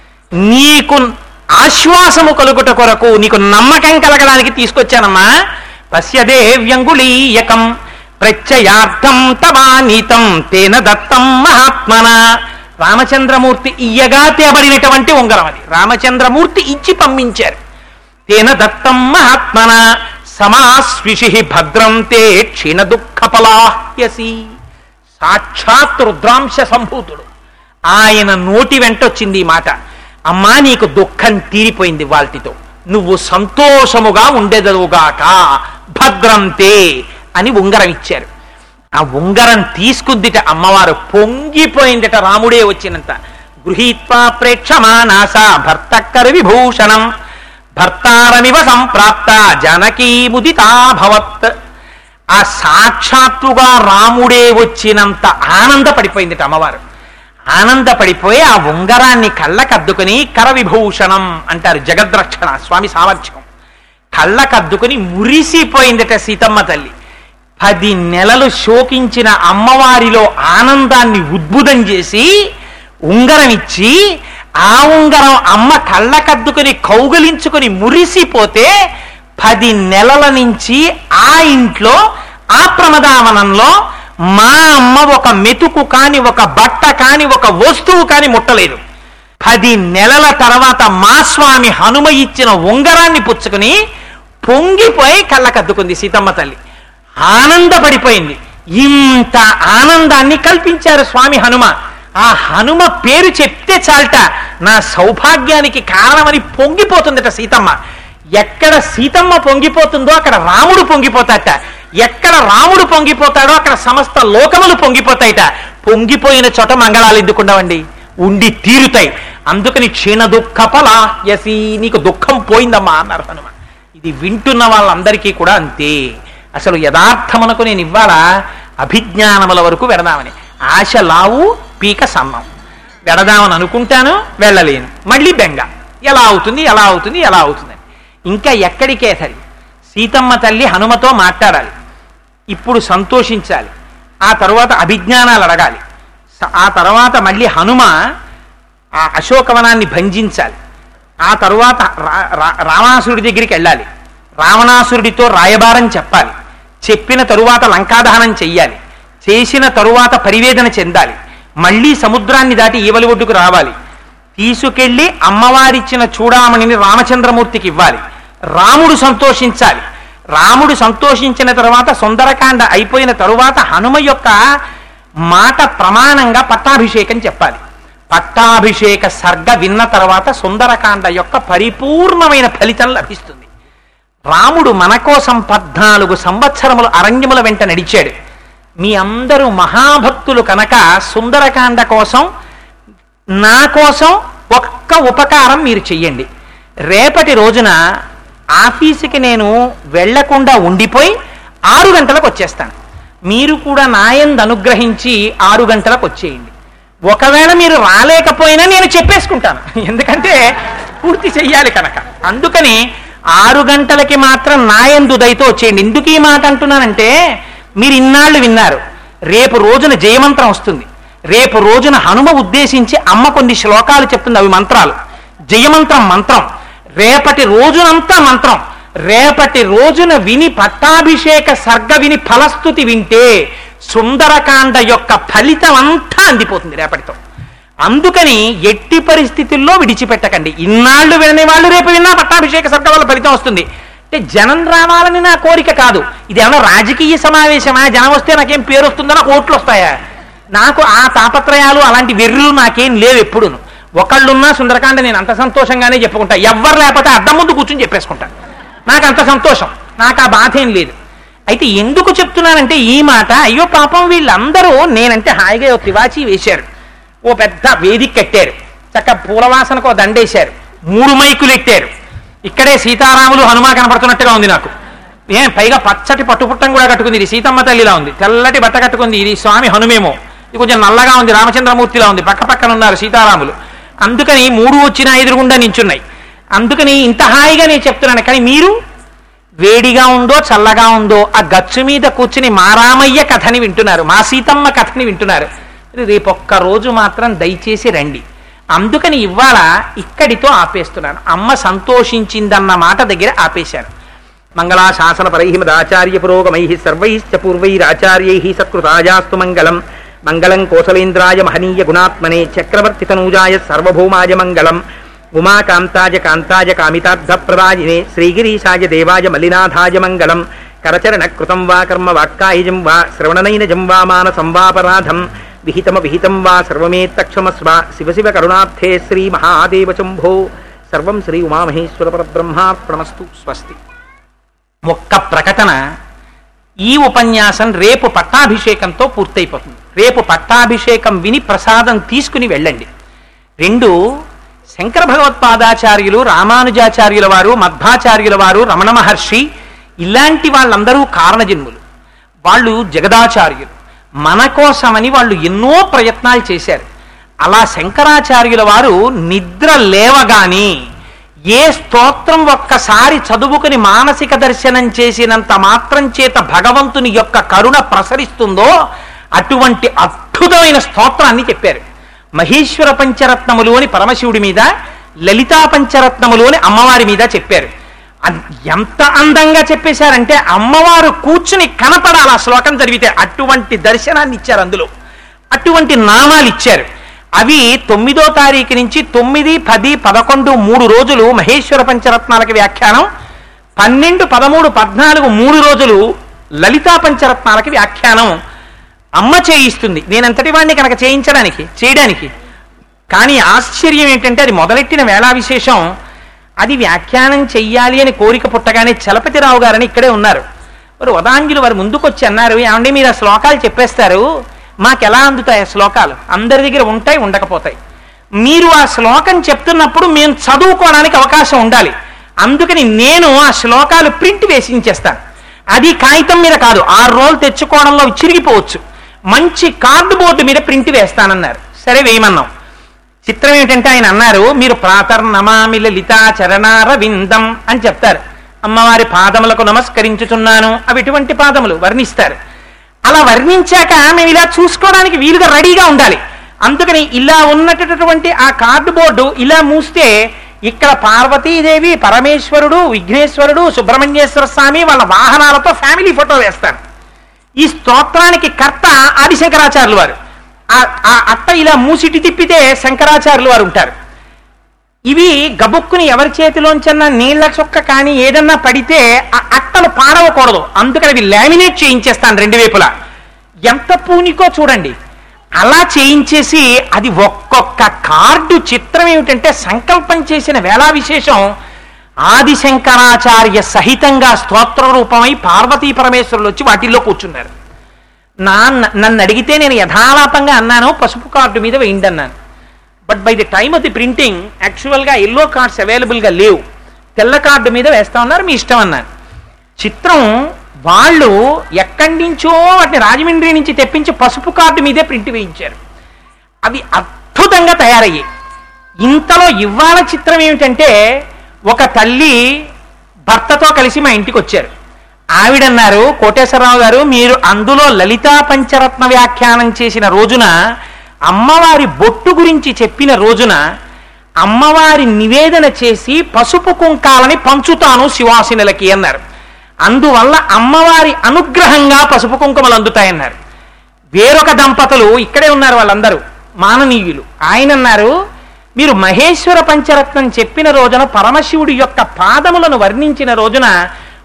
నీకు ఆశ్వాసము కలుగుట కొరకు నీకు నమ్మకం కలగడానికి తీసుకొచ్చానమ్మా పశ్యదే వ్యంగుళీయకం ప్రత్యయార్థం తవానీతం తేన దత్తం మహాత్మన రామచంద్రమూర్తి ఇయ్యగా తేబడినటువంటి ఉంగరం అది రామచంద్రమూర్తి ఇచ్చి పంపించారు తేన దత్తం మహాత్మన సమాస్విషి భద్రం తే క్షీణ దుఃఖపలాహ్యసి సాక్షాత్ రుద్రాంశ సంభూతుడు ఆయన నోటి వెంటొచ్చింది ఈ మాట అమ్మా నీకు దుఃఖం తీరిపోయింది వాల్టితో నువ్వు సంతోషముగా ఉండేదవుగాక భద్రంతే అని ఉంగరం ఇచ్చారు ఆ ఉంగరం తీసుకుందిట అమ్మవారు పొంగిపోయిందట రాముడే వచ్చినంత గృహీత్వా ప్రేక్షమానాస భర్తక్కర విభూషణం భర్తారమివ సంప్రాప్త జనకీ ముదితాభవత్ ఆ సాక్షాత్తుగా రాముడే వచ్చినంత ఆనందపడిపోయిందిట అమ్మవారు ఆనందపడిపోయి ఆ ఉంగరాన్ని కళ్ళకద్దుకుని కర విభూషణం అంటారు జగద్రక్షణ స్వామి సామర్థ్యం కళ్ళకద్దుకుని మురిసిపోయిందట సీతమ్మ తల్లి పది నెలలు శోకించిన అమ్మవారిలో ఆనందాన్ని ఉద్భుతం చేసి ఉంగరం ఇచ్చి ఆ ఉంగరం అమ్మ కళ్ళకద్దుకుని కౌగలించుకుని మురిసిపోతే పది నెలల నుంచి ఆ ఇంట్లో ఆ ప్రమదావనంలో మా అమ్మ ఒక మెతుకు కాని ఒక బట్ట కాని ఒక వస్తువు కాని ముట్టలేదు పది నెలల తర్వాత మా స్వామి హనుమ ఇచ్చిన ఉంగరాన్ని పుచ్చుకుని పొంగిపోయి కళ్ళకద్దుకుంది సీతమ్మ తల్లి ఆనందపడిపోయింది ఇంత ఆనందాన్ని కల్పించారు స్వామి హనుమ ఆ హనుమ పేరు చెప్తే చాలట నా సౌభాగ్యానికి కారణమని పొంగిపోతుందట సీతమ్మ ఎక్కడ సీతమ్మ పొంగిపోతుందో అక్కడ రాముడు పొంగిపోతాట ఎక్కడ రాముడు పొంగిపోతాడో అక్కడ సమస్త లోకములు పొంగిపోతాయిట పొంగిపోయిన చోట మంగళాలు ఎందుకుండవండి ఉండి తీరుతాయి అందుకని క్షీణ దుఃఖపలా యసి నీకు దుఃఖం పోయిందమ్మా అన్నారు హనుమ ఇది వింటున్న వాళ్ళందరికీ కూడా అంతే అసలు యథార్థమునకు నేను ఇవ్వాల అభిజ్ఞానముల వరకు వెడదామని ఆశ లావు పీక సన్నం వెడదామని అనుకుంటాను వెళ్ళలేను మళ్ళీ బెంగ ఎలా అవుతుంది ఎలా అవుతుంది ఎలా అవుతుంది ఇంకా ఎక్కడికే సరి సీతమ్మ తల్లి హనుమతో మాట్లాడాలి ఇప్పుడు సంతోషించాలి ఆ తరువాత అభిజ్ఞానాలు అడగాలి స- ఆ తర్వాత మళ్ళీ హనుమ ఆ అశోకవనాన్ని భంజించాలి ఆ తరువాత రా- రా- రావణాసురుడి దగ్గరికి వెళ్ళాలి రావణాసురుడితో రాయబారం చెప్పాలి చెప్పిన తరువాత లంకాదహనం చెయ్యాలి చేసిన తరువాత పరివేదన చెందాలి మళ్ళీ సముద్రాన్ని దాటి ఈవలి ఒడ్డుకు రావాలి తీసుకెళ్లి అమ్మవారిచ్చిన చూడామణిని రామచంద్రమూర్తికి ఇవ్వాలి రాముడు సంతోషించాలి రాముడు సంతోషించిన తరువాత సుందరకాండ అయిపోయిన తరువాత హనుమ యొక్క మాట ప్రమాణంగా పట్టాభిషేకం చెప్పాలి పట్టాభిషేక సర్గ విన్న తర్వాత సుందరకాండ యొక్క పరిపూర్ణమైన ఫలితం లభిస్తుంది రాముడు మన కోసం పద్నాలుగు సంవత్సరములు అరణ్యముల వెంట నడిచాడు మీ అందరూ మహాభక్తులు కనుక సుందరకాండ కోసం నా కోసం ఒక్క ఉపకారం మీరు చెయ్యండి రేపటి రోజున ఆఫీసుకి నేను వెళ్లకుండా ఉండిపోయి ఆరు గంటలకు వచ్చేస్తాను మీరు కూడా నాయందు అనుగ్రహించి ఆరు గంటలకు వచ్చేయండి ఒకవేళ మీరు రాలేకపోయినా నేను చెప్పేసుకుంటాను ఎందుకంటే పూర్తి చెయ్యాలి కనుక అందుకని ఆరు గంటలకి మాత్రం నాయందు దయతో వచ్చేయండి ఎందుకు ఈ మాట అంటున్నానంటే మీరు ఇన్నాళ్ళు విన్నారు రేపు రోజున జయమంత్రం వస్తుంది రేపు రోజున హనుమ ఉద్దేశించి అమ్మ కొన్ని శ్లోకాలు చెప్తుంది అవి మంత్రాలు జయమంత్రం మంత్రం రేపటి రోజునంతా మంత్రం రేపటి రోజున విని పట్టాభిషేక సర్గ విని ఫలస్థుతి వింటే సుందరకాండ యొక్క ఫలితం అంతా అందిపోతుంది రేపటితో అందుకని ఎట్టి పరిస్థితుల్లో విడిచిపెట్టకండి ఇన్నాళ్ళు వినని వాళ్ళు రేపు విన్నా పట్టాభిషేక సర్గ వల్ల ఫలితం వస్తుంది అంటే జనం రావాలని నా కోరిక కాదు ఇది ఏమన్నా రాజకీయ సమావేశమా జనం వస్తే నాకేం పేరు వస్తుందో నాకు ఓట్లు వస్తాయా నాకు ఆ తాపత్రయాలు అలాంటి వెర్రులు నాకేం లేవు ఎప్పుడును ఒకళ్ళున్నా సుందరకాండ నేను అంత సంతోషంగానే చెప్పుకుంటా ఎవ్వరు లేకపోతే అద్దం ముందు కూర్చుని చెప్పేసుకుంటా నాకు అంత సంతోషం నాకు ఆ బాధ ఏం లేదు అయితే ఎందుకు చెప్తున్నానంటే ఈ మాట అయ్యో పాపం వీళ్ళందరూ నేనంటే హాయిగా ఓ తివాచి వేశారు ఓ పెద్ద వేదిక కట్టారు చక్క పూలవాసనకు ఓ దండేశారు మూడు మైకులు ఎట్టారు ఇక్కడే సీతారాములు హనుమ కనపడుతున్నట్టుగా ఉంది నాకు ఏం పైగా పచ్చటి పట్టుపుట్టం కూడా కట్టుకుంది ఇది సీతమ్మ తల్లిలా ఉంది తెల్లటి బట్ట కట్టుకుంది ఇది స్వామి హనుమేమో ఇది కొంచెం నల్లగా ఉంది రామచంద్రమూర్తిలా ఉంది పక్క పక్కన ఉన్నారు సీతారాములు అందుకని మూడు వచ్చిన ఎదురుగుండా నించున్నాయి అందుకని ఇంత హాయిగా నేను చెప్తున్నాను కానీ మీరు వేడిగా ఉందో చల్లగా ఉందో ఆ గచ్చు మీద కూర్చుని మా రామయ్య కథని వింటున్నారు మా సీతమ్మ కథని వింటున్నారు రేపు ఒక్క రోజు మాత్రం దయచేసి రండి అందుకని ఇవాళ ఇక్కడితో ఆపేస్తున్నాను అమ్మ సంతోషించిందన్న మాట దగ్గర ఆపేశాను మంగళాశాసన పరైహిమదాచార్య పురోగమై సర్వైశ్చ పూర్వైరాచార్యై సత్కృతాయాస్తు మంగళం మంగళం కోసలేంద్రాయ మహనీయ గుణాత్మనే చక్రవర్తి తనూజాయ సర్వభౌమాయ మంగళం ఉమాకాంతాయ కాంతాయ కామితార్థప్రదాయినే శ్రీగిరీశాయ దేవాయ మల్లినాథాయ మంగళం కరచరణ కృతం వా కర్మ వాక్కాయజం వా శ్రవణనైనజం వా మానసం వాపరాధం విహితమ విహితం వా సర్వమేత్తక్షమస్వ శివ శివ కరుణార్థే శ్రీ మహాదేవ శంభో సర్వం శ్రీ ఉమామహేశ్వర పరబ్రహ్మార్పణమస్తు స్వస్తి ఒక్క ప్రకటన ఈ ఉపన్యాసం రేపు పట్టాభిషేకంతో పూర్తయిపోతుంది రేపు పట్టాభిషేకం విని ప్రసాదం తీసుకుని వెళ్ళండి రెండు శంకర భగవత్పాదాచార్యులు రామానుజాచార్యుల వారు మధ్వాచార్యుల వారు రమణ మహర్షి ఇలాంటి వాళ్ళందరూ కారణజన్ములు వాళ్ళు జగదాచార్యులు మన కోసమని వాళ్ళు ఎన్నో ప్రయత్నాలు చేశారు అలా శంకరాచార్యుల వారు నిద్ర లేవగాని ఏ స్తోత్రం ఒక్కసారి చదువుకుని మానసిక దర్శనం చేసినంత మాత్రం చేత భగవంతుని యొక్క కరుణ ప్రసరిస్తుందో అటువంటి అద్భుతమైన స్తోత్రాన్ని చెప్పారు మహేశ్వర పంచరత్నములు అని పరమశివుడి మీద లలితా పంచరత్నములు అని అమ్మవారి మీద చెప్పారు అన్- ఎంత అందంగా చెప్పేశారంటే అమ్మవారు కూర్చుని కనపడాలి ఆ శ్లోకం చదివితే అటువంటి దర్శనాన్ని ఇచ్చారు అందులో అటువంటి నామాలు ఇచ్చారు అవి తొమ్మిదో తారీఖు నుంచి తొమ్మిది పది పదకొండు మూడు రోజులు మహేశ్వర పంచరత్నాలకి వ్యాఖ్యానం పన్నెండు పదమూడు పద్నాలుగు మూడు రోజులు లలితా పంచరత్నాలకి వ్యాఖ్యానం అమ్మ చేయిస్తుంది నేనంతటి వాడిని కనుక చేయించడానికి చేయడానికి కానీ ఆశ్చర్యం ఏంటంటే అది మొదలెట్టిన వేళా విశేషం అది వ్యాఖ్యానం చెయ్యాలి అని కోరిక పుట్టగానే చలపతిరావు గారని ఇక్కడే ఉన్నారు మరి ఉదాంజులు వారు ముందుకొచ్చి అన్నారు ఏమండి మీరు ఆ శ్లోకాలు చెప్పేస్తారు మాకెలా అందుతాయి ఆ శ్లోకాలు అందరి దగ్గర ఉంటాయి ఉండకపోతాయి మీరు ఆ శ్లోకం చెప్తున్నప్పుడు మేము చదువుకోవడానికి అవకాశం ఉండాలి అందుకని నేను ఆ శ్లోకాలు ప్రింట్ వేసి ఇచ్చేస్తాను అది కాగితం మీద కాదు ఆరు రోజులు తెచ్చుకోవడంలో చిరిగిపోవచ్చు మంచి కార్డు బోర్డు మీద ప్రింట్ వేస్తానన్నారు సరే వేయమన్నాం చిత్రం ఏమిటంటే ఆయన అన్నారు మీరు ప్రాతర్ నమామి లలితా చరణార విందం అని చెప్తారు అమ్మవారి పాదములకు నమస్కరించుచున్నాను అవి ఎటువంటి పాదములు వర్ణిస్తారు అలా వర్ణించాక మేము ఇలా చూసుకోవడానికి వీలుగా రెడీగా ఉండాలి అందుకని ఇలా ఉన్నటువంటి ఆ కార్డు బోర్డు ఇలా మూస్తే ఇక్కడ పార్వతీదేవి పరమేశ్వరుడు విఘ్నేశ్వరుడు సుబ్రహ్మణ్యేశ్వర స్వామి వాళ్ళ వాహనాలతో ఫ్యామిలీ ఫోటో వేస్తాను ఈ స్తోత్రానికి కర్త ఆదిశంకరాచార్యులు వారు ఆ- ఆ అట్ట ఇలా మూసిటి తిప్పితే శంకరాచార్యులు వారు ఉంటారు ఇవి గబుక్కుని ఎవరి చేతిలోంచన్నా నీళ్ల చొక్క కానీ ఏదన్నా పడితే ఆ అట్టలు పాడవకూడదు అందుకని అవి లామినేట్ చేయించేస్తాను రెండు వైపులా ఎంత పూనికో చూడండి అలా చేయించేసి అది ఒక్కొక్క కార్డు చిత్రం ఏమిటంటే సంకల్పం చేసిన వేళా విశేషం ఆదిశంకరాచార్య సహితంగా స్తోత్ర రూపమై పార్వతీ పరమేశ్వరులు వచ్చి వాటిల్లో కూర్చున్నారు నా నన్ను అడిగితే నేను యథాలాపంగా అన్నాను పసుపు కార్డు మీద వేయండి అన్నాను but by the time of the printing యాక్చువల్గా ఎల్లో కార్డ్స్ అవైలబుల్గా లేవు తెల్ల కార్డు మీద వేస్తా ఉన్నారు మీ ఇష్టం అన్నాను చిత్రం వాళ్ళు ఎక్కడి నుంచో వాటిని రాజమండ్రి నుంచి తెప్పించి పసుపు కార్డు మీదే ప్రింట్ వేయించారు అవి అద్భుతంగా తయారయ్యాయి ఇంతలో ఇవాళ చిత్రం ఏమిటంటే ఒక తల్లి భర్తతో కలిసి మా ఇంటికి వచ్చారు ఆవిడన్నారు కోటేశ్వరరావు గారు మీరు అందులో లలితా పంచరత్న వ్యాఖ్యానం చేసిన రోజున అమ్మవారి బొట్టు గురించి చెప్పిన రోజున అమ్మవారి నివేదన చేసి పసుపు కుంకాలని పంచుతాను శివాసినులకి అన్నారు అందువల్ల అమ్మవారి అనుగ్రహంగా పసుపు కుంకుమలు అందుతాయన్నారు వేరొక దంపతులు ఇక్కడే ఉన్నారు వాళ్ళందరూ మాననీయులు ఆయన అన్నారు మీరు మహేశ్వర పంచరత్నం చెప్పిన రోజున పరమశివుడి యొక్క పాదములను వర్ణించిన రోజున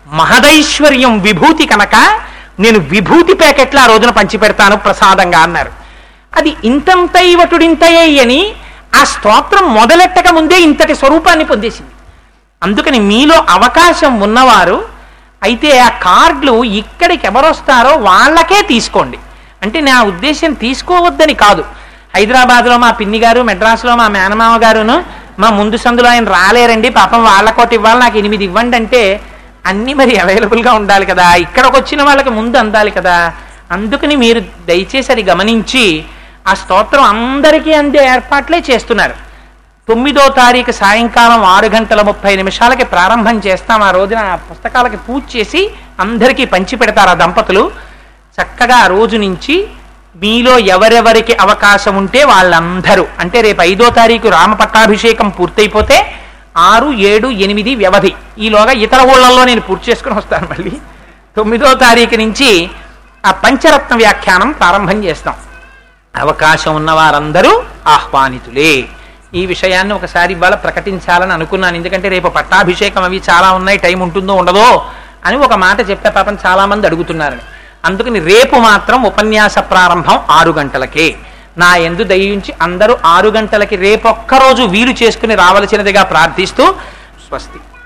మహదైశ్వర్యం విభూతి కనుక నేను విభూతి ప్యాకెట్లు ఆ రోజున పంచిపెడతాను ప్రసాదంగా అన్నారు అది ఇంతంతైవటుడింతయే అని ఆ స్తోత్రం మొదలెట్టక ముందే ఇంతటి స్వరూపాన్ని పొందేసింది అందుకని మీలో అవకాశం ఉన్నవారు అయితే ఆ కార్డులు ఇక్కడికి ఎవరొస్తారో వాళ్ళకే తీసుకోండి అంటే నా ఉద్దేశం తీసుకోవద్దని కాదు హైదరాబాద్లో మా పిన్ని గారు మెడ్రాస్లో మా మేనమామ గారును మా ముందు సందులో ఆయన రాలేరండి పాపం వాళ్ళ కోటి ఇవ్వాలి నాకు ఎనిమిది ఇవ్వండి అంటే అన్నీ మరి అవైలబుల్గా ఉండాలి కదా ఇక్కడికి వచ్చిన వాళ్ళకి ముందు అందాలి కదా అందుకని మీరు దయచేసి అది గమనించి ఆ స్తోత్రం అందరికీ అందే ఏర్పాట్లే చేస్తున్నారు తొమ్మిదో తారీఖు సాయంకాలం ఆరు గంటల ముప్పై నిమిషాలకి ప్రారంభం చేస్తాం ఆ రోజున ఆ పుస్తకాలకి పూజ చేసి అందరికీ పంచి పెడతారు ఆ దంపతులు చక్కగా ఆ రోజు నుంచి మీలో ఎవరెవరికి అవకాశం ఉంటే వాళ్ళందరూ అంటే రేపు ఐదో తారీఖు రామ పట్టాభిషేకం పూర్తయిపోతే ఆరు ఏడు ఎనిమిది వ్యవధి ఈలోగా ఇతర ఊళ్ళల్లో నేను పూర్తి చేసుకుని వస్తాను మళ్ళీ తొమ్మిదో తారీఖు నుంచి ఆ పంచరత్న వ్యాఖ్యానం ప్రారంభం చేస్తాం అవకాశం ఉన్న వారందరూ ఆహ్వానితులే ఈ విషయాన్ని ఒకసారి ఇవాళ ప్రకటించాలని అనుకున్నాను ఎందుకంటే రేపు పట్టాభిషేకం అవి చాలా ఉన్నాయి టైం ఉంటుందో ఉండదో అని ఒక మాట చెప్పే పాపం చాలా మంది అడుగుతున్నారని అందుకని రేపు మాత్రం ఉపన్యాస ప్రారంభం ఆరు గంటలకే నా ఎందు దయించి అందరూ ఆరు గంటలకి రేపొక్కరోజు వీలు చేసుకుని రావలసినదిగా ప్రార్థిస్తూ స్వస్తి